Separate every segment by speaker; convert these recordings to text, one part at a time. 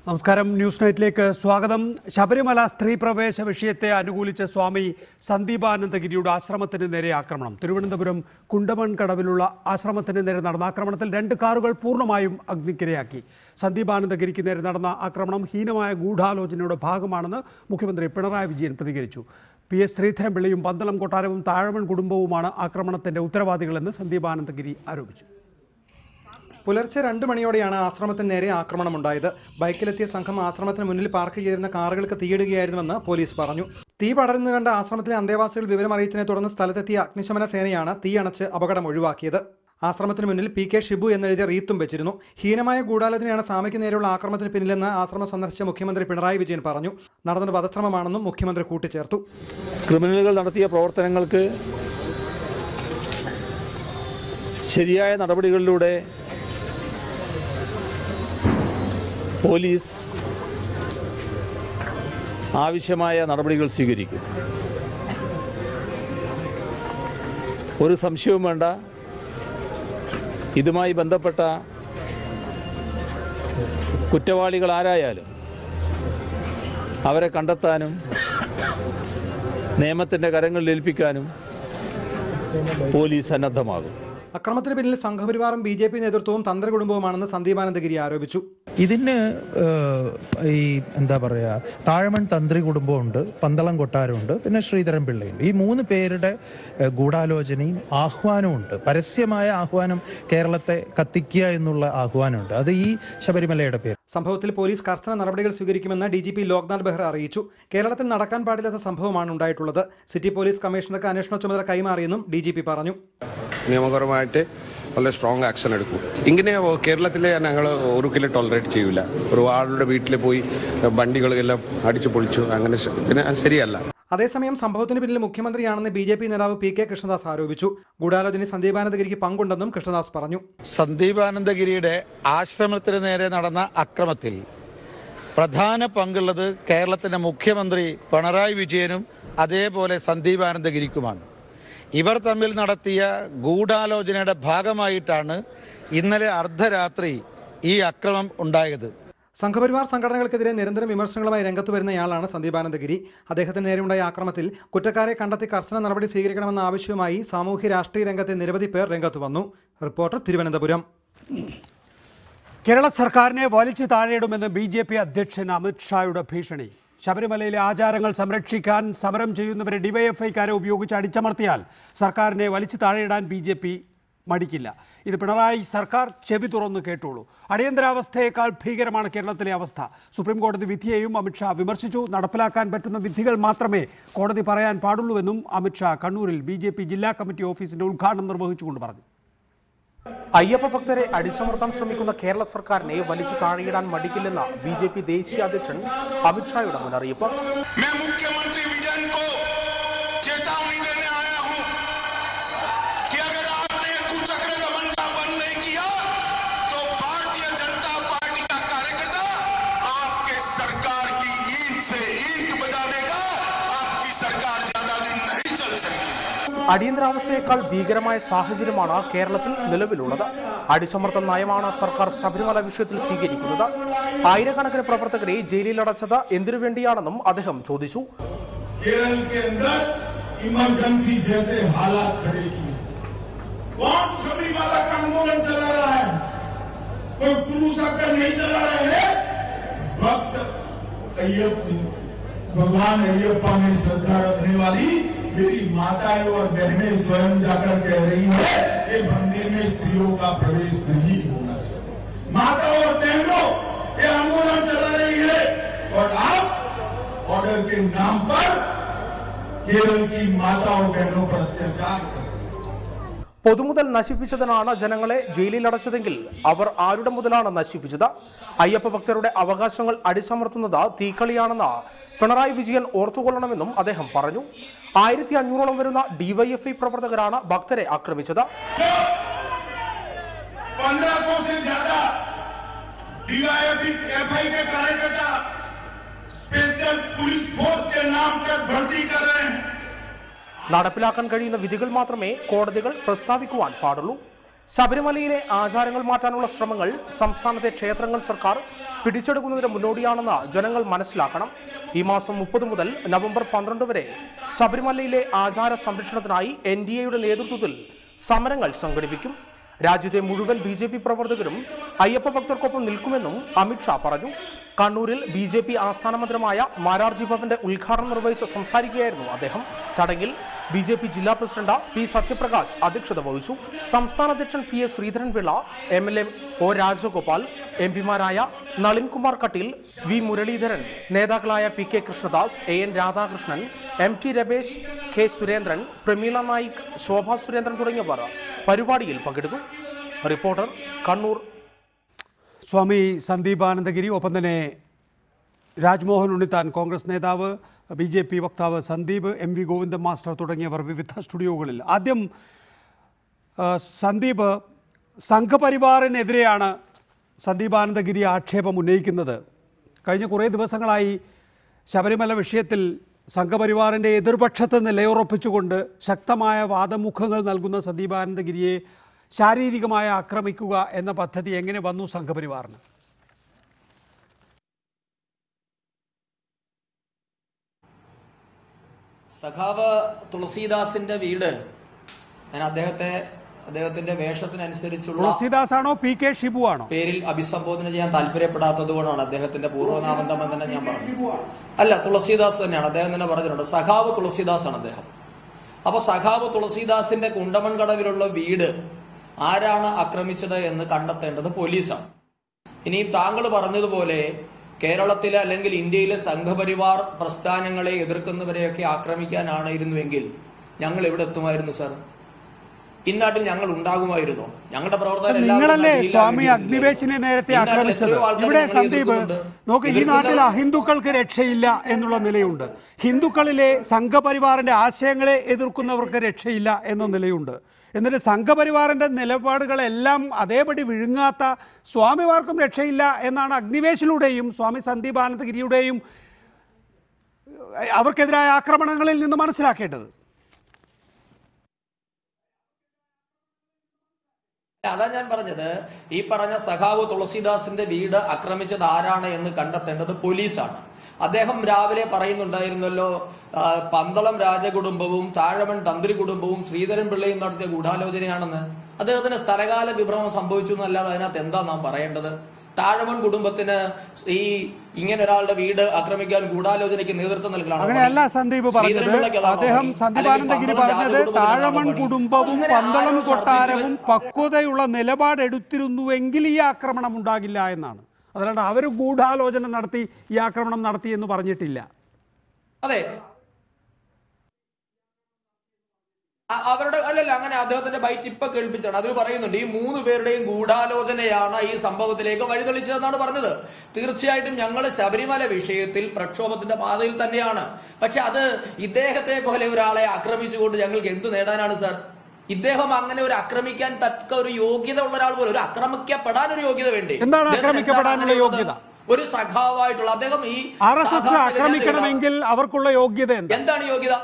Speaker 1: നമസ്കാരം ന്യൂസ് നൈറ്റിലേക്ക് സ്വാഗതം ശബരിമല സ്ത്രീ പ്രവേശ വിഷയത്തെ അനുകൂലിച്ച സ്വാമി സന്ദീപാനന്ദഗിരിയുടെ ആശ്രമത്തിന് നേരെ ആക്രമണം തിരുവനന്തപുരം കുണ്ടമൺ കടവിലുള്ള ആശ്രമത്തിന് നേരെ നടന്ന ആക്രമണത്തിൽ രണ്ട് കാറുകൾ പൂർണ്ണമായും അഗ്നിക്കിരയാക്കി സന്ദീപാനന്ദഗിരിക്ക് നേരെ നടന്ന ആക്രമണം ഹീനമായ ഗൂഢാലോചനയുടെ ഭാഗമാണെന്ന് മുഖ്യമന്ത്രി പിണറായി വിജയൻ പ്രതികരിച്ചു പി എസ് ശ്രീധരൻപിള്ളയും പന്തളം കൊട്ടാരവും താഴമൺ കുടുംബവുമാണ് ആക്രമണത്തിന്റെ ഉത്തരവാദികളെന്ന് സന്ദീപാനന്ദഗിരി ആരോപിച്ചു
Speaker 2: പുലർച്ചെ രണ്ട് മണിയോടെയാണ് ആശ്രമത്തിന് നേരെ ആക്രമണമുണ്ടായത് ബൈക്കിലെത്തിയ സംഘം ആശ്രമത്തിന് മുന്നിൽ പാർക്ക് ചെയ്തിരുന്ന കാറുകൾക്ക് തീയിടുകയായിരുന്നുവെന്ന് പോലീസ് പറഞ്ഞു തീ പടരുന്നു കണ്ട ആശ്രമത്തിലെ അന്തേവാസികൾ വിവരം അറിയിച്ചതിനെ തുടർന്ന് സ്ഥലത്തെത്തിയ അഗ്നിശമന സേനയാണ് തീയണച്ച് അപകടം ഒഴിവാക്കിയത് ആശ്രമത്തിന് മുന്നിൽ പി കെ ഷിബു എന്നെഴുതിയ റീത്തും വെച്ചിരുന്നു ഹീനമായ ഗൂഢാലോചനയാണ് സ്വാമിക്ക് നേരെയുള്ള ആക്രമണത്തിന് പിന്നിലെന്ന് ആശ്രമം സന്ദർശിച്ച മുഖ്യമന്ത്രി പിണറായി വിജയൻ പറഞ്ഞു നടന്നത് വധശ്രമമാണെന്നും മുഖ്യമന്ത്രി കൂട്ടിച്ചേർത്തു
Speaker 3: ക്രിമിനലുകൾ നടത്തിയ പ്രവർത്തനങ്ങൾക്ക് ശരിയായ നടപടികളിലൂടെ പോലീസ് ആവശ്യമായ നടപടികൾ സ്വീകരിക്കും ഒരു സംശയവും വേണ്ട ഇതുമായി ബന്ധപ്പെട്ട കുറ്റവാളികൾ ആരായാലും അവരെ കണ്ടെത്താനും നിയമത്തിൻ്റെ കരങ്ങളിൽ ഏൽപ്പിക്കാനും പോലീസ് സന്നദ്ധമാകും
Speaker 2: അക്രമത്തിന് പിന്നിൽ സംഘപരിവാറും ബി ജെ പി നേതൃത്വവും തന്ത്രകുടുംബവുമാണെന്ന് സന്ദീപാനന്ദഗിരി ആരോപിച്ചു
Speaker 4: ഇതിന് ഏഹ്, ഈ എന്താ പറയുക താഴമൺ തന്ത്രി കുടുംബമുണ്ട് പന്തളം കൊട്ടാരമുണ്ട് പിന്നെ ശ്രീധരൻ പിള്ളയുണ്ട് ഈ മൂന്ന് പേരുടെ ഏഹ്, ഗൂഢാലോചനയും ആഹ്വാനവും ഉണ്ട് പരസ്യമായ ആഹ്വാനം കേരളത്തെ കത്തിക്കുക എന്നുള്ള ആഹ്വാനമുണ്ട് അത് ഈ ശബരിമലയുടെ പേര്
Speaker 2: സംഭവത്തിൽ പോലീസ് കർശന നടപടികൾ സ്വീകരിക്കുമെന്ന് D G P Loknath Behra അറിയിച്ചു കേരളത്തിൽ നടക്കാൻ പാടില്ലാത്ത സംഭവമാണ് ഉണ്ടായിട്ടുള്ളത് സിറ്റി പോലീസ് കമ്മീഷണർക്ക് അന്വേഷണ ചുമതല കൈമാറിയെന്നും ഡി ജി പി പറഞ്ഞു
Speaker 5: നിയമപരമായിട്ട് വളരെ സ്ട്രോങ് ആക്ഷൻ എടുക്കും ഇങ്ങനെ കേരളത്തിലെ ഞങ്ങൾ ഒരിക്കലും ടോളറേറ്റ് ചെയ്യില്ല ഒരു ആളുടെ വീട്ടിൽ പോയി വണ്ടികളെല്ലാം അടിച്ചു പൊളിച്ചു അങ്ങനെ ശ- പിന്നെ അത് ശരിയല്ല
Speaker 2: അതേസമയം സംഭവത്തിന് പിന്നിൽ മുഖ്യമന്ത്രിയാണെന്ന് ബി ജെ പി നേതാവ് പി കെ കൃഷ്ണദാസ് ആരോപിച്ചു ഗൂഢാലോചന സന്ദീപാനന്ദഗിരിക്ക് പങ്കുണ്ടെന്നും കൃഷ്ണദാസ് പറഞ്ഞു
Speaker 6: സന്ദീപാനന്ദഗിരിയുടെ ആശ്രമത്തിന് നേരെ നടന്ന അക്രമത്തിൽ പ്രധാന പങ്കുള്ളത് കേരളത്തിൻ്റെ മുഖ്യമന്ത്രി പിണറായി വിജയനും അതേപോലെ സന്ദീപാനന്ദഗിരിക്കുമാണ് ഇവർ തമ്മിൽ നടത്തിയ ഗൂഢാലോചനയുടെ ഭാഗമായിട്ടാണ് ഇന്നലെ അർദ്ധരാത്രി ഈ അക്രമം ഉണ്ടായത്
Speaker 2: സംഘപരിവാർ സംഘടനകൾക്കെതിരെ നിരന്തരം വിമർശനങ്ങളുമായി രംഗത്ത് വരുന്നയാളാണ് സന്ദീപാനന്ദഗിരി അദ്ദേഹത്തിന് നേരെയുണ്ടായ ആക്രമത്തിൽ കുറ്റക്കാരെ കണ്ടെത്തി കർശന നടപടി സ്വീകരിക്കണമെന്ന ആവശ്യവുമായി സാമൂഹ്യ രാഷ്ട്രീയ രംഗത്തെ നിരവധി പേർ രംഗത്ത് വന്നു റിപ്പോർട്ടർ തിരുവനന്തപുരം
Speaker 1: കേരള സർക്കാരിനെ വലിച്ചു താഴെയിടുമെന്ന് ബി ജെ പി അധ്യക്ഷൻ അമിത് ഷായുടെ ഭീഷണി ശബരിമലയിലെ ആചാരങ്ങൾ സംരക്ഷിക്കാൻ സമരം ചെയ്യുന്നവരെ ഡിവൈഎഫ്ഐക്കാരെ ഉപയോഗിച്ച് അടിച്ചമർത്തിയാൽ സർക്കാരിനെ വലിച്ചു താഴെയിടാൻ ബി ജെ പി മടിക്കില്ല ഇത് പിണറായി സർക്കാർ ചെവി തുറന്ന് കേട്ടോളൂ അടിയന്തരാവസ്ഥയേക്കാൾ ഭീകരമാണ് കേരളത്തിലെ അവസ്ഥ സുപ്രീം കോടതി വിധിയെയും അമിത്ഷാ വിമർശിച്ചു നടപ്പിലാക്കാൻ പറ്റുന്ന വിധികൾ മാത്രമേ കോടതി പറയാൻ പാടുള്ളൂവെന്നും അമിത്ഷാ കണ്ണൂരിൽ ബി ജില്ലാ കമ്മിറ്റി ഓഫീസിന്റെ ഉദ്ഘാടനം നിർവഹിച്ചുകൊണ്ട് പറഞ്ഞു
Speaker 7: അയ്യപ്പ ഭക്തരെ അടിച്ചമർത്താൻ ശ്രമിക്കുന്ന കേരള സർക്കാരിനെ വലിച്ചു താഴെയിടാൻ മടിക്കില്ലെന്ന ബി ജെ പി ദേശീയ അധ്യക്ഷൻ അമിത്ഷായുടെ മുന്നറിയിപ്പ്
Speaker 8: मैं मुख्यमंत्री विजयन को चेतावनी देने आया हूं कि अगर आपने कुचक्र दमन का बंद नहीं किया तो भारतीय जनता पार्टी का कार्यकर्ता आपके सरकार की ईंट से ईंट बजा देगा आपकी सरकार ज्यादा दिन नहीं चल सकती
Speaker 7: അടിയന്തരാവസ്ഥയേക്കാൾ ഭീകരമായ സാഹചര്യമാണ് കേരളത്തിൽ നിലവിലുള്ളത് അടിച്ചമർത്തൽ നയമാണ് സർക്കാർ ശബരിമല വിഷയത്തിൽ സ്വീകരിക്കുന്നത് ആയിരക്കണക്കിന് പ്രവർത്തകരെ ജയിലിൽ അടച്ചത് എന്തിനു വേണ്ടിയാണെന്നും അദ്ദേഹം ചോദിച്ചു
Speaker 8: केरल के अंदर इमरजेंसी जैसे हालात खड़े किए कौन सबरीमाला का आंदोलन चला रहा है कोई पुरुष आकर नहीं चला रहे हैं भक्त अय्यप्प भगवान अय्यप्पा में श्रद्धा रखने वाली मेरी माताएं और बहनें स्वयं जाकर कह रही है कि मंदिर में स्त्रियों का प्रवेश नहीं होना चाहिए माता और बहनों ये आंदोलन चला रही है और आप ऑर्डर के नाम पर केरल की माता और बहनों पर अत्याचार कर रहे हैं।
Speaker 7: പൊതുമുതൽ നശിപ്പിച്ചതിനാണ് ജനങ്ങളെ ജയിലിൽ അടച്ചതെങ്കിൽ അവർ ആരുടെ മുതലാണ് നശിപ്പിച്ചത് അയ്യപ്പ ഭക്തരുടെ അവകാശങ്ങൾ അടിച്ചമർത്തുന്നത് തീക്കളിയാണെന്ന് പിണറായി വിജയൻ ഓർത്തുകൊള്ളണമെന്നും അദ്ദേഹം പറഞ്ഞു ആയിരത്തി അഞ്ഞൂറോളം വരുന്ന ഡിവൈഎഫ്ഐ പ്രവർത്തകരാണ് ഭക്തരെ ആക്രമിച്ചത്
Speaker 8: पंद्रह सौ से ज्यादा डीवाईएफआई के कार्यकर्ता स्पेशल पुलिस फोर्स के नाम पर भर्ती कर रहे हैं
Speaker 7: നടപ്പിലാക്കാൻ കഴിയുന്ന വിധികൾ മാത്രമേ കോടതികൾ പ്രസ്താവിക്കുവാൻ പാടുള്ളൂ ശബരിമലയിലെ ആചാരങ്ങൾ മാറ്റാനുള്ള ശ്രമങ്ങൾ സംസ്ഥാനത്തെ ക്ഷേത്രങ്ങൾ സർക്കാർ പിടിച്ചെടുക്കുന്നതിന് മുന്നോടിയാണെന്ന് ജനങ്ങൾ മനസ്സിലാക്കണം ഈ മാസം മുപ്പത് മുതൽ നവംബർ പന്ത്രണ്ട് വരെ ശബരിമലയിലെ ആചാര സംരക്ഷണത്തിനായി എൻ ഡി എയുടെ നേതൃത്വത്തിൽ സമരങ്ങൾ സംഘടിപ്പിക്കും രാജ്യത്തെ മുഴുവൻ ബി ജെ പി പ്രവർത്തകരും അയ്യപ്പ ഭക്തർക്കൊപ്പം നിൽക്കുമെന്നും അമിത്ഷാ പറഞ്ഞു കണ്ണൂരിൽ ബി ജെ പി ആസ്ഥാന മന്ദിരമായ മാരാർജി ഭവന്റെ ഉദ്ഘാടനം നിർവഹിച്ച് സംസാരിക്കുകയായിരുന്നു അദ്ദേഹം ചടങ്ങിൽ ബി ജെ പി ജില്ലാ പ്രസിഡന്റ് പി സത്യപ്രകാശ് അധ്യക്ഷത വഹിച്ചു സംസ്ഥാന അധ്യക്ഷൻ P S Sreedharan Pillai M L A O Rajagopal M പിമാരായ നളിൻകുമാർ കട്ടീൽ വി മുരളീധരൻ നേതാക്കളായ P K Krishnadas A N Radhakrishnan M T Ramesh K Surendran Prameela Naik Shobha Surendran തുടങ്ങിയവർ പരിപാടിയിൽ പങ്കെടുത്തു റിപ്പോർട്ടർ കണ്ണൂർ
Speaker 1: സ്വാമി സന്ദീപാനന്ദഗിരി ഒപ്പം തന്നെ രാജ്മോഹൻ ഉണ്ണിത്താൻ കോൺഗ്രസ് നേതാവ് ബി ജെ പി വക്താവ് Sandeep M V Govindan master തുടങ്ങിയവർ വിവിധ സ്റ്റുഡിയോകളിൽ ആദ്യം ആ, സന്ദീപ് സംഘപരിവാറിനെതിരെയാണ് സന്ദീപാനന്ദഗിരി ആക്ഷേപം ഉന്നയിക്കുന്നത് കഴിഞ്ഞ കുറേ ദിവസങ്ങളായി ശബരിമല വിഷയത്തിൽ സംഘപരിവാറിൻ്റെ എതിർപക്ഷത്ത് നിലയുറപ്പിച്ചുകൊണ്ട് ശക്തമായ വാദമുഖങ്ങൾ നൽകുന്ന സന്ദീപാനന്ദഗിരിയെ ശാരീരികമായി ആക്രമിക്കുക എന്ന പദ്ധതി എങ്ങനെ വന്നു സംഘപരിവാറിന്
Speaker 9: സഖാവ് തുളസീദാസിന്റെ വീട് ഞാൻ അദ്ദേഹത്തെ അദ്ദേഹത്തിന്റെ വേഷത്തിനനുസരിച്ചുള്ള
Speaker 1: തുളസീദാസ് ആണോ പി കെ ഷിബു ആണോ
Speaker 9: പേരിൽ അഭിസംബോധന ചെയ്യാൻ താല്പര്യപ്പെടാത്തത് കൊണ്ടാണ് അദ്ദേഹത്തിന്റെ പൂർവ്വനാമം തന്നെ ഞാൻ പറഞ്ഞു അല്ല തുളസീദാസ് തന്നെയാണ് അദ്ദേഹം തന്നെ പറഞ്ഞിട്ടുണ്ട് സഖാവ് തുളസീദാസ് ആണ് അദ്ദേഹം അപ്പൊ സഖാവ് തുളസീദാസിന്റെ കുണ്ടമൺ കടവിലുള്ള വീട് ആരാണ് ആക്രമിച്ചത് എന്ന് കണ്ടെത്തേണ്ടത് പോലീസാണ് ഇനി താങ്കൾ പറഞ്ഞതുപോലെ കേരളത്തിലെ അല്ലെങ്കിൽ ഇന്ത്യയിലെ സംഘപരിവാർ പ്രസ്ഥാനങ്ങളെ എതിർക്കുന്നവരെയൊക്കെ ആക്രമിക്കാനാണിരുന്നുവെങ്കിൽ ഞങ്ങൾ എവിടെ എത്തുമായിരുന്നു സാർ ഇന്നാട്ടിൽ ഞങ്ങൾ ഉണ്ടാകുമായിരുന്നോ ഞങ്ങളുടെ പ്രവർത്തകർ എല്ലാവരും
Speaker 1: നിങ്ങളല്ലേ
Speaker 9: നദിയിൽ
Speaker 1: സ്വാമി
Speaker 9: ആഗ്രഹിക്കുന്നത്.
Speaker 1: അഗ്നിവേശിനെ നേരത്തെ
Speaker 9: ഇന്നാട്ടിൽ
Speaker 1: ആക്രമിച്ചത്
Speaker 9: എത്രയോ ആൾക്കാരെ
Speaker 1: ഇവിടെ
Speaker 9: ഞങ്ങൾ
Speaker 1: സന്ദീപ്
Speaker 9: എതിർക്കുന്നുണ്ട്.
Speaker 1: നോക്ക് ഈ
Speaker 9: എതിർക്കുന്ന-
Speaker 1: നാട്ടിൽ അഹിന്ദുക്കൾക്ക് രക്ഷയില്ല എന്നുള്ള നിലയുണ്ട് ഹിന്ദുക്കളിലെ സംഘപരിവാറിന്റെ ആശയങ്ങളെ എതിർക്കുന്നവർക്ക് രക്ഷയില്ല എന്ന നിലയുണ്ട് എന്നിട്ട് സംഘപരിവാറിന്റെ നിലപാടുകളെല്ലാം അതേപടി വിഴുങ്ങാത്ത സ്വാമിമാർക്കും രക്ഷയില്ല എന്നാണ് അഗ്നിവേശിലൂടെയും സ്വാമി സന്ദീപ് ആനന്ദഗിരിയുടെയും അവർക്കെതിരായ ആക്രമണങ്ങളിൽ നിന്ന് മനസ്സിലാക്കേണ്ടത്
Speaker 9: അതാ ഞാൻ പറഞ്ഞത് ഈ പറഞ്ഞ സഖാവ് തുളസീദാസിന്റെ വീട് ആക്രമിച്ചത് ആരാണ് എന്ന് കണ്ടെത്തേണ്ടത് പോലീസാണ് അദ്ദേഹം രാവിലെ പറയുന്നുണ്ടായിരുന്നല്ലോ ആ, പന്തളം രാജകുടുംബവും താഴമൺ തന്ത്രി കുടുംബവും ശ്രീധരൻ പിള്ളയും നടത്തിയ ഗൂഢാലോചനയാണെന്ന് അദ്ദേഹത്തിന് സ്ഥലകാല വിഭ്രമം സംഭവിച്ചു എന്നല്ലാതെ അതിനകത്ത് എന്താ നാം പറയേണ്ടത് താഴമൺ കുടുംബത്തിന് ഈ ഇങ്ങനെ ഒരാളുടെ വീട് ആക്രമിക്കാൻ ഗൂഢാലോചനയ്ക്ക് നേതൃത്വം നൽകലാണ്
Speaker 1: അങ്ങനെയല്ല സന്ദീപ് പറഞ്ഞത് അദ്ദേഹം സന്ദീപ് ആനന്ദഗിരി പറഞ്ഞത് താഴമൺ കുടുംബവും പന്തളം കൊട്ടാരവും പക്വതയുള്ള നിലപാടെടുത്തിരുന്നുവെങ്കിൽ ഈ ആക്രമണം ഉണ്ടാകില്ല എന്നാണ് അതല്ലാണ്ട് അവർ ഗൂഢാലോചന നടത്തി ഈ ആക്രമണം നടത്തി എന്ന് പറഞ്ഞിട്ടില്ല
Speaker 9: അതെ അ- അവരുടെ അല്ലല്ല അങ്ങനെ അദ്ദേഹത്തിന്റെ ബൈറ്റ് ഇപ്പൊ കേൾപ്പിച്ചാണ് അതിൽ പറയുന്നുണ്ട് ഈ മൂന്ന് പേരുടെയും ഗൂഢാലോചനയാണ് ഈ സംഭവത്തിലേക്ക് വഴിതെളിച്ചതെന്നാണ് പറഞ്ഞത് തീർച്ചയായിട്ടും ഞങ്ങൾ ശബരിമല വിഷയത്തിൽ പ്രക്ഷോഭത്തിന്റെ പാതയിൽ തന്നെയാണ് പക്ഷെ അത് ഇദ്ദേഹത്തെ പോലെ ഒരാളെ ആക്രമിച്ചുകൊണ്ട് ഞങ്ങൾക്ക് എന്ത് നേടാനാണ് സാർ ഇദ്ദേഹം അങ്ങനെ ഒരു ആക്രമിക്കാൻ തക്ക ഒരു യോഗ്യത ഉള്ള ഒരാൾ പോലും ഒരു ആക്രമിക്കപ്പെടാൻ ഒരു യോഗ്യത വേണ്ടി
Speaker 1: എന്താണ്
Speaker 9: ഇദ്ദേഹത്തിന്
Speaker 1: ആക്രമിക്കപ്പെടാനുള്ള
Speaker 9: എന്താണ് ഉള്ളത്?
Speaker 1: യോഗ്യത?
Speaker 9: ഒരു സഖാവായിട്ടുള്ള അദ്ദേഹം ഈ
Speaker 1: ആർ എസ് എസ്
Speaker 9: സാധാരണ
Speaker 1: ആക്രമിക്കണമെങ്കിൽ അവർക്കുള്ള യോഗ്യത എന്താ
Speaker 9: എന്താണ് യോഗ്യത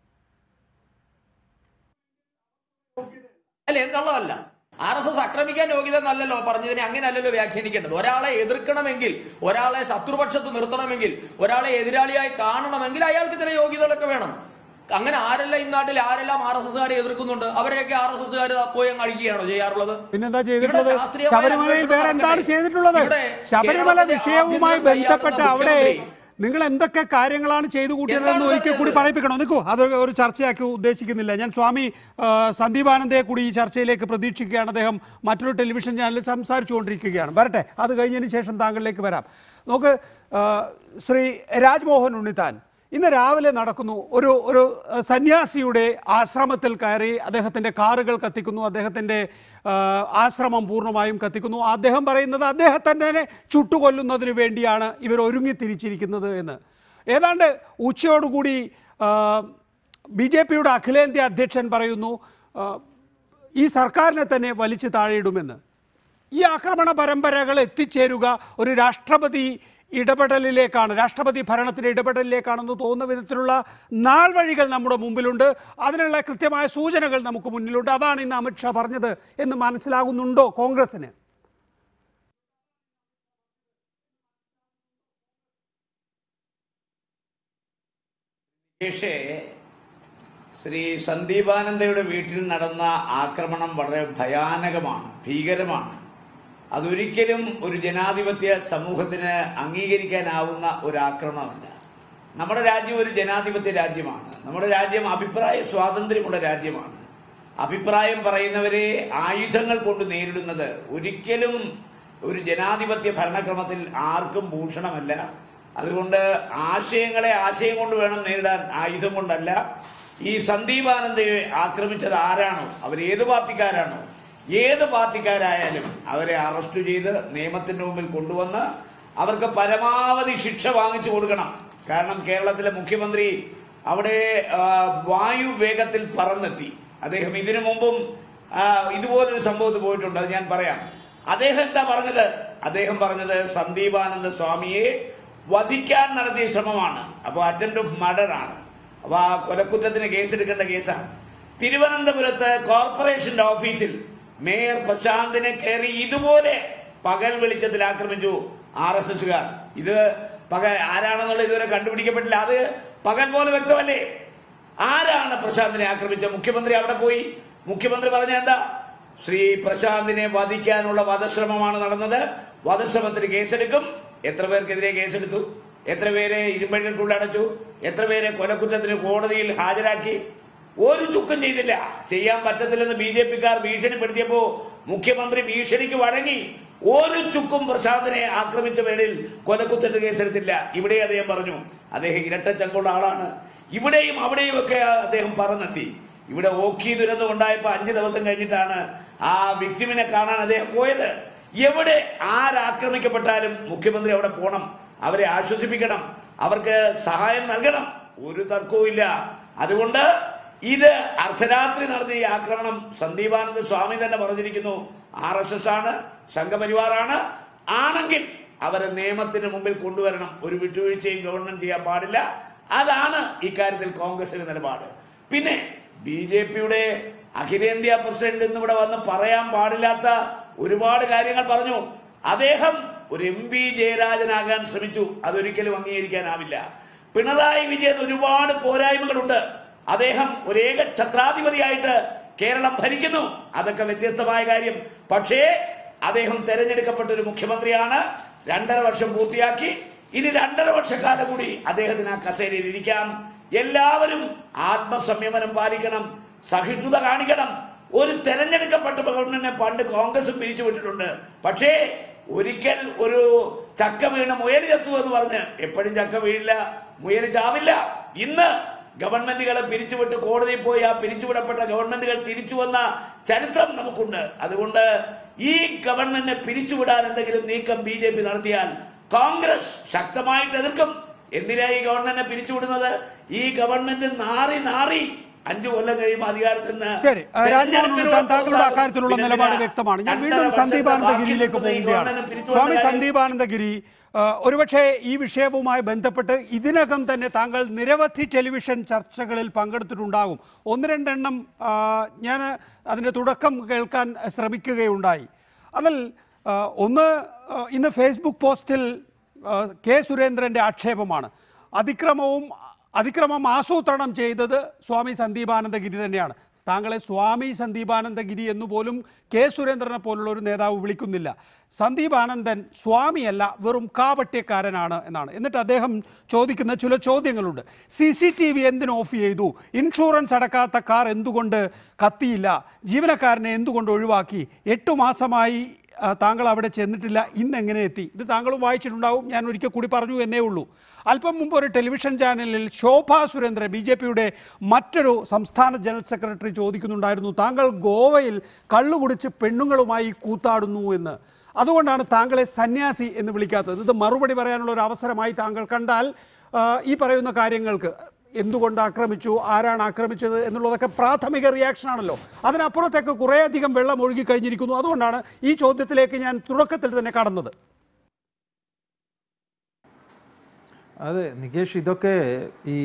Speaker 9: അല്ല എന്നുള്ളതല്ല ആർ എസ് എസ് ആക്രമിക്കാൻ യോഗ്യത എന്നല്ലല്ലോ പറഞ്ഞതിനെ അങ്ങനെയല്ലല്ലോ വ്യാഖ്യാനിക്കേണ്ടത് ഒരാളെ എതിർക്കണമെങ്കിൽ ഒരാളെ ശത്രുപക്ഷത്ത് നിർത്തണമെങ്കിൽ ഒരാളെ എതിരാളിയായി കാണണമെങ്കിൽ അയാൾക്ക് ചില യോഗ്യതകളൊക്കെ വേണം അങ്ങനെ ആരെല്ലാം ഈ നാട്ടിൽ ആരെല്ലാം ആർ എസ് എസ്കാരെ എതിർക്കുന്നുണ്ട് അവരെയൊക്കെ ആർ എസ് എസ്കാർ പോയി അങ്ങ് അടിക്കുകയാണോ ചെയ്യാറുള്ളത്
Speaker 1: പിന്നെന്താ ചെയ്തിട്ടുള്ളത്
Speaker 9: ഇവിടെ ശാസ്ത്രീയമായ
Speaker 1: ശബരിമലയിൽ
Speaker 9: അന്വേഷണം
Speaker 1: വേറെ എന്താണ്
Speaker 9: നടക്കട്ടെ.
Speaker 1: ചെയ്തിട്ടുള്ളത്
Speaker 9: ഇവിടെ
Speaker 1: ശബരിമല
Speaker 9: കേരളത്തിന്റെ
Speaker 1: വിഷയവുമായി
Speaker 9: ആഭ്യന്തര
Speaker 1: ബന്ധപ്പെട്ട്
Speaker 9: കയ്യാളുന്ന
Speaker 1: അവിടെ
Speaker 9: മുഖ്യമന്ത്രി
Speaker 1: നിങ്ങൾ എന്തൊക്കെ കാര്യങ്ങളാണ് ചെയ്തു കൂട്ടിയതെന്ന്
Speaker 9: എന്താണ്
Speaker 1: ഒരിക്കൽ കൂടി
Speaker 9: ചെയ്തത്?
Speaker 1: പറയിപ്പിക്കണോ നിൽക്കൂ അത് ഒരു ചർച്ചയാക്കി ഉദ്ദേശിക്കുന്നില്ല ഞാൻ സ്വാമി ആ, സന്ദീപ് ആനന്ദയെ കൂടി ഈ ചർച്ചയിലേക്ക് പ്രതീക്ഷിക്കുകയാണ് അദ്ദേഹം മറ്റൊരു ടെലിവിഷൻ ചാനലിൽ സംസാരിച്ചുകൊണ്ടിരിക്കുകയാണ് വരട്ടെ അത് കഴിഞ്ഞതിന് ശേഷം താങ്കളിലേക്ക് വരാം നോക്ക് ആ, ശ്രീ രാജ്മോഹൻ ഉണ്ണിത്താൻ ഇന്ന് രാവിലെ നടക്കുന്നു ഒരു ഒരു ആ, സന്യാസിയുടെ ആശ്രമത്തിൽ കയറി അദ്ദേഹത്തിൻ്റെ കാറുകൾ കത്തിക്കുന്നു അദ്ദേഹത്തിൻ്റെ ആ, ആശ്രമം പൂർണ്ണമായും കത്തിക്കുന്നു അദ്ദേഹം പറയുന്നത് അദ്ദേഹത്തിൻ്റെ ചുട്ടുകൊല്ലുന്നതിന് വേണ്ടിയാണ് ഇവർ ഒരുങ്ങി തിരിച്ചിരിക്കുന്നത് എന്ന് ഏതാണ്ട് ഉച്ചയോടുകൂടി ബി ജെ പിയുടെ അഖിലേന്ത്യാ അധ്യക്ഷൻ പറയുന്നു ആ, ഈ സർക്കാരിനെ തന്നെ വലിച്ചു താഴെയിടുമെന്ന് ഈ ആക്രമണ പരമ്പരകൾ എത്തിച്ചേരുക ഒരു രാഷ്ട്രപതി ഇടപെടലിലേക്കാണ് രാഷ്ട്രപതി ഭരണത്തിൻ്റെ ഇടപെടലിലേക്കാണെന്ന് തോന്നുന്ന വിധത്തിലുള്ള നാൾ വഴികൾ നമ്മുടെ മുമ്പിലുണ്ട് അതിനുള്ള കൃത്യമായ സൂചനകൾ നമുക്ക് മുന്നിലുണ്ട് അതാണ് ഇന്ന് അമിത്ഷാ പറഞ്ഞത് എന്ന് മനസ്സിലാകുന്നുണ്ടോ കോൺഗ്രസിന്
Speaker 10: പക്ഷേ ശ്രീ സന്ദീപാനന്ദയുടെ വീട്ടിൽ നടന്ന ആക്രമണം വളരെ ഭയാനകമാണ് ഭീകരമാണ് അതൊരിക്കലും ഒരു ജനാധിപത്യ സമൂഹത്തിന് അംഗീകരിക്കാനാവുന്ന ഒരു ആക്രമണമല്ല നമ്മുടെ രാജ്യം ഒരു ജനാധിപത്യ രാജ്യമാണ് നമ്മുടെ രാജ്യം അഭിപ്രായ സ്വാതന്ത്ര്യമുള്ള രാജ്യമാണ് അഭിപ്രായം പറയുന്നവരെ ആയുധങ്ങൾ കൊണ്ട് നേരിടുന്നത് ഒരിക്കലും ഒരു ജനാധിപത്യ ഭരണക്രമത്തിൽ ആർക്കും ഭൂഷണമല്ല അതുകൊണ്ട് ആശയങ്ങളെ ആശയം കൊണ്ട് വേണം നേരിടാൻ ആയുധം കൊണ്ടല്ല ഈ സന്ദീപാനന്ദയെ ആക്രമിച്ചത് ആരാണോ അവർ ഏത് പാർട്ടിക്കാരാണോ ഏത് പാർട്ടിക്കാരായാലും അവരെ അറസ്റ്റ് ചെയ്ത് നിയമത്തിന്റെ മുമ്പിൽ കൊണ്ടുവന്ന് അവർക്ക് പരമാവധി ശിക്ഷ വാങ്ങിച്ചു കൊടുക്കണം കാരണം കേരളത്തിലെ മുഖ്യമന്ത്രി അവിടെ ആ, വായു വേഗത്തിൽ പറന്നെത്തി അദ്ദേഹം ഇതിനു മുമ്പും ആ, ഇതുപോലൊരു സംഭവത്തിൽ പോയിട്ടുണ്ട് അത് ഞാൻ പറയാം അദ്ദേഹം എന്താ പറഞ്ഞത് അദ്ദേഹം പറഞ്ഞത് സന്ദീപാനന്ദ സ്വാമിയെ വധിക്കാൻ നടത്തിയ ശ്രമമാണ് അപ്പോൾ അറ്റംപ്റ്റ് ഓഫ് മർഡർ ആണ് അപ്പൊ ആ കൊലക്കുറ്റത്തിന് കേസെടുക്കേണ്ട കേസാണ് തിരുവനന്തപുരത്ത് കോർപ്പറേഷന്റെ ഓഫീസിൽ മേയർ പ്രശാന്തിനെ കയറി ഇതുപോലെ പകൽ വെളിച്ചത്തിൽ ആക്രമിച്ചു ആർ എസ് എസുകാർ ഇത് പകൽ ആരാണെന്നുള്ള ഇതുവരെ കണ്ടുപിടിക്കപ്പെട്ടില്ല അത് പകൽ പോലെ വ്യക്തമല്ലേ ആരാണ് പ്രശാന്തിനെ ആക്രമിച്ച മുഖ്യമന്ത്രി അവിടെ പോയി മുഖ്യമന്ത്രി പറഞ്ഞ എന്താ ശ്രീ പ്രശാന്തിനെ വധിക്കാനുള്ള വധശ്രമമാണ് നടന്നത് വധശ്രമത്തിന് കേസെടുക്കും എത്ര പേർക്കെതിരെ കേസെടുത്തു എത്ര പേരെ ഇരുമ്പഴികൾക്കുള്ളിൽ അടച്ചു എത്ര പേരെ കൊലക്കുറ്റത്തിന് കോടതിയിൽ ഹാജരാക്കി ഒരു ചുക്കും ചെയ്തില്ല ചെയ്യാൻ പറ്റത്തില്ലെന്ന് ബി ജെ പിക്കാർ ഭീഷണിപ്പെടുത്തിയപ്പോ മുഖ്യമന്ത്രി ഭീഷണിക്ക് വഴങ്ങി ഒരു ചുക്കും പ്രശാന്തിനെ ആക്രമിച്ച പേരിൽ കൊലക്കുറ്റത്തിന് കേസെടുത്തില്ല ഇവിടെ അദ്ദേഹം പറഞ്ഞു അദ്ദേഹം ഇരട്ടച്ചങ്കുള്ള ആളാണ് ഇവിടെയും അവിടെയും ഒക്കെ അദ്ദേഹം പറന്നെത്തി ഇവിടെ ഓഖി ദുരന്തം ഉണ്ടായപ്പോ അഞ്ചു ദിവസം കഴിഞ്ഞിട്ടാണ് ആ വിക്ടിമിനെ കാണാൻ അദ്ദേഹം പോയത് എവിടെ ആരാക്രമിക്കപ്പെട്ടാലും മുഖ്യമന്ത്രി അവിടെ പോകണം അവരെ ആശ്വസിപ്പിക്കണം അവർക്ക് സഹായം നൽകണം ഒരു തർക്കവുമില്ല അതുകൊണ്ട് ഇത് അർദ്ധരാത്രി നടന്ന ഈ ആക്രമണം സന്ദീപാനന്ദ സ്വാമി തന്നെ പറഞ്ഞിരിക്കുന്നു ആർ എസ് എസ് ആണ് സംഘപരിവാറാണ് ആണെങ്കിൽ അവരെ നിയമത്തിന് മുമ്പിൽ കൊണ്ടുവരണം ഒരു വിട്ടുവീഴ്ചയും ഗവൺമെന്റ് ചെയ്യാൻ പാടില്ല അതാണ് ഇക്കാര്യത്തിൽ കോൺഗ്രസിന്റെ നിലപാട് പിന്നെ ബി ജെ പിയുടെ അഖിലേന്ത്യാ പ്രസിഡന്റ് ഇന്ന് ഇവിടെ വന്ന് പറയാൻ പാടില്ലാത്ത ഒരുപാട് കാര്യങ്ങൾ പറഞ്ഞു അദ്ദേഹം ഒരു എം പി ജയരാജനാകാൻ ശ്രമിച്ചു അതൊരിക്കലും അംഗീകരിക്കാനാവില്ല പിണറായി വിജയൻ ഒരുപാട് പോരായ്മകളുണ്ട് അദ്ദേഹം ഒരു ഏക ഛത്രാധിപതിയായിട്ട് കേരളം ഭരിക്കുന്നു അതൊക്കെ വ്യത്യസ്തമായ കാര്യം പക്ഷേ അദ്ദേഹം തെരഞ്ഞെടുക്കപ്പെട്ട ഒരു മുഖ്യമന്ത്രിയാണ് രണ്ടര വർഷം പൂർത്തിയാക്കി ഇനി രണ്ടര വർഷക്കാലം കൂടി അദ്ദേഹത്തിന് ആ കസേരയിൽ ഇരിക്കാം എല്ലാവരും ആത്മസംയമനം പാലിക്കണം സഹിഷ്ണുത കാണിക്കണം ഒരു തെരഞ്ഞെടുക്കപ്പെട്ട ഗവൺമെന്റിനെ പണ്ട് കോൺഗ്രസും പിരിച്ചുവിട്ടിട്ടുണ്ട് പക്ഷേ ഒരിക്കൽ ഒരു ചക്ക വീണ് മുയൽ ചത്തു എന്ന് പറഞ്ഞ് എപ്പോഴും ചക്ക വീഴില്ല മുയൽ ചാവില്ല ഇന്ന് ഗവൺമെന്റുകളെ പിരിച്ചുവിട്ട് കോടതിയിൽ പോയി ആ പിരിച്ചുവിടപ്പെട്ട ഗവൺമെന്റുകൾ തിരിച്ചു വന്ന ചരിത്രം നമുക്കുണ്ട് അതുകൊണ്ട് ഈ ഗവൺമെന്റിനെ പിരിച്ചുവിടാൻ എന്തെങ്കിലും നീക്കം ബി ജെ പി നടത്തിയാൽ കോൺഗ്രസ് ശക്തമായിട്ട് എതിർക്കും എന്തിനാ ഈ ഗവൺമെന്റിനെ പിരിച്ചുവിടുന്നത് ഈ ഗവൺമെന്റ് നാറി നാറി അഞ്ചു കൊല്ലം കഴിയുമ്പോൾ അധികാരത്തിൽ നിന്ന്
Speaker 1: ശരി ആ, രാജ്മോഹൻ ഉണ്ണിത്താൻ താങ്കളുടെ അക്കാര്യത്തിലുള്ള
Speaker 10: പിന്നെ
Speaker 1: നിലപാട്
Speaker 10: എന്തിനാ?
Speaker 1: വ്യക്തമാണ് ഞാൻ
Speaker 10: രണ്ടര
Speaker 1: വീണ്ടും
Speaker 10: വർഷത്തെ
Speaker 1: സന്ദീപാനന്ദഗിരിയിലേക്ക്
Speaker 10: ബാക്കി നിൽക്കുന്ന ഈ
Speaker 1: പോവുകയാണ്
Speaker 10: ഗവൺമെന്റ് പിരിച്ചുവിടേണ്ട
Speaker 1: സ്വാമി
Speaker 10: കാര്യം-
Speaker 1: സന്ദീപാനന്ദഗിരി ആ, ഒരുപക്ഷെ ഈ വിഷയവുമായി ബന്ധപ്പെട്ട് ഇതിനകം തന്നെ താങ്കൾ നിരവധി ടെലിവിഷൻ ചർച്ചകളിൽ പങ്കെടുത്തിട്ടുണ്ടാകും ഒന്ന് രണ്ടെണ്ണം ഞാൻ അതിൻ്റെ തുടക്കം കേൾക്കാൻ ശ്രമിക്കുകയുണ്ടായി അതിൽ ആ, ഒന്ന് ആ, ഇന്ന് ഫേസ്ബുക്ക് പോസ്റ്റിൽ ആ, കെ സുരേന്ദ്രൻ്റെ ആക്ഷേപമാണ് അതിക്രമവും അതിക്രമം ആസൂത്രണം ചെയ്തത് സ്വാമി സന്ദീപാനന്ദഗിരി തന്നെയാണ് താങ്കളെ സ്വാമി സന്ദീപാനന്ദഗിരി എന്ന് പോലും കെ സുരേന്ദ്രനെ പോലുള്ള ഒരു നേതാവ് വിളിക്കുന്നില്ല സന്ദീപാനന്ദൻ സ്വാമിയല്ല വെറും കാപട്യക്കാരനാണ് എന്നാണ് എന്നിട്ട് അദ്ദേഹം ചോദിക്കുന്ന ചില ചോദ്യങ്ങളുണ്ട് സി സി ടി വി എന്തിനു ഓഫ് ചെയ്തു ഇൻഷുറൻസ് അടക്കാത്ത കാർ എന്തുകൊണ്ട് കത്തിയില്ല ജീവനക്കാരനെ എന്തുകൊണ്ട് ഒഴിവാക്കി എട്ടു മാസമായി ആ, താങ്കൾ അവിടെ ചെന്നിട്ടില്ല ഇന്ന് എങ്ങനെ എത്തി ഇത് താങ്കളും വായിച്ചിട്ടുണ്ടാവും ഞാൻ ഒരിക്കൽ കൂടി പറഞ്ഞു എന്നേ ഉള്ളൂ അല്പം മുമ്പ് ഒരു ടെലിവിഷൻ ചാനലിൽ ശോഭാ സുരേന്ദ്രൻ ബി ജെ പിയുടെ മറ്റൊരു സംസ്ഥാന ജനറൽ സെക്രട്ടറി ചോദിക്കുന്നുണ്ടായിരുന്നു താങ്കൾ ഗോവയിൽ കള്ളുകുടിച്ച് പെണ്ണുങ്ങളുമായി കൂത്താടുന്നു എന്ന് അതുകൊണ്ടാണ് താങ്കളെ സന്യാസി എന്ന് വിളിക്കാത്തത് ഇത് മറുപടി പറയാനുള്ള ഒരു അവസരമായി താങ്കൾ കണ്ടാൽ ആ, ഈ പറയുന്ന കാര്യങ്ങൾക്ക് എന്തുകൊണ്ട് ആക്രമിച്ചു ആരാണ് ആക്രമിച്ചത് എന്നുള്ളതൊക്കെ പ്രാഥമിക റിയാക്ഷൻ ആണല്ലോ അതിനപ്പുറത്തേക്ക് കുറേയധികം വെള്ളം ഒഴുകി കഴിഞ്ഞിരിക്കുന്നു അതുകൊണ്ടാണ് ഈ ചോദ്യത്തിലേക്ക് ഞാൻ തുടക്കത്തിൽ തന്നെ കടന്നത്
Speaker 4: അതെ നികേഷ് ഇതൊക്കെ ഈ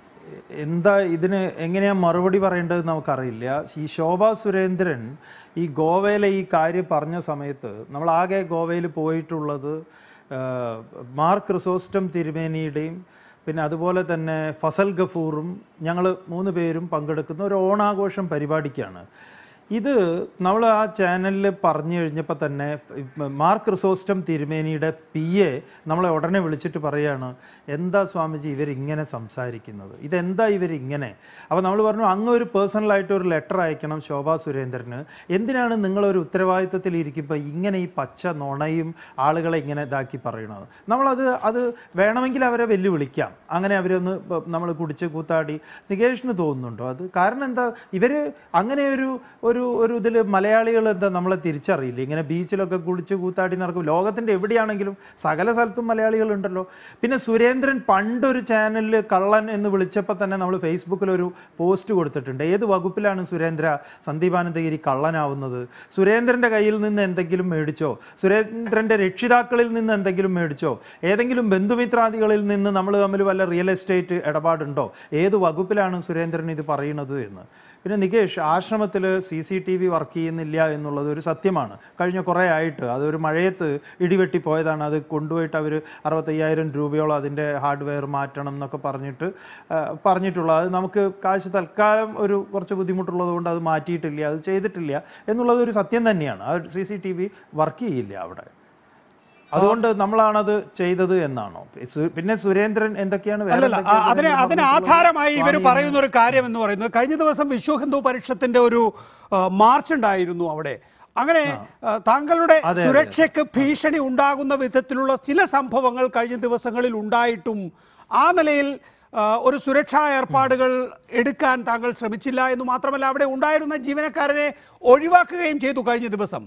Speaker 4: എന്താ ഇതിന് എങ്ങനെയാ മറുപടി പറയേണ്ടത് നമുക്കറിയില്ല ഈ ശോഭാ സുരേന്ദ്രൻ ഈ ഗോവയിലെ ഈ കാര്യം പറഞ്ഞ സമയത്ത് നമ്മൾ ആകെ ഗോവയിൽ പോയിട്ടുള്ളത് ആ, മാർക്ക് ക്രിസോസ്റ്റം തിരുമേനിയുടെയും പിന്നെ അതുപോലെ തന്നെ ഫസൽ ഗഫൂറും ഞങ്ങൾ മൂന്ന് പേരും പങ്കെടുക്കുന്ന ഒരു ഓണാഘോഷം പരിപാടിക്കാണ് ഇത് നമ്മൾ ആ ചാനലിൽ പറഞ്ഞു കഴിഞ്ഞപ്പോൾ തന്നെ മാർക്ക് ക്രിസോസ്റ്റം തിരുമേനിയുടെ പി എ നമ്മളെ ഉടനെ വിളിച്ചിട്ട് പറയാണ് എന്താ സ്വാമിജി ഇവരിങ്ങനെ സംസാരിക്കുന്നത് ഇതെന്താ ഇവരിങ്ങനെ അപ്പോൾ നമ്മൾ പറഞ്ഞു അങ്ങ് ഒരു പേഴ്സണലായിട്ട് ഒരു ലെറ്റർ അയക്കണം ശോഭാ സുരേന്ദ്രന് എന്തിനാണ് നിങ്ങളൊരു ഉത്തരവാദിത്വത്തിൽ ഇരിക്കുമ്പോൾ ഇങ്ങനെ ഈ പച്ച നുണയും ആളുകളെ ഇങ്ങനെ ഇതാക്കി പറയണത് നമ്മളത് അത് വേണമെങ്കിൽ അവരെ വെല്ലുവിളിക്കാം അങ്ങനെ അവരൊന്ന് നമ്മൾ കുടിച്ച് കൂത്താടി നികേഷിന് തോന്നുന്നുണ്ടോ അത് കാരണം എന്താ ഇവർ അങ്ങനെ ഒരു ഒരു ഒരു ഇതിൽ മലയാളികൾ എന്താ നമ്മളെ തിരിച്ചറിയില്ല ഇങ്ങനെ ബീച്ചിലൊക്കെ കുളിച്ച് കൂത്താടി നടക്കും ലോകത്തിൻ്റെ എവിടെയാണെങ്കിലും സകല സ്ഥലത്തും മലയാളികളുണ്ടല്ലോ പിന്നെ സുരേന്ദ്രൻ പണ്ടൊരു ചാനലിൽ കള്ളൻ എന്ന് വിളിച്ചപ്പോൾ തന്നെ നമ്മൾ ഫേസ്ബുക്കിൽ ഒരു പോസ്റ്റ് കൊടുത്തിട്ടുണ്ട് ഏത് വകുപ്പിലാണ് സുരേന്ദ്ര സന്ദീപാനന്ദഗിരി കള്ളനാവുന്നത് സുരേന്ദ്രൻ്റെ കയ്യിൽ നിന്ന് എന്തെങ്കിലും മേടിച്ചോ സുരേന്ദ്രൻ്റെ രക്ഷിതാക്കളിൽ നിന്ന് എന്തെങ്കിലും മേടിച്ചോ ഏതെങ്കിലും ബന്ധുമിത്രാദികളിൽ നിന്ന് നമ്മൾ തമ്മിൽ വല്ല റിയൽ എസ്റ്റേറ്റ് ഇടപാടുണ്ടോ ഏത് വകുപ്പിലാണ് സുരേന്ദ്രൻ ഇത് പറയുന്നത് എന്ന് പിന്നെ നികേഷ് ആശ്രമത്തിൽ C C T V work ചെയ്യുന്നില്ല എന്നുള്ളത് ഒരു സത്യമാണ് കഴിഞ്ഞ കുറേ ആയിട്ട് അതൊരു മഴയത്ത് ഇടിവെട്ടി പോയതാണ് അത് കൊണ്ടുപോയിട്ട് അവർ അറുപത്തയ്യായിരം രൂപയോളം അതിൻ്റെ ഹാർഡ്വെയർ മാറ്റണം എന്നൊക്കെ പറഞ്ഞിട്ട് ആ, പറഞ്ഞിട്ടുള്ളത് അത് നമുക്ക് കാശ് തൽക്കാലം ഒരു കുറച്ച് ബുദ്ധിമുട്ടുള്ളത് കൊണ്ട് അത് മാറ്റിയിട്ടില്ല അത് ചെയ്തിട്ടില്ല എന്നുള്ളത് ഒരു സത്യം തന്നെയാണ് ആ C C T V work ചെയ്യില്ല അവിടെ അതുകൊണ്ട് നമ്മളാണത് ചെയ്തത് എന്നാണോ സു- പിന്നെ സുരേന്ദ്രൻ എന്തൊക്കെയാണ് വേറെ
Speaker 1: അല്ലല്ല
Speaker 4: എന്തൊക്കെയോ
Speaker 1: ആ, അതിന്
Speaker 4: സുരേന്ദ്രൻ
Speaker 1: അതിന്
Speaker 4: പറഞ്ഞിട്ടുള്ളത്?
Speaker 1: ആധാരമായി ഇവർ
Speaker 4: സ്വാമി
Speaker 1: പറയുന്ന ഒരു കാര്യം എന്ന് പറയുന്നത് കഴിഞ്ഞ ദിവസം വിശ്വ ഹിന്ദു പരിഷത്തിന്റെ ഒരു ആ, മാർച്ച് ഉണ്ടായിരുന്നു അവിടെ അങ്ങനെ ആ, താങ്കളുടെ
Speaker 4: അതെ, അതെ.
Speaker 1: സുരക്ഷയ്ക്ക് ഭീഷണി ഉണ്ടാകുന്ന വിധത്തിലുള്ള ചില സംഭവങ്ങൾ കഴിഞ്ഞ ദിവസങ്ങളിൽ ഉണ്ടായിട്ടും ആ നിലയിൽ ആ, ഒരു സുരക്ഷാ ഏർപ്പാടുകൾ എടുക്കാൻ താങ്കൾ ശ്രമിച്ചില്ല എന്ന് മാത്രമല്ല അവിടെ ഉണ്ടായിരുന്ന ജീവനക്കാരനെ ഒഴിവാക്കുകയും ചെയ്തു കഴിഞ്ഞ ദിവസം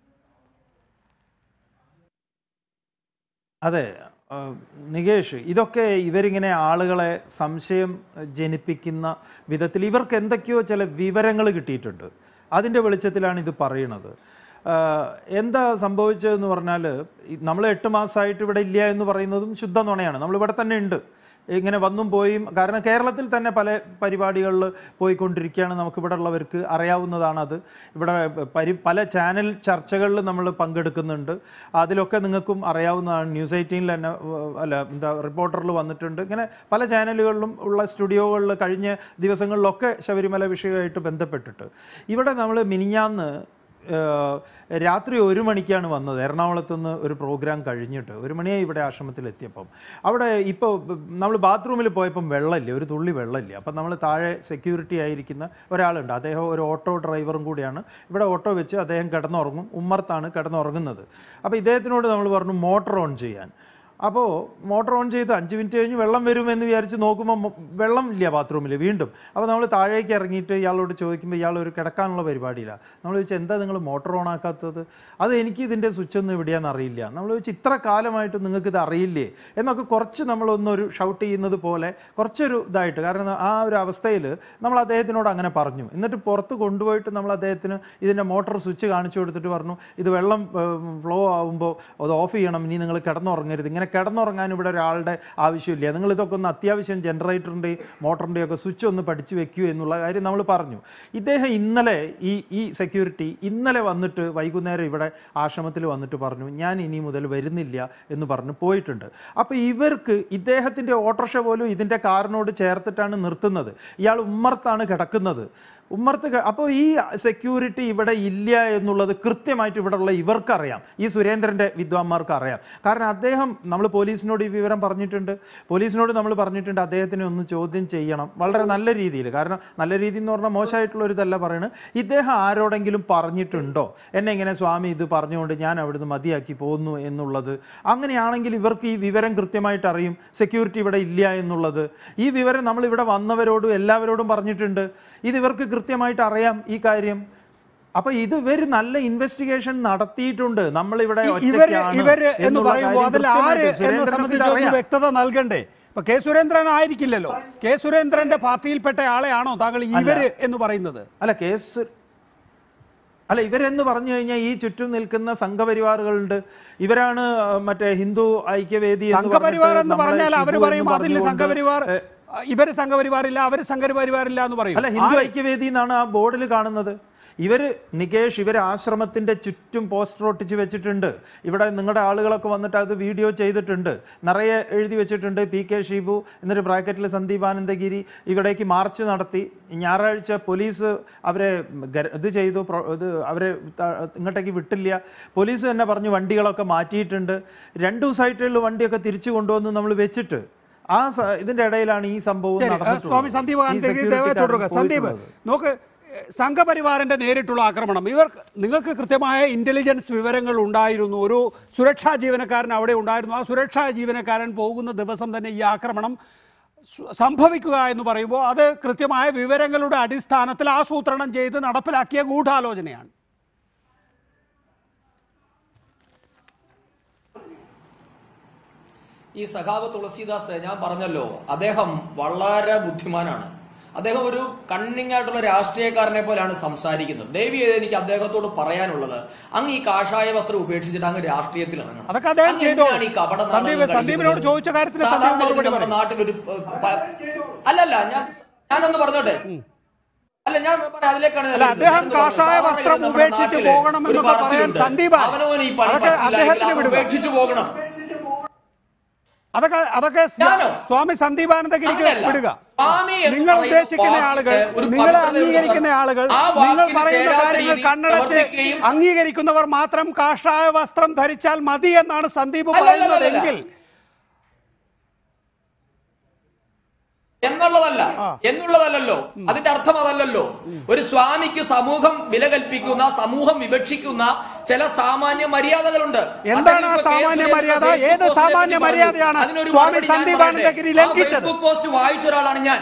Speaker 4: അതെ ആ, നികേഷ് ഇതൊക്കെ ഇവരിങ്ങനെ ആളുകളെ സംശയം ജനിപ്പിക്കുന്ന വിധത്തിൽ ഇവർക്ക് എന്തൊക്കെയോ ചില വിവരങ്ങൾ കിട്ടിയിട്ടുണ്ട് അതിൻ്റെ വെളിച്ചത്തിലാണ് ഇത് പറയുന്നത് ആ, എന്താ സംഭവിച്ചതെന്ന് പറഞ്ഞാൽ നമ്മൾ എട്ട് മാസമായിട്ട് ഇവിടെ ഇല്ല എന്ന് പറയുന്നതും ശുദ്ധ നുണയാണ് നമ്മളിവിടെ തന്നെ ഉണ്ട് ഇങ്ങനെ വന്നും പോയും കാരണം കേരളത്തിൽ തന്നെ പല പരിപാടികളിൽ പോയിക്കൊണ്ടിരിക്കുകയാണ് നമുക്ക് ഇവിടെ ഉള്ളവർക്ക് അറിയാവുന്നതാണത് ഇവിടെ പരി പല ചാനൽ ചർച്ചകളിൽ നമ്മൾ പങ്കെടുക്കുന്നുണ്ട് അതിലൊക്കെ നിങ്ങൾക്കും അറിയാവുന്നതാണ് ന്യൂസ് എയ്റ്റീനിൽ തന്നെ ഏർ, അല്ല എന്താ റിപ്പോർട്ടറിൽ വന്നിട്ടുണ്ട് ഇങ്ങനെ പല ചാനലുകളിലും ഉള്ള സ്റ്റുഡിയോകളിൽ കഴിഞ്ഞ ദിവസങ്ങളിലൊക്കെ ശബരിമല വിഷയമായിട്ട് ബന്ധപ്പെട്ടിട്ട് ഇവിടെ നമ്മൾ മിനിഞ്ഞാന്ന് ഏഹ് രാത്രി ഒരു മണിക്കാണ് വന്നത് എറണാകുളത്ത് നിന്ന് ഒരു പ്രോഗ്രാം കഴിഞ്ഞിട്ട് ഒരു മണിയായി ഇവിടെ ആശ്രമത്തിൽ എത്തിയപ്പം അവിടെ ഇപ്പോൾ നമ്മൾ ബാത്റൂമിൽ പോയപ്പം വെള്ളമില്ല ഒരു തുള്ളി വെള്ളമില്ല അപ്പം നമ്മൾ താഴെ സെക്യൂരിറ്റി ആയിരിക്കുന്ന ഒരാളുണ്ട് അദ്ദേഹം ഒരു ഓട്ടോ ഡ്രൈവറും കൂടിയാണ് ഇവിടെ ഓട്ടോ വെച്ച് അദ്ദേഹം കിടന്നുറങ്ങും ഉമ്മർത്താണ് കിടന്നുറങ്ങുന്നത് അപ്പോൾ ഇദ്ദേഹത്തിനോട് നമ്മൾ പറഞ്ഞു മോട്ടർ ഓൺ ചെയ്യാൻ അപ്പോൾ മോട്ടർ ഓൺ ചെയ്ത് അഞ്ച് മിനിറ്റ് കഴിഞ്ഞ് വെള്ളം വരുമെന്ന് വിചാരിച്ച് നോക്കുമ്പോൾ മൊ- വെള്ളം ഇല്ല ബാത്റൂമിൽ വീണ്ടും അപ്പോൾ നമ്മൾ താഴേക്ക് ഇറങ്ങിയിട്ട് ഇയാളോട് ചോദിക്കുമ്പോൾ ഇയാൾ ഒരു കിടക്കാനുള്ള പരിപാടിയില്ല നമ്മൾ ചോദിച്ചാൽ എന്താ നിങ്ങൾ മോട്ടർ ഓൺ ആക്കാത്തത് അത് എനിക്ക് ഇതിൻ്റെ സ്വിച്ച് ഒന്നും എവിടെയാണെന്ന് അറിയില്ല നമ്മൾ ചോദിച്ചു ഇത്ര കാലമായിട്ട് നിങ്ങൾക്ക് ഇത് അറിയില്ലേ എന്നൊക്കെ കുറച്ച് നമ്മളൊന്നൊരു ഷൗട്ട് ചെയ്യുന്നത് പോലെ കുറച്ചൊരു ഇതായിട്ട് കാരണം ആ ഒരു അവസ്ഥയിൽ നമ്മൾ അദ്ദേഹത്തിനോട് അങ്ങനെ പറഞ്ഞു എന്നിട്ട് പുറത്ത് കൊണ്ടുപോയിട്ട് നമ്മൾ അദ്ദേഹത്തിന് ഇതിൻ്റെ മോട്ടോർ സ്വിച്ച് കാണിച്ചു കൊടുത്തിട്ട് പറഞ്ഞു ഇത് വെള്ളം ഫ്ലോ ആകുമ്പോൾ അത് ഓഫ് ചെയ്യണം ഇനി നിങ്ങൾ കിടന്നുറങ്ങരുത് ഇങ്ങനെ കിടന്നുറങ്ങാൻ ഇവിടെ ഒരാളുടെ ആവശ്യമില്ല നിങ്ങൾ ഇതൊക്കെ ഒന്ന് അത്യാവശ്യം ജനറേറ്ററിൻ്റെയും മോട്ടറിൻ്റെയും ഒക്കെ സ്വിച്ച് ഒന്ന് പഠിച്ചു വെക്കൂ എന്നുള്ള കാര്യം നമ്മൾ പറഞ്ഞു ഇദ്ദേഹം ഇന്നലെ ഈ ഈ സെക്യൂരിറ്റി ഇന്നലെ വന്നിട്ട് വൈകുന്നേരം ഇവിടെ ആശ്രമത്തിൽ വന്നിട്ട് പറഞ്ഞു ഞാൻ ഇനി മുതൽ വരുന്നില്ല എന്ന് പറഞ്ഞ് പോയിട്ടുണ്ട് അപ്പോൾ ഇവർക്ക് ഇദ്ദേഹത്തിൻ്റെ ഓട്ടോറിക്ഷ പോലും ഇതിൻ്റെ കാറിനോട് ചേർത്തിട്ടാണ് നിർത്തുന്നത് ഇയാൾ ഉമ്മർത്താണ് കിടക്കുന്നത് ഉമ്മർത്ത് ക- അപ്പോൾ ഈ സെക്യൂരിറ്റി ഇവിടെ ഇല്ല എന്നുള്ളത് കൃത്യമായിട്ട് ഇവിടെ ഉള്ള ഇവർക്കറിയാം ഈ സുരേന്ദ്രൻ്റെ വിദ്വാൻമാർക്ക് അറിയാം കാരണം അദ്ദേഹം നമ്മൾ പോലീസിനോട് ഈ വിവരം പറഞ്ഞിട്ടുണ്ട് പോലീസിനോട് നമ്മൾ പറഞ്ഞിട്ടുണ്ട് അദ്ദേഹത്തിനെ ഒന്ന് ചോദ്യം ചെയ്യണം വളരെ നല്ല രീതിയിൽ കാരണം നല്ല രീതി എന്ന് പറഞ്ഞാൽ മോശമായിട്ടുള്ള ഒരു ഇതല്ല പറയുന്നത് ഇദ്ദേഹം ആരോടെങ്കിലും പറഞ്ഞിട്ടുണ്ടോ എന്നെ ഇങ്ങനെ സ്വാമി ഇത് പറഞ്ഞുകൊണ്ട് ഞാൻ അവിടുന്ന് മതിയാക്കി പോകുന്നു എന്നുള്ളത് അങ്ങനെയാണെങ്കിൽ ഇവർക്ക് ഈ വിവരം കൃത്യമായിട്ട് അറിയും സെക്യൂരിറ്റി ഇവിടെ ഇല്ല എന്നുള്ളത് ഈ വിവരം നമ്മൾ ഇവിടെ വന്നവരോടും എല്ലാവരോടും പറഞ്ഞിട്ടുണ്ട് ഇത് ഇവർക്ക് കൃത്യമായിട്ട് അറിയാം ഈ കാര്യം അപ്പൊ ഇത് ഇവര് നല്ല ഇൻവെസ്റ്റിഗേഷൻ നടത്തിയിട്ടുണ്ട് നമ്മളിവിടെ
Speaker 1: ഇവര്
Speaker 4: ഒറ്റയ്ക്കാണ്
Speaker 1: ഇവര് എന്ന്
Speaker 4: എന്നുള്ള
Speaker 1: പറയുമ്പോൾ
Speaker 4: കാര്യം
Speaker 1: അതിൽ
Speaker 4: കൃത്യമായിട്ട്
Speaker 1: ആര് എന്നെ
Speaker 4: സുരേന്ദ്രനൊക്കെ
Speaker 1: സംബന്ധിച്ച് ഒന്ന്
Speaker 4: ഇതറിയാം.
Speaker 1: വ്യക്തത നൽകണ്ടേ ഇപ്പൊ കെ സുരേന്ദ്രൻ ആയിരിക്കില്ലല്ലോ കെ സുരേന്ദ്രന്റെ പാർട്ടിയിൽപ്പെട്ട ആളെയാണോ താങ്കൾ ഇവര് എന്ന് പറയുന്നത്
Speaker 4: അല്ല കേസ് അല്ല ഇവരെന്ന് പറഞ്ഞു കഴിഞ്ഞാൽ ഈ ചുറ്റും നിൽക്കുന്ന സംഘപരിവാറുകളുണ്ട് ഇവരാണ് ആ, മറ്റേ ഹിന്ദു ഐക്യവേദി എന്ന്
Speaker 1: സംഘപരിവാർ
Speaker 4: പറഞ്ഞിട്ട്
Speaker 1: എന്ന്
Speaker 4: നമ്മളെ
Speaker 1: പറഞ്ഞാൽ അവർ
Speaker 4: ഷിബു
Speaker 1: പറയും
Speaker 4: എന്ന്
Speaker 1: അതിൽ
Speaker 4: പറഞ്ഞുകൊണ്ട്,
Speaker 1: സംഘപരിവാർ
Speaker 4: ഏ,
Speaker 1: ഇവര് സംഘപരിവാറില്ല അവര് സംഘപരിവാറില്ല എന്ന് പറയും
Speaker 4: അല്ല ഹിന്ദു
Speaker 1: ആര്
Speaker 4: ഐക്യവേദി എന്നാണ് ആ ബോർഡിൽ കാണുന്നത് ഇവര് നികേഷ് ഇവർ ആശ്രമത്തിന്റെ ചുറ്റും പോസ്റ്റർ ഒട്ടിച്ച് വെച്ചിട്ടുണ്ട് ഇവിടെ നിങ്ങളുടെ ആളുകളൊക്കെ വന്നിട്ട് അത് വീഡിയോ ചെയ്തിട്ടുണ്ട് നിറയെ എഴുതി വെച്ചിട്ടുണ്ട് പി കെ ഷിബു എന്നിട്ട് ബ്രാക്കറ്റിൽ സന്ദീപ് ആനന്ദഗിരി ഇവിടേക്ക് മാർച്ച് നടത്തി ഞായറാഴ്ച പോലീസ് അവരെ ഗര- ഇത് ചെയ്തു പ്രൊ- ഇത് അവരെ ത- ഇങ്ങോട്ടേക്ക് വിട്ടില്ല പോലീസ് തന്നെ പറഞ്ഞു വണ്ടികളൊക്കെ മാറ്റിയിട്ടുണ്ട് രണ്ടു ദിവസമായിട്ടുള്ള വണ്ടിയൊക്കെ തിരിച്ചു കൊണ്ടുവന്ന് നമ്മൾ വെച്ചിട്ട് ആ സ- ഇതിന്റെ ഇടയിലാണ് ഈ സംഭവം
Speaker 1: ശരി,
Speaker 4: നടന്നിട്ടുള്ളത്.
Speaker 1: സ്വാമി സന്ദീപ്
Speaker 4: ഈ
Speaker 1: ആനന്ദഗിരി
Speaker 4: security
Speaker 1: ദയവായി
Speaker 4: guard
Speaker 1: തുടരുക സന്ദീപ്
Speaker 4: പോയിട്ടുള്ളത്.
Speaker 1: നോക്ക് എഹ്, സംഘപരിവാറിന്റെ നേരിട്ടുള്ള ആക്രമണം ഇവർ നിങ്ങൾക്ക് കൃത്യമായ ഇന്റലിജൻസ് വിവരങ്ങൾ ഉണ്ടായിരുന്നു ഒരു സുരക്ഷാ ജീവനക്കാരൻ അവിടെ ഉണ്ടായിരുന്നു ആ സുരക്ഷാ ജീവനക്കാരൻ പോകുന്ന ദിവസം തന്നെ ഈ ആക്രമണം സു- സംഭവിക്കുക എന്ന് പറയുമ്പോൾ അത് കൃത്യമായ വിവരങ്ങളുടെ അടിസ്ഥാനത്തിൽ ആസൂത്രണം ചെയ്ത് നടപ്പിലാക്കിയ ഗൂഢാലോചനയാണ്
Speaker 9: ഈ സഖാവ് തുളസീദാസ് ഞാൻ പറഞ്ഞല്ലോ അദ്ദേഹം വളരെ ബുദ്ധിമാനാണ് അദ്ദേഹം ഒരു കണ്ണിങ് ആയിട്ടുള്ള രാഷ്ട്രീയക്കാരനെ പോലെയാണ് സംസാരിക്കുന്നത് ദേവി എനിക്ക് അദ്ദേഹത്തോട് പറയാനുള്ളത് അങ്ങ് ഈ കാഷായ വസ്ത്രം ഉപേക്ഷിച്ചിട്ട് അങ്ങ് രാഷ്ട്രീയത്തിൽ ഇറങ്ങണം
Speaker 1: അതൊക്കെ അദ്ദേഹം
Speaker 9: അങ്ങ്
Speaker 1: ചെയ്തോളും.
Speaker 9: എന്തിനാണ് ഈ കപട നാടകം
Speaker 1: സന്ദീപ് സന്ദീപിനോട്
Speaker 9: കളിക്കുന്നത്?
Speaker 1: ചോദിച്ച കാര്യത്തിന് സന്ദീപ്
Speaker 9: സാധാരണ
Speaker 1: മറുപടി
Speaker 9: നമ്മുടെ
Speaker 1: പറയും.
Speaker 9: നാട്ടിലൊരു പ- പ- അല്ലല്ല ഞാൻ ഞാനൊന്ന് പറഞ്ഞോട്ടെ അല്ല ഞാൻ പറയാം അതിലേക്കാണ് ഞാൻ
Speaker 1: അല്ല
Speaker 9: വരുന്നത്.
Speaker 1: അദ്ദേഹം
Speaker 9: ഞാനൊന്ന്
Speaker 1: കാഷായ
Speaker 9: പറഞ്ഞോട്ടെ.
Speaker 1: വസ്ത്രം
Speaker 9: സാധാരണ നമ്മുടെ
Speaker 1: ഉപേക്ഷിച്ച്
Speaker 9: നാട്ടില്
Speaker 1: പോകണം
Speaker 9: ഒരു
Speaker 1: എന്നൊക്കെ പറയാൻ
Speaker 9: പറച്ചിലുണ്ട്.
Speaker 1: സന്ദീപാണ്.
Speaker 9: അവനവന് ഈ പണി
Speaker 1: അതൊക്കെ
Speaker 9: പറ്റില്ല
Speaker 1: അദ്ദേഹത്തിന്
Speaker 9: എങ്കിൽ അവൻ
Speaker 1: വിടുക.
Speaker 9: ഉപേക്ഷിച്ചു പോകണം
Speaker 1: അതൊക്കെ അതൊക്കെ സ്
Speaker 9: ഞാനോ?
Speaker 1: സ്വാമി സന്ദീപാനന്ദഗിരിക്ക്
Speaker 9: അങ്ങനെയല്ല.
Speaker 1: വിടുക
Speaker 9: സ്വാമി എന്ന്
Speaker 1: നിങ്ങൾ
Speaker 9: പറയുന്ന
Speaker 1: ഉദ്ദേശിക്കുന്ന
Speaker 9: വാക്കിന്
Speaker 1: ആളുകൾ
Speaker 9: ഒരു
Speaker 1: നിങ്ങൾ
Speaker 9: പവിത്രതയുള്ള
Speaker 1: അംഗീകരിക്കുന്ന
Speaker 9: സ്ഥലം.
Speaker 1: ആളുകൾ
Speaker 9: ആ
Speaker 1: നിങ്ങൾ
Speaker 9: വാക്കിന്
Speaker 1: പറയുന്ന
Speaker 9: ചേരാത്ത
Speaker 1: കാര്യങ്ങൾ
Speaker 9: രീതിയിൽ
Speaker 1: കണ്ണടച്ച്
Speaker 9: പ്രവർത്തിക്കുകയും
Speaker 1: അംഗീകരിക്കുന്നവർ മാത്രം കാഷായ വസ്ത്രം ധരിച്ചാൽ മതി എന്നാണ് സന്ദീപ്
Speaker 9: അല്ല, അല്ല, അല്ല,
Speaker 1: പറയുന്നതെങ്കിൽ
Speaker 9: എന്നുള്ളതല്ല എന്നുള്ളതല്ലല്ലോ അതിന്റെ അർത്ഥം അതല്ലല്ലോ ഒരു സ്വാമിക്ക് സമൂഹം വില കൽപ്പിക്കുന്ന സമൂഹം വിവക്ഷിക്കുന്ന ചില സാമാന്യ മര്യാദകളുണ്ട്
Speaker 1: എന്താണ് ആ
Speaker 9: അദ്ദേഹം ഇപ്പോ
Speaker 1: സാമാന്യ
Speaker 9: കേസ്
Speaker 1: മര്യാദ?
Speaker 9: ഫേസ്ബുക്ക്
Speaker 1: ഏത്
Speaker 9: പോസ്റ്റിനെ
Speaker 1: സാമാന്യ
Speaker 9: പറ്റി പറഞ്ഞു.
Speaker 1: മര്യാദയാണ്
Speaker 9: അതിനൊരു
Speaker 1: സ്വാമി
Speaker 9: മറുപടി ഞാൻ
Speaker 1: സന്ദീപ്
Speaker 9: പറയട്ടെ.
Speaker 1: ആനന്ദഗിരി
Speaker 9: ആ
Speaker 1: ലംഘിച്ചത്?
Speaker 9: ഫേസ്ബുക്ക് പോസ്റ്റ് വായിച്ച ഒരാളാണ് ഞാൻ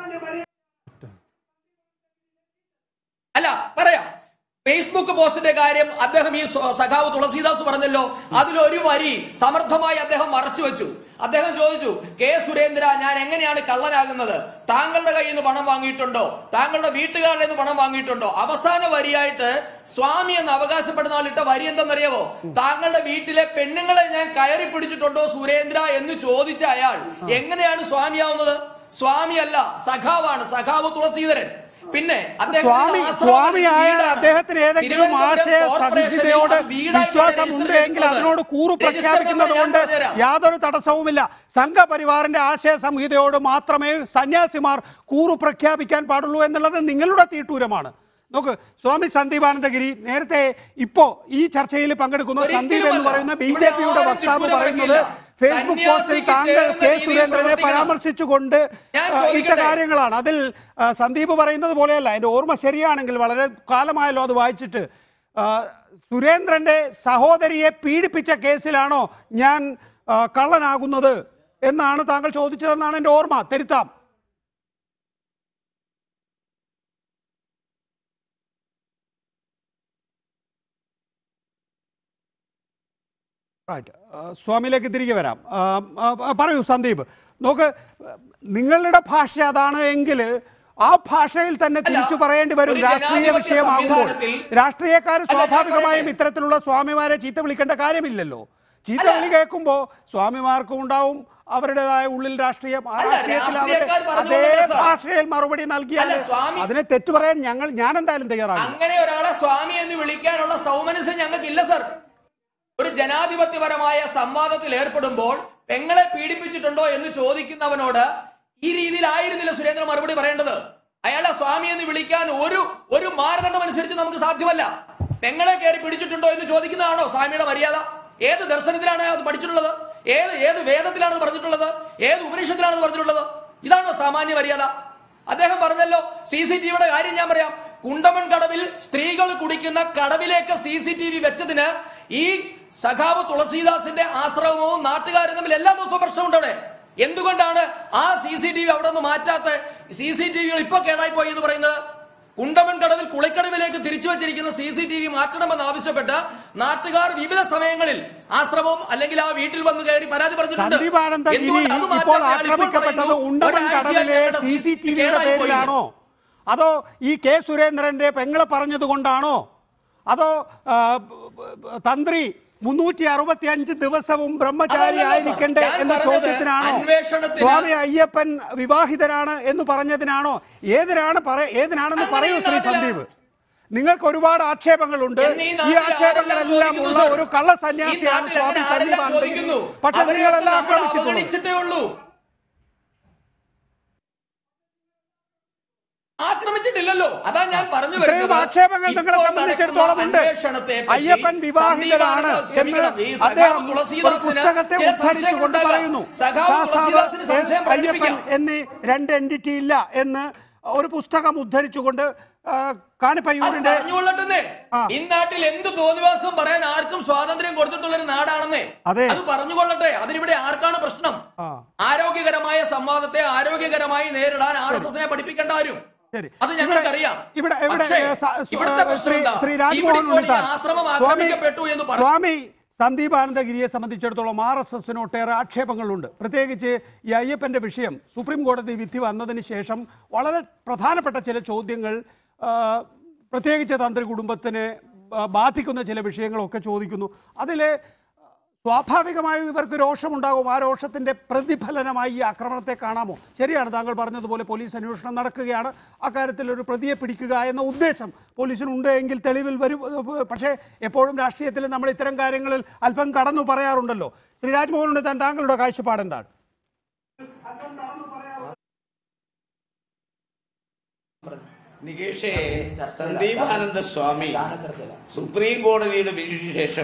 Speaker 9: അല്ല പറയാം ഫേസ്ബുക്ക് പോസ്റ്റിന്റെ കാര്യം അദ്ദേഹം ഈ സ്വ- സഖാവ് തുളസീദാസ് പറഞ്ഞല്ലോ അതിലൊരു വരി സമർത്ഥമായി അദ്ദേഹം മറച്ചു വെച്ചു അദ്ദേഹം ചോദിച്ചു കെ സുരേന്ദ്ര ഞാൻ എങ്ങനെയാണ് കള്ളനാകുന്നത് താങ്കളുടെ കയ്യിൽ നിന്ന് പണം വാങ്ങിയിട്ടുണ്ടോ താങ്കളുടെ വീട്ടുകാരുടെ നിന്ന് പണം വാങ്ങിയിട്ടുണ്ടോ അവസാന വരിയായിട്ട് സ്വാമി എന്ന് അവകാശപ്പെടുന്ന ആളിട്ട വരി എന്തെന്നറിയാവോ താങ്കളുടെ വീട്ടിലെ പെണ്ണുങ്ങളെ ഞാൻ കയറി പിടിച്ചിട്ടുണ്ടോ സുരേന്ദ്ര എന്ന് ചോദിച്ച അയാൾ എങ്ങനെയാണ് സ്വാമിയാവുന്നത് സ്വാമിയല്ല സഖാവാണ് സഖാവ് തുളസീധരൻ പിന്നെ അദ്ദേഹത്തിന്റെ
Speaker 1: സ്വാമി
Speaker 9: ആശ്രമം
Speaker 1: സ്വാമിയായ
Speaker 9: വീടാണ്.
Speaker 1: അദ്ദേഹത്തിന് ഏതെങ്കിലും
Speaker 9: തിരുവനന്തപുരം
Speaker 1: ആശയ
Speaker 9: കോർപ്പറേഷനിൽ
Speaker 1: സംഹിതയോട്
Speaker 9: അത് വീടായിട്ടാണ്
Speaker 1: വിശ്വാസമുണ്ട്
Speaker 9: രജിസ്റ്റർ
Speaker 1: എങ്കിൽ അതിനോട് കൂറു
Speaker 9: രജിസ്റ്റർ
Speaker 1: പ്രഖ്യാപിക്കുന്നത്
Speaker 9: നമ്പർ ഞാൻ
Speaker 1: കൊണ്ട്
Speaker 9: പറഞ്ഞുതരാം.
Speaker 1: യാതൊരു തടസ്സവുമില്ല സംഘപരിവാറിന്റെ ആശയ സംഹിതയോട് മാത്രമേ സന്യാസിമാർ കൂറു പ്രഖ്യാപിക്കാൻ പാടുള്ളൂ എന്നുള്ളത് നിങ്ങളുടെ തീട്ടൂരമാണ് നോക്ക് സ്വാമി സന്ദീപാനന്ദഗിരി നേരത്തെ ഇപ്പോ ഈ ചർച്ചയിൽ പങ്കെടുക്കുന്ന
Speaker 9: ഒരിക്കലുമല്ല.
Speaker 1: സന്ദീപ് എന്ന് പറയുന്ന ബി
Speaker 9: ഇവിടെ
Speaker 1: ജെ പിയുടെ
Speaker 9: ആരും
Speaker 1: വക്താവ്
Speaker 9: തിട്ടൂരം
Speaker 1: പറയുന്നത്
Speaker 9: വെക്കില്ല.
Speaker 1: ഫേസ്ബുക്ക് പോസ്റ്റിൽ
Speaker 9: സന്യാസിക്ക്
Speaker 1: താങ്കൾ
Speaker 9: ചേർന്ന
Speaker 1: കെ
Speaker 9: രീതിയിൽ
Speaker 1: സുരേന്ദ്രനെ
Speaker 9: പ്രവർത്തിക്കണം.
Speaker 1: പരാമർശിച്ചുകൊണ്ട്
Speaker 9: ഞാൻ
Speaker 1: ആ, ഇട്ട
Speaker 9: ചോദിക്കട്ടെ?
Speaker 1: കാര്യങ്ങളാണ് അതിൽ ആ, സന്ദീപ് പറയുന്നത് പോലെയല്ല എൻ്റെ ഓർമ്മ ശരിയാണെങ്കിൽ വളരെ കാലമായല്ലോ അത് വായിച്ചിട്ട് ആ, സുരേന്ദ്രന്റെ സഹോദരിയെ പീഡിപ്പിച്ച കേസിലാണോ ഞാൻ ആ, കള്ളനാകുന്നത് എന്നാണ് താങ്കൾ ചോദിച്ചതെന്നാണ് എൻ്റെ ഓർമ്മ തിരുത്താം റൈറ്റ് സ്വാമിയിലേക്ക് തിരികെ വരാം ആ, ആ, ആ, പറയൂ സന്ദീപ് നോക്ക് നിങ്ങളുടെ ഭാഷ അതാണ് എങ്കിൽ ആ ഭാഷയിൽ തന്നെ തിരിച്ചു പറയേണ്ടി വരും
Speaker 9: ഒരു
Speaker 1: രാഷ്ട്രീയ
Speaker 9: ജനാധിപത്യ
Speaker 1: വിഷയമാകുമ്പോൾ
Speaker 9: സംവിധാനത്തിൽ-
Speaker 1: രാഷ്ട്രീയക്കാർ
Speaker 9: അല്ല, ഞാൻ
Speaker 1: സ്വാഭാവികമായും
Speaker 9: പറയട്ടെ.
Speaker 1: ഇത്തരത്തിലുള്ള സ്വാമിമാരെ ചീത്ത വിളിക്കേണ്ട കാര്യമില്ലല്ലോ ചീത്ത
Speaker 9: അല്ല.
Speaker 1: വിളി കേൾക്കുമ്പോൾ സ്വാമിമാർക്കും ഉണ്ടാവും അവരുടേതായ ഉള്ളിൽ രാഷ്ട്രീയം ആ
Speaker 9: അല്ല,
Speaker 1: രാഷ്ട്രീയത്തിൽ അവരുടെ
Speaker 9: രാഷ്ട്രീയക്കാർ
Speaker 1: അതേ
Speaker 9: പറഞ്ഞുകൊണ്ടല്ലേ സാർ?
Speaker 1: ഭാഷയിൽ മറുപടി നൽകിയാൽ
Speaker 9: അല്ല, സ്വാമി-
Speaker 1: അതിനെ തെറ്റു പറയാൻ ഞങ്ങൾ ഞാൻ എന്തായാലും തയ്യാറാണ്
Speaker 9: അങ്ങനെ ഒരാളെ സ്വാമി എന്ന് വിളിക്കാനുള്ള സൗമനസ് ഞങ്ങൾക്കില്ല സർ ഒരു ജനാധിപത്യപരമായ സംവാദത്തിൽ ഏർപ്പെടുമ്പോൾ പെങ്ങളെ പീഡിപ്പിച്ചിട്ടുണ്ടോ എന്ന് ചോദിക്കുന്നവനോട് ഈ രീതിയിലായിരുന്നില്ല സുരേന്ദ്രൻ മറുപടി പറയേണ്ടത് അയാളെ സ്വാമി എന്ന് വിളിക്കാൻ ഒരു ഒരു മാനദണ്ഡം അനുസരിച്ച് നമുക്ക് സാധ്യമല്ല പെങ്ങളെ കയറി പിടിച്ചിട്ടുണ്ടോ എന്ന് ചോദിക്കുന്നതാണോ സ്വാമിയുടെ മര്യാദ ഏത് ദർശനത്തിലാണ് അത് പഠിച്ചിട്ടുള്ളത് ഏത് ഏത് വേദത്തിലാണ് അത് പറഞ്ഞിട്ടുള്ളത് ഏത് ഉപനിഷത്തിലാണ് അത് പറഞ്ഞിട്ടുള്ളത് ഇതാണോ സാമാന്യ മര്യാദ അദ്ദേഹം പറഞ്ഞല്ലോ സി സി ടിവിയുടെ കാര്യം ഞാൻ പറയാം കുണ്ടമൺ കടവിൽ സ്ത്രീകൾ കുടിക്കുന്ന കടവിലേക്ക് സി സി ടി വി വെച്ചതിന് ഈ സഖാവ് തുളസീദാസിന്റെ ആശ്രമവും നാട്ടുകാരും തമ്മിൽ എല്ലാ ദിവസവും പ്രശ്നമുണ്ട് അവിടെ എന്തുകൊണ്ടാണ് ആ സി സി ടി വി അവിടെ നിന്ന് മാറ്റാത്ത സി സി ടി വികൾ ഇപ്പൊ കേടായി പോയി എന്ന് പറയുന്നത് കുണ്ടമൺ കടവിൽ കുളിക്കടവിലേക്ക് തിരിച്ചു വെച്ചിരിക്കുന്ന സി സി ടി വി മാറ്റണമെന്ന് ആവശ്യപ്പെട്ട് നാട്ടുകാർ വിവിധ സമയങ്ങളിൽ ആശ്രമം അല്ലെങ്കിൽ ആ വീട്ടിൽ വന്ന് കയറി പരാതി പറഞ്ഞിട്ടുണ്ട്
Speaker 1: സന്ദീപ് ആനന്ദഗിരി
Speaker 9: എന്തുകൊണ്ട് അത്
Speaker 1: ഇപ്പോൾ
Speaker 9: മാറ്റാത്ത ആൾ ഇപ്പോൾ
Speaker 1: ആക്രമിക്കപ്പെട്ടത്
Speaker 9: പറയുന്നു,
Speaker 1: ഉണ്ടമൺ
Speaker 9: ഒരാഴ്ചയായി
Speaker 1: കടവിലെ
Speaker 9: ഞങ്ങളുടെ
Speaker 1: സി സി ടി വിയുടെ
Speaker 9: കേടായി പോയി.
Speaker 1: പേരിലാണോ അതോ ഈ കെ സുരേന്ദ്രന്റെ പെങ്ങളെ പറഞ്ഞത് കൊണ്ടാണോ അതോ ആ, തന്ത്രി മുന്നൂറ്റി അറുപത്തി അഞ്ച് ദിവസവും ബ്രഹ്മചാരി
Speaker 9: അതല്ലല്ലോ സാർ.
Speaker 1: ആയിരിക്കണ്ടേ
Speaker 9: ഞാൻ
Speaker 1: എന്ന
Speaker 9: പറഞ്ഞത്
Speaker 1: ചോദ്യത്തിനാണോ
Speaker 9: അന്വേഷണത്തിന്
Speaker 1: സ്വാമി അയ്യപ്പൻ വിവാഹിതരാണ് എന്ന് പറഞ്ഞതിനാണോ ഏതിനാണ് പറ ഏതിനാണെന്ന്
Speaker 9: അങ്ങനെ
Speaker 1: പറയൂ
Speaker 9: ഈ
Speaker 1: ശ്രീ
Speaker 9: നാട്ടില്
Speaker 1: സന്ദീപ് നിങ്ങൾക്ക് ഒരുപാട് ആക്ഷേപങ്ങളുണ്ട്
Speaker 9: എന്ന് ഈ
Speaker 1: ഈ
Speaker 9: നാട്ടിൽ
Speaker 1: ആക്ഷേപങ്ങളെല്ലാം
Speaker 9: ആരെല്ലാം
Speaker 1: ഉള്ള
Speaker 9: ചോദിക്കുന്നു
Speaker 1: ഒരു
Speaker 9: സാർ?
Speaker 1: കള്ള
Speaker 9: ഈ
Speaker 1: സന്യാസിയാണ്
Speaker 9: നാട്ടിൽ
Speaker 1: സ്വാമി
Speaker 9: അങ്ങനെ
Speaker 1: സന്ദീപ്
Speaker 9: ആരെല്ലാം
Speaker 1: ആനന്ദഗിരി
Speaker 9: ചോദിക്കുന്നു?
Speaker 1: പക്ഷെ
Speaker 9: അവരെയൊക്കെ
Speaker 1: നിങ്ങളെല്ലാം
Speaker 9: നമ്മൾ
Speaker 1: ആക്രമിച്ചിട്ടുള്ളത്
Speaker 9: അവഗണിച്ചിട്ടേ ഉള്ളൂ ആക്രമിച്ചിട്ടില്ലല്ലോ അതാ ഞാൻ പറഞ്ഞു
Speaker 1: ഇത്രയും
Speaker 9: വരുന്നത്.
Speaker 1: ആക്ഷേപങ്ങൾ നിങ്ങളെ
Speaker 9: ഇപ്പോൾ
Speaker 1: സംബന്ധിച്ചിടത്തോളം
Speaker 9: നടക്കുന്ന
Speaker 1: ഉണ്ട്
Speaker 9: അന്വേഷണത്തെ പറ്റി
Speaker 1: അയ്യപ്പൻ വിവാഹിതനാണ്
Speaker 9: സന്ദീപാനന്ദ
Speaker 1: എന്ന്
Speaker 9: ക്ഷമിക്കണം, ഈ സഖാവ്
Speaker 1: അദ്ദേഹം ഒരു
Speaker 9: തുളസീദാസിന്
Speaker 1: പുസ്തകത്തെ
Speaker 9: ചില
Speaker 1: ഉദ്ധരിച്ചുകൊണ്ട്
Speaker 9: സംശയങ്ങളുണ്ടാകാം.
Speaker 1: പറയുന്നു
Speaker 9: സഖാവ്
Speaker 1: ശാസ്താവ്
Speaker 9: തുളസീദാസിന് സംശയം
Speaker 1: അയ്യപ്പൻ
Speaker 9: പ്രകടിപ്പിക്കാം.
Speaker 1: എന്നീ രണ്ട് എൻറ്റിറ്റി ഇല്ല എന്ന് ഒരു പുസ്തകം ഉദ്ധരിച്ചുകൊണ്ട് ആ,
Speaker 9: അത്
Speaker 1: കാണിപ്പയ്യൂരിന്റെ
Speaker 9: പറഞ്ഞുകൊള്ളട്ടെ
Speaker 1: ആ.
Speaker 9: ഇന്നാട്ടിൽ എന്ത് തോന്നിവാസം പറയാൻ ആർക്കും സ്വാതന്ത്ര്യം കൊടുത്തിട്ടുള്ള ഒരു നാടാണെന്നേ
Speaker 1: അതെ.
Speaker 9: അത് പറഞ്ഞുകൊള്ളട്ടെ അതിനിവിടെ ആർക്കാണ് പ്രശ്നം
Speaker 1: ആ.
Speaker 9: ആരോഗ്യകരമായ സംവാദത്തെ ആരോഗ്യകരമായി നേരിടാൻ ആർ എസ് എസിനെ പഠിപ്പിക്കേണ്ട ആരും
Speaker 1: ശരി
Speaker 9: അത് ഞങ്ങൾക്കറിയാം
Speaker 1: ഇവിടെ ഇവിടെ
Speaker 9: പക്ഷേ,
Speaker 1: ഏ, സ- സ-
Speaker 9: ഇവിടുത്തെ പ്രശ്നം
Speaker 1: ശ്രീ
Speaker 9: എന്താ?
Speaker 1: ശ്രീ
Speaker 9: ഇവിടെ
Speaker 1: രാജ്മോഹൻ
Speaker 9: ഇപ്പോൾ ഈ
Speaker 1: ഉണ്ണിത്താൻ
Speaker 9: ആശ്രമം
Speaker 1: സ്വാമി
Speaker 9: ആക്രമിക്കപ്പെട്ടു എന്ന് പറഞ്ഞു
Speaker 1: സ്വാമി സന്ദീപ് ആനന്ദഗിരിയെ സംബന്ധിച്ചിടത്തോളം ആർ എസ് എസിന് ഒട്ടേറെ ആക്ഷേപങ്ങളുണ്ട് പ്രത്യേകിച്ച് ഈ അയ്യപ്പന്റെ വിഷയം സുപ്രീം കോടതി വിധി വന്നതിന് ശേഷം വളരെ പ്രധാനപ്പെട്ട ചില ചോദ്യങ്ങൾ ആ, പ്രത്യേകിച്ച് തന്ത്രി കുടുംബത്തിനെ ആ, ബാധിക്കുന്ന ചില വിഷയങ്ങളൊക്കെ ചോദിക്കുന്നു അതിൽ സ്വാഭാവികമായും ഇവർക്ക് രോഷമുണ്ടാകും ആ രോഷത്തിന്റെ പ്രതിഫലനമായി ഈ ആക്രമണത്തെ കാണാമോ ശരിയാണ് താങ്കൾ പറഞ്ഞതുപോലെ പോലീസ് അന്വേഷണം നടക്കുകയാണ് അക്കാര്യത്തിൽ ഒരു പ്രതിയെ പിടിക്കുക എന്ന ഉദ്ദേശം പോലീസിനുണ്ട് എങ്കിൽ തെളിവിൽ വരും പക്ഷേ എപ്പോഴും രാഷ്ട്രീയത്തിൽ നമ്മൾ ഇത്തരം കാര്യങ്ങളിൽ അല്പം കടന്നു പറയാറുണ്ടല്ലോ ശ്രീ രാജ്മോഹൻ ഉണ്ണിത്താൻ താങ്കളുടെ കാഴ്ചപ്പാട് എന്താണ്
Speaker 10: നികേഷേ സന്ദീപാനന്ദ സ്വാമി സുപ്രീം കോടതിയുടെ വിധിക്ക് ശേഷം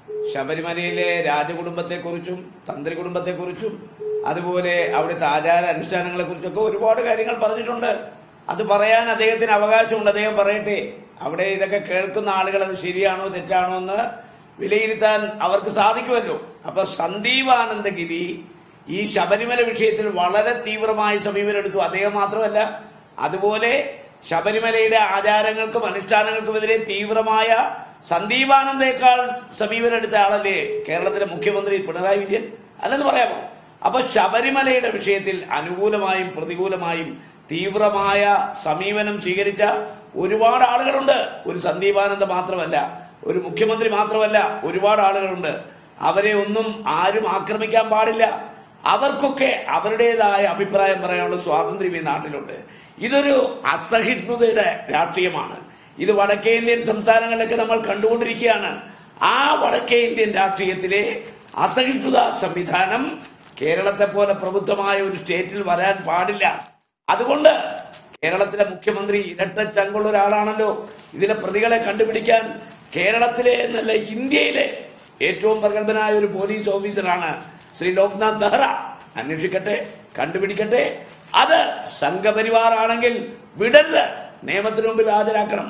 Speaker 10: ശബരിമലയിലെ രാജകുടുംബത്തെക്കുറിച്ചും തന്ത്രി കുടുംബത്തെക്കുറിച്ചും അതുപോലെ അവിടുത്തെ ആചാര അനുഷ്ഠാനങ്ങളെ കുറിച്ചൊക്കെ ഒരുപാട് കാര്യങ്ങൾ പറഞ്ഞിട്ടുണ്ട് അത് പറയാൻ അദ്ദേഹത്തിന് അവകാശമുണ്ട് അദ്ദേഹം പറയട്ടെ അവിടെ ഇതൊക്കെ കേൾക്കുന്ന ആളുകൾ അത് ശരിയാണോ തെറ്റാണോ എന്ന് വിലയിരുത്താൻ അവർക്ക് സാധിക്കുമല്ലോ അപ്പൊ സന്ദീപാനന്ദഗിരി ഈ ശബരിമല വിഷയത്തിൽ വളരെ തീവ്രമായ സമീപനം എടുത്തു അദ്ദേഹം മാത്രമല്ല അതുപോലെ ശബരിമലയുടെ ആചാരങ്ങൾക്കും അനുഷ്ഠാനങ്ങൾക്കുമെതിരെ തീവ്രമായ സന്ദീപാനന്ദേക്കാൾ സമീപനം എടുത്ത ആളല്ലേ കേരളത്തിലെ മുഖ്യമന്ത്രി പിണറായി വിജയൻ അല്ലെന്ന് പറയാമോ അപ്പൊ ശബരിമലയുടെ വിഷയത്തിൽ അനുകൂലമായും പ്രതികൂലമായും തീവ്രമായ സമീപനം സ്വീകരിച്ച ഒരുപാട് ആളുകളുണ്ട് ഒരു സന്ദീപാനന്ദ മാത്രമല്ല ഒരു മുഖ്യമന്ത്രി മാത്രമല്ല ഒരുപാട് ആളുകളുണ്ട് അവരെ ഒന്നും ആരും ആക്രമിക്കാൻ പാടില്ല അവർക്കൊക്കെ അവരുടേതായ അഭിപ്രായം പറയാനുള്ള സ്വാതന്ത്ര്യം ഈ നാട്ടിലുണ്ട് ഇതൊരു അസഹിഷ്ണുതയുടെ രാഷ്ട്രീയമാണ് ഇത് വടക്കേ ഇന്ത്യൻ സംസ്ഥാനങ്ങളിലൊക്കെ നമ്മൾ കണ്ടുകൊണ്ടിരിക്കുകയാണ് ആ വടക്കേ ഇന്ത്യൻ രാഷ്ട്രീയത്തിലെ അസഹിഷ്ണുത സംവിധാനം കേരളത്തെ പോലെ പ്രബുദ്ധമായ ഒരു സ്റ്റേറ്റിൽ വരാൻ പാടില്ല അതുകൊണ്ട് കേരളത്തിലെ മുഖ്യമന്ത്രി ഇരട്ട ചങ്കുള്ള ഒരാളാണല്ലോ ഇതിലെ പ്രതികളെ കണ്ടുപിടിക്കാൻ കേരളത്തിലെ എന്നല്ല ഇന്ത്യയിലെ ഏറ്റവും പ്രഗത്ഭനായ ഒരു പോലീസ് ഓഫീസറാണ് ശ്രീ ലോക്നാഥ് ബെഹ്റ അന്വേഷിക്കട്ടെ കണ്ടുപിടിക്കട്ടെ അത് സംഘപരിവാർ ആണെങ്കിൽ വിടരുത് നിയമത്തിന് മുമ്പിൽ ഹാജരാക്കണം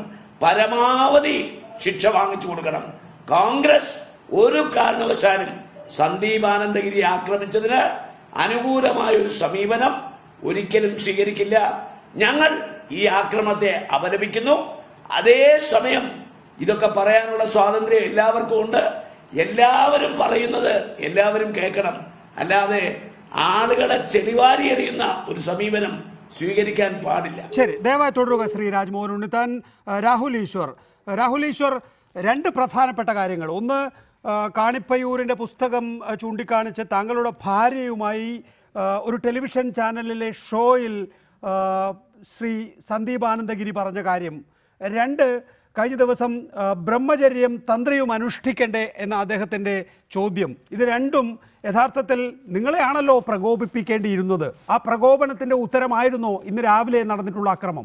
Speaker 10: പരമാവധി ശിക്ഷ വാങ്ങിച്ചു കൊടുക്കണം കോൺഗ്രസ് ഒരു കാരണവശാലും സന്ദീപ് ആനന്ദഗിരി ആക്രമിച്ചതിന് അനുകൂലമായ ഒരു സമീപനം ഒരിക്കലും സ്വീകരിക്കില്ല ഞങ്ങൾ ഈ ആക്രമണത്തെ അപലപിക്കുന്നു അതേസമയം ഇതൊക്കെ പറയാനുള്ള സ്വാതന്ത്ര്യം എല്ലാവർക്കും ഉണ്ട് എല്ലാവരും പറയുന്നത് എല്ലാവരും കേൾക്കണം അല്ലാതെ ആളുകളെ ചെളിവാരി എറിയുന്ന ഒരു സമീപനം സ്വീകരിക്കാൻ പാടില്ല
Speaker 1: ശരി ദയവായി തുടരുക ശ്രീ രാജ്മോഹൻ ഉണ്ണിത്താൻ ആ, രാഹുൽ ഈശ്വർ രാഹുൽ ഈശ്വർ രണ്ട് പ്രധാനപ്പെട്ട കാര്യങ്ങൾ ഒന്ന് ആ, കാണിപ്പയ്യൂരിൻ്റെ പുസ്തകം ആ, ചൂണ്ടിക്കാണിച്ച് താങ്കളുടെ ഭാര്യയുമായി ആ, ഒരു ടെലിവിഷൻ ചാനലിലെ ഷോയിൽ ആ, ശ്രീ സന്ദീപ് ആനന്ദഗിരി പറഞ്ഞ കാര്യം രണ്ട് കഴിഞ്ഞ ദിവസം ആ, ബ്രഹ്മചര്യം തന്ത്രിയും അനുഷ്ഠിക്കണ്ടേ എന്ന അദ്ദേഹത്തിൻ്റെ ചോദ്യം ഇത് രണ്ടും യഥാർത്ഥത്തിൽ നിങ്ങളെയാണല്ലോ പ്രകോപിപ്പിക്കേണ്ടിയിരുന്നത് ആ പ്രകോപനത്തിൻ്റെ ഉത്തരമായിരുന്നോ ഇന്ന് രാവിലെ നടന്നിട്ടുള്ള അക്രമം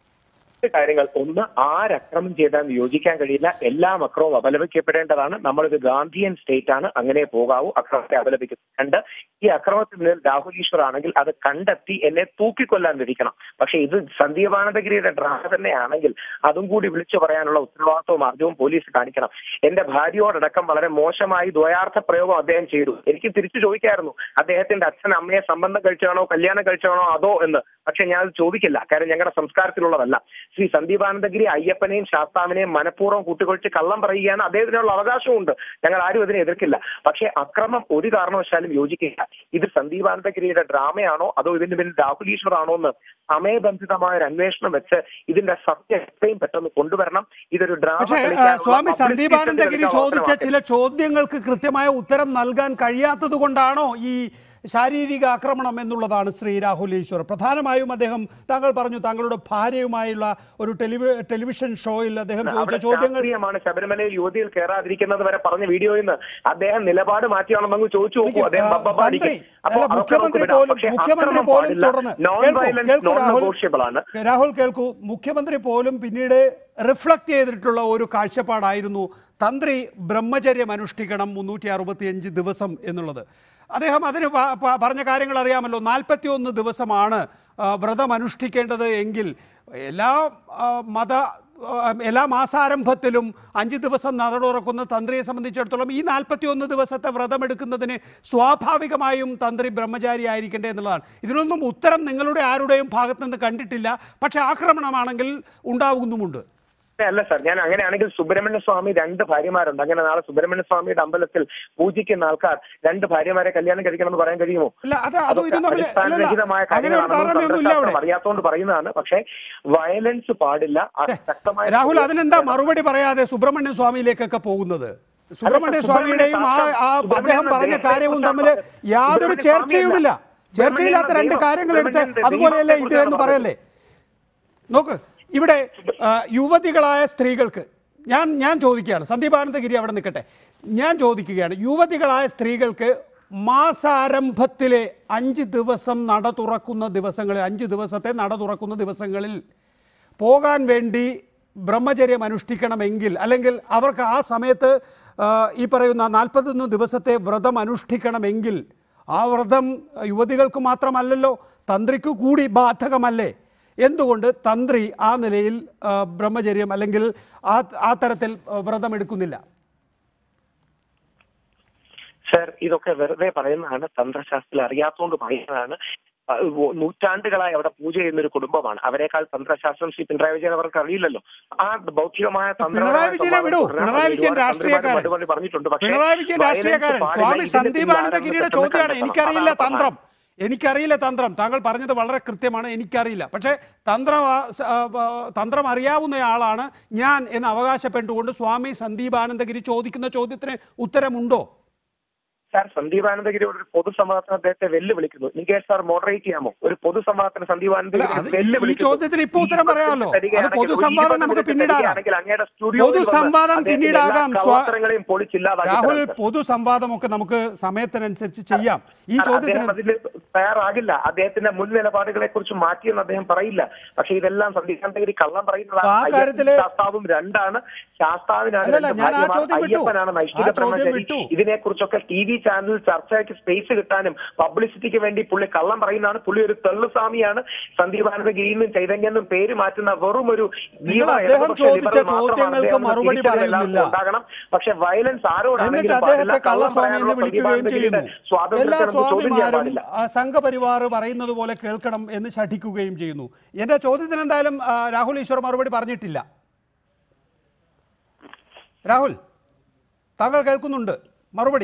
Speaker 11: രണ്ട് കാര്യങ്ങൾ ഒന്ന് ആരക്രമം ചെയ്താൽ യോജിക്കാൻ കഴിയില്ല എല്ലാ അക്രമവും അപലപിക്കപ്പെടേണ്ടതാണ് നമ്മളൊരു ഗാന്ധിയൻ സ്റ്റേറ്റ് ആണ് അങ്ങനെ പോകാവൂ അക്രമത്തെ അപലപിക്കുന്നു രണ്ട് ഈ അക്രമത്തിൽ നിന്ന് രാഹുൽ ഈശ്വർ ആണെങ്കിൽ അത് കണ്ടെത്തി എന്നെ തൂക്കിക്കൊല്ലാൻ വിധിക്കണം പക്ഷെ ഇത് സന്ദീപാനന്ദഗിരിയുടെ ഡ്രാമ തന്നെയാണെങ്കിൽ അതും കൂടി വിളിച്ചു പറയാനുള്ള ഉത്തരവാദിത്വവും അർജവും പോലീസ് കാണിക്കണം എന്റെ ഭാര്യയോടടക്കം വളരെ മോശമായി ദ്വയാർത്ഥ പ്രയോഗം അദ്ദേഹം ചെയ്തു എനിക്ക് തിരിച്ചു ചോദിക്കായിരുന്നു അദ്ദേഹത്തിന്റെ അച്ഛൻ അമ്മയെ സംബന്ധം കഴിച്ചാണോ കല്യാണം കഴിച്ചാണോ അതോ എന്ന് പക്ഷെ ഞാൻ അത് ചോദിക്കില്ല കാര്യം ഞങ്ങളുടെ സംസ്കാരത്തിലുള്ളതല്ല ശ്രീ സന്ദീപാനന്ദഗിരി അയ്യപ്പനെയും ശാസ്താവിനെയും മനഃപൂർവ്വം കൂട്ടിക്കൊഴിച്ച് കള്ളം പറയുകയാണ് അദ്ദേഹത്തിനുള്ള അവകാശമുണ്ട് ഞങ്ങൾ ആരും അതിനെ എതിർക്കില്ല പക്ഷേ അക്രമം ഒരു കാരണവശാലും യോജിക്കില്ല ഇത് സന്ദീപാനന്ദഗിരിയുടെ ഡ്രാമയാണോ അതോ ഇതിന്റെ പിന്നിൽ രാഹുൽ ഈശ്വർ ആണോ എന്ന് സമയബന്ധിതമായ ഒരു അന്വേഷണം വെച്ച് ഇതിന്റെ സത്യം എത്രയും പെട്ടെന്ന് കൊണ്ടുവരണം ഇതൊരു ഡ്രാമ
Speaker 1: പക്ഷേ ആ,
Speaker 11: കളിക്കാനുള്ള
Speaker 1: സ്വാമി
Speaker 11: publicity
Speaker 1: സന്ദീപാനന്ദഗിരി
Speaker 11: എടുക്കാൻ
Speaker 1: ചോദിച്ച
Speaker 11: അവസരമാക്കരുത്.
Speaker 1: ചില ചോദ്യങ്ങൾക്ക് കൃത്യമായ ഉത്തരം നൽകാൻ കഴിയാത്തത് കൊണ്ടാണോ ഈ ശാരീരിക ആക്രമണം എന്നുള്ളതാണ് ശ്രീ രാഹുൽ ഈശ്വർ പ്രധാനമായും അദ്ദേഹം താങ്കൾ പറഞ്ഞു താങ്കളുടെ ഭാര്യയുമായുള്ള ഒരു ടെലിവി ടെലിവിഷൻ ഷോയിൽ അദ്ദേഹം ചോദിച്ച
Speaker 11: അവിടെ
Speaker 1: ചോദ്യങ്ങൾ
Speaker 11: ശാസ്ത്രീയമാണ് ശബരിമലയിൽ യുവതിയിൽ കയറാതിരിക്കുന്നത് വരെ പറഞ്ഞ വീഡിയോയിൽ നിന്ന് അദ്ദേഹം നിലപാട് മാറ്റിയാണെന്നങ്ങ് ചോദിച്ചു നോക്കൂ അദ്ദേഹം
Speaker 1: ആ,
Speaker 11: ബബ്ബബ്ബ
Speaker 1: തന്ത്രി,
Speaker 11: അടിക്കും. അപ്പോ
Speaker 1: അല്ല,
Speaker 11: അതൊക്കെ
Speaker 1: മുഖ്യമന്ത്രി
Speaker 11: നമുക്ക് വിടാം.
Speaker 1: പോലും
Speaker 11: പക്ഷേ
Speaker 1: മുഖ്യമന്ത്രി
Speaker 11: അക്രമം
Speaker 1: പോലും
Speaker 11: പാടില്ല.
Speaker 1: തുടർന്ന്
Speaker 11: നോൺ
Speaker 1: കേൾക്കൂ,
Speaker 11: വയലൻസ്
Speaker 1: കേൾക്കൂ
Speaker 11: നോൺ
Speaker 1: രാഹുൽ
Speaker 11: നെഗോഷ്യബിൾ ആണ്
Speaker 1: രാഹുൽ കേൾക്കൂ മുഖ്യമന്ത്രി പോലും പിന്നീട് റിഫ്ലക്ട് ചെയ്തിട്ടുള്ള ഒരു കാഴ്ചപ്പാടായിരുന്നു തന്ത്രി ബ്രഹ്മചര്യം അനുഷ്ഠിക്കണം മുന്നൂറ്റി അറുപത്തിയഞ്ച് ദിവസം എന്നുള്ളത് അദ്ദേഹം അതിന് പ- പ- പറഞ്ഞ കാര്യങ്ങൾ അറിയാമല്ലോ നാൽപ്പത്തി ഒന്ന് ദിവസമാണ് ആ, വ്രതം അനുഷ്ഠിക്കേണ്ടത് എങ്കിൽ എല്ലാ ആ, മത ആ, എല്ലാ മാസാരംഭത്തിലും അഞ്ച് ദിവസം നട തുറക്കുന്ന തന്ത്രിയെ സംബന്ധിച്ചിടത്തോളം ഈ നാൽപ്പത്തി ഒന്ന് ദിവസത്തെ വ്രതമെടുക്കുന്നതിന് സ്വാഭാവികമായും തന്ത്രി ബ്രഹ്മചാരി ആയിരിക്കേണ്ടത് എന്നുള്ളതാണ് ഇതിനൊന്നും ഉത്തരം നിങ്ങളുടെ ആരുടെയും ഭാഗത്ത് നിന്ന് കണ്ടിട്ടില്ല പക്ഷേ ആക്രമണമാണെങ്കിൽ ഉണ്ടാകുന്നുമുണ്ട്
Speaker 11: അല്ല സാർ ഞാൻ അങ്ങനെയാണെങ്കിൽ സുബ്രഹ്മണ്യ സ്വാമി രണ്ട് ഭാര്യമാരുണ്ട് അങ്ങനെ നാളെ സുബ്രഹ്മണ്യ സ്വാമിയുടെ അമ്പലത്തിൽ പൂജിക്കുന്ന ആൾക്കാർ രണ്ട് ഭാര്യമാരെ കല്യാണം കഴിക്കണം എന്ന് പറയാൻ കഴിയുമോ
Speaker 1: ഇല്ല അത് അതും
Speaker 11: അതൊക്കെ
Speaker 1: ഇതും തമ്മിൽ
Speaker 11: അടിസ്ഥാനരഹിതമായ
Speaker 1: അങ്ങനെ ഒരു
Speaker 11: കാര്യങ്ങളാണെന്ന്
Speaker 1: താരതമ്യമൊന്നും ഇല്ല അവിടെ
Speaker 11: തന്ത്രശാസ്ത്രം അറിയാത്തോണ്ട് പറയുന്നതാണ് പക്ഷേ വയലൻസ് പാടില്ല അത് ശക്തമായ
Speaker 1: രാഹുൽ അതിനെന്താ മറുപടി പറയാതെ സുബ്രഹ്മണ്യ സ്വാമിയിലേക്കൊക്കെ പോകുന്നത് സുബ്രഹ്മണ്യ സ്വാമിയുടെയും ആ ആ അദ്ദേഹം പറഞ്ഞ കാര്യവും തമ്മിൽ യാതൊരു ചേർച്ചയുമില്ല ചേർച്ചയില്ലാത്ത രണ്ട് കാര്യങ്ങൾ എടുത്ത് അതുപോലെയല്ലേ ഇത് എന്ന് പറയല്ലേ നോക്ക് ഇവിടെ ആ, യുവതികളായ സ്ത്രീകൾക്ക് ഞാൻ ഞാൻ ചോദിക്കുകയാണ് സന്ദീപാനന്ദഗിരി അവിടെ നിൽക്കട്ടെ ഞാൻ ചോദിക്കുകയാണ് യുവതികളായ സ്ത്രീകൾക്ക് മാസാരംഭത്തിലെ അഞ്ച് ദിവസം നട തുറക്കുന്ന ദിവസങ്ങളിൽ അഞ്ച് ദിവസത്തെ നട തുറക്കുന്ന ദിവസങ്ങളിൽ പോകാൻ വേണ്ടി ബ്രഹ്മചര്യം അനുഷ്ഠിക്കണമെങ്കിൽ അല്ലെങ്കിൽ അവർക്ക് ആ സമയത്ത് ആ, ഈ പറയുന്ന നാൽപ്പത്തൊന്ന് ദിവസത്തെ വ്രതം അനുഷ്ഠിക്കണമെങ്കിൽ ആ വ്രതം യുവതികൾക്ക് മാത്രമല്ലല്ലോ തന്ത്രിക്ക് കൂടി ബാധകമല്ലേ എന്തുകൊണ്ട് തന്ത്രി ആ നിലയിൽ ആ, ബ്രഹ്മചര്യം അല്ലെങ്കിൽ ആ ആ തരത്തിൽ ആ, വ്രതം എടുക്കുന്നില്ല
Speaker 11: സർ ഇതൊക്കെ വെറുതെ പറയുന്നതാണ് തന്ത്രശാസ്ത്രത്തിൽ അറിയാത്തോണ്ട് പറയുന്നതാണ് ആ, ഓ- നൂറ്റാണ്ടുകളായി അവിടെ പൂജ ചെയ്യുന്ന ഒരു കുടുംബമാണ് അവരെക്കാൾ തന്ത്രശാസ്ത്രം ശ്രീ പിണറായി വിജയൻ അവർക്ക് അറിയില്ലല്ലോ ആ ഭൗതികമായ തന്ത്രപരമായ
Speaker 1: പിണറായി വിജയനെ
Speaker 11: സ്വഭാവം
Speaker 1: വിടൂ.
Speaker 11: തുടരാൻ
Speaker 1: പിണറായി
Speaker 11: ഒരുപാട്
Speaker 1: വിജയൻ
Speaker 11: തന്ത്രിമാർ
Speaker 1: രാഷ്ട്രീയക്കാരൻ.
Speaker 11: മറുപടി പറഞ്ഞിട്ടുണ്ട് പക്ഷേ
Speaker 1: പിണറായി വിജയൻ
Speaker 11: violence
Speaker 1: രാഷ്ട്രീയക്കാരൻ
Speaker 11: പാടില്ല.
Speaker 1: സ്വാമി
Speaker 11: ഇതിന്റെ
Speaker 1: സന്ദീപാനന്ദഗിരിയുടെ
Speaker 11: പിന്നിൽ ആരാണെന്ന്
Speaker 1: ചോദ്യമാണ്
Speaker 11: പെട്ടെന്ന്
Speaker 1: എനിക്കറിയില്ല
Speaker 11: കണ്ടെത്തണം.
Speaker 1: തന്ത്രം എനിക്കറിയില്ല തന്ത്രം താങ്കൾ പറഞ്ഞത് വളരെ കൃത്യമാണ് എനിക്കറിയില്ല പക്ഷേ തന്ത്രം ആ, സ- ആ, ആ, തന്ത്രം അറിയാവുന്നയാളാണ് ഞാൻ എന്ന് അവകാശപ്പെട്ടുകൊണ്ട് സ്വാമി സന്ദീപാനന്ദഗിരി ചോദിക്കുന്ന ചോദ്യത്തിന് ഉത്തരമുണ്ടോ
Speaker 11: സാർ സന്ദീപാനന്ദഗിരിയോട് ഒരു പൊതുസംവാദത്തിന് അദ്ദേഹത്തെ വെല്ലുവിളിക്കുന്നു നികേഷ് സാർ മോഡറേറ്റ് ചെയ്യാമോ ഒരു പൊതുസംവാദത്തിന്
Speaker 1: അല്ല, അത്
Speaker 11: സന്ദീപാനന്ദഗിരി
Speaker 1: ഈ- ഈ ചോദ്യത്തിന് ഇപ്പോൾ ഉത്തരം പറയാമല്ലോ അത് പൊതുസംവാദം നമുക്ക് പിന്നീടാകാം പൊതുസംവാദം പിന്നീടാകാം സ്വാ-
Speaker 11: കള്ളത്തരങ്ങളെയും പൊളിച്ചില്ലാതാക്കി
Speaker 1: രാഹുൽ
Speaker 11: തരാം, സർ.
Speaker 1: പൊതുസംവാദമൊക്കെ നമുക്ക് സമയത്തിനനുസരിച്ച് ചെയ്യാം ഈ
Speaker 11: സാർ,
Speaker 1: ചോദ്യത്തിന്
Speaker 11: അദ്ദേഹം അതിൽ തയ്യാറാകില്ല അദ്ദേഹത്തിന്റെ മുൻ നിലപാടുകളെ കുറിച്ച് മാറ്റിയെന്ന് അദ്ദേഹം പറയില്ല പക്ഷെ ഇതെല്ലാം സന്ദീപാനന്ദഗിരി കള്ളം പറയുന്നതാണ്
Speaker 1: ആ കാര്യത്തില്
Speaker 11: അയ്യപ്പനും ശാസ്താവും രണ്ടാണ് ശാസ്താവിനാണ്
Speaker 1: അല്ലല്ല,
Speaker 11: രണ്ട്
Speaker 1: ഞാൻ ആ
Speaker 11: ഭാര്യമാർ,
Speaker 1: ചോദ്യം വിട്ടു.
Speaker 11: അയ്യപ്പനാണ് നൈഷ്ഠിക
Speaker 1: ആ ചോദ്യം
Speaker 11: ബ്രഹ്മചാരി
Speaker 1: വിട്ടു.
Speaker 11: ഇതിനെക്കുറിച്ചൊക്കെ ടി വി ചാനലിൽ ചർച്ചയ്ക്ക് സ്പേസ് കിട്ടാനും പബ്ലിസിറ്റിക്ക് വേണ്ടി പുള്ളി കള്ളം പറയുന്നതാണ് പുള്ളി ഒരു തെള്ളുസ്വാമിയാണ് സന്ദീപാനന്ദഗിരിന്നും ചൈതന്യെന്നും പേര് മാറ്റുന്ന വെറും ഒരു
Speaker 1: നിങ്ങൾ
Speaker 11: തീവ്ര
Speaker 1: അദ്ദേഹം
Speaker 11: ഇടതുപക്ഷ
Speaker 1: ചോദിച്ച
Speaker 11: liberal മാത്രമാണ്
Speaker 1: ചോദ്യങ്ങൾക്ക്
Speaker 11: അദ്ദേഹം
Speaker 1: മറുപടി
Speaker 11: തിരിച്ചറിവ് എല്ലാവർക്കും
Speaker 1: പറയുന്നില്ല.
Speaker 11: ഉണ്ടാകണം പക്ഷെ വയലൻസ് ആരോടാണെങ്കിലും
Speaker 1: എന്നിട്ട്
Speaker 11: പാടില്ല
Speaker 1: അദ്ദേഹത്തെ
Speaker 11: കള്ളം
Speaker 1: കള്ളസ്വാമി എന്ന്
Speaker 11: പറയാനുള്ള
Speaker 1: വിളിക്കുകയും
Speaker 11: സന്ദീപാനന്ദഗിരിയുടെ
Speaker 1: ചെയ്യുന്നു എല്ലാ
Speaker 11: സ്വാതന്ത്ര്യത്തെ നമുക്ക് ചോദ്യം ചെയ്യാൻ
Speaker 1: സ്വാമിമാരും
Speaker 11: പാടില്ല
Speaker 1: ആ, സംഘപരിവാർ പറയുന്നത് പോലെ കേൾക്കണം എന്ന് ശഠിക്കുകയും ചെയ്യുന്നു എന്റെ ചോദ്യത്തിന് എന്തായാലും ആ, രാഹുൽ ഈശ്വർ മറുപടി പറഞ്ഞിട്ടില്ല രാഹുൽ താങ്കൾ കേൾക്കുന്നുണ്ട് മറുപടി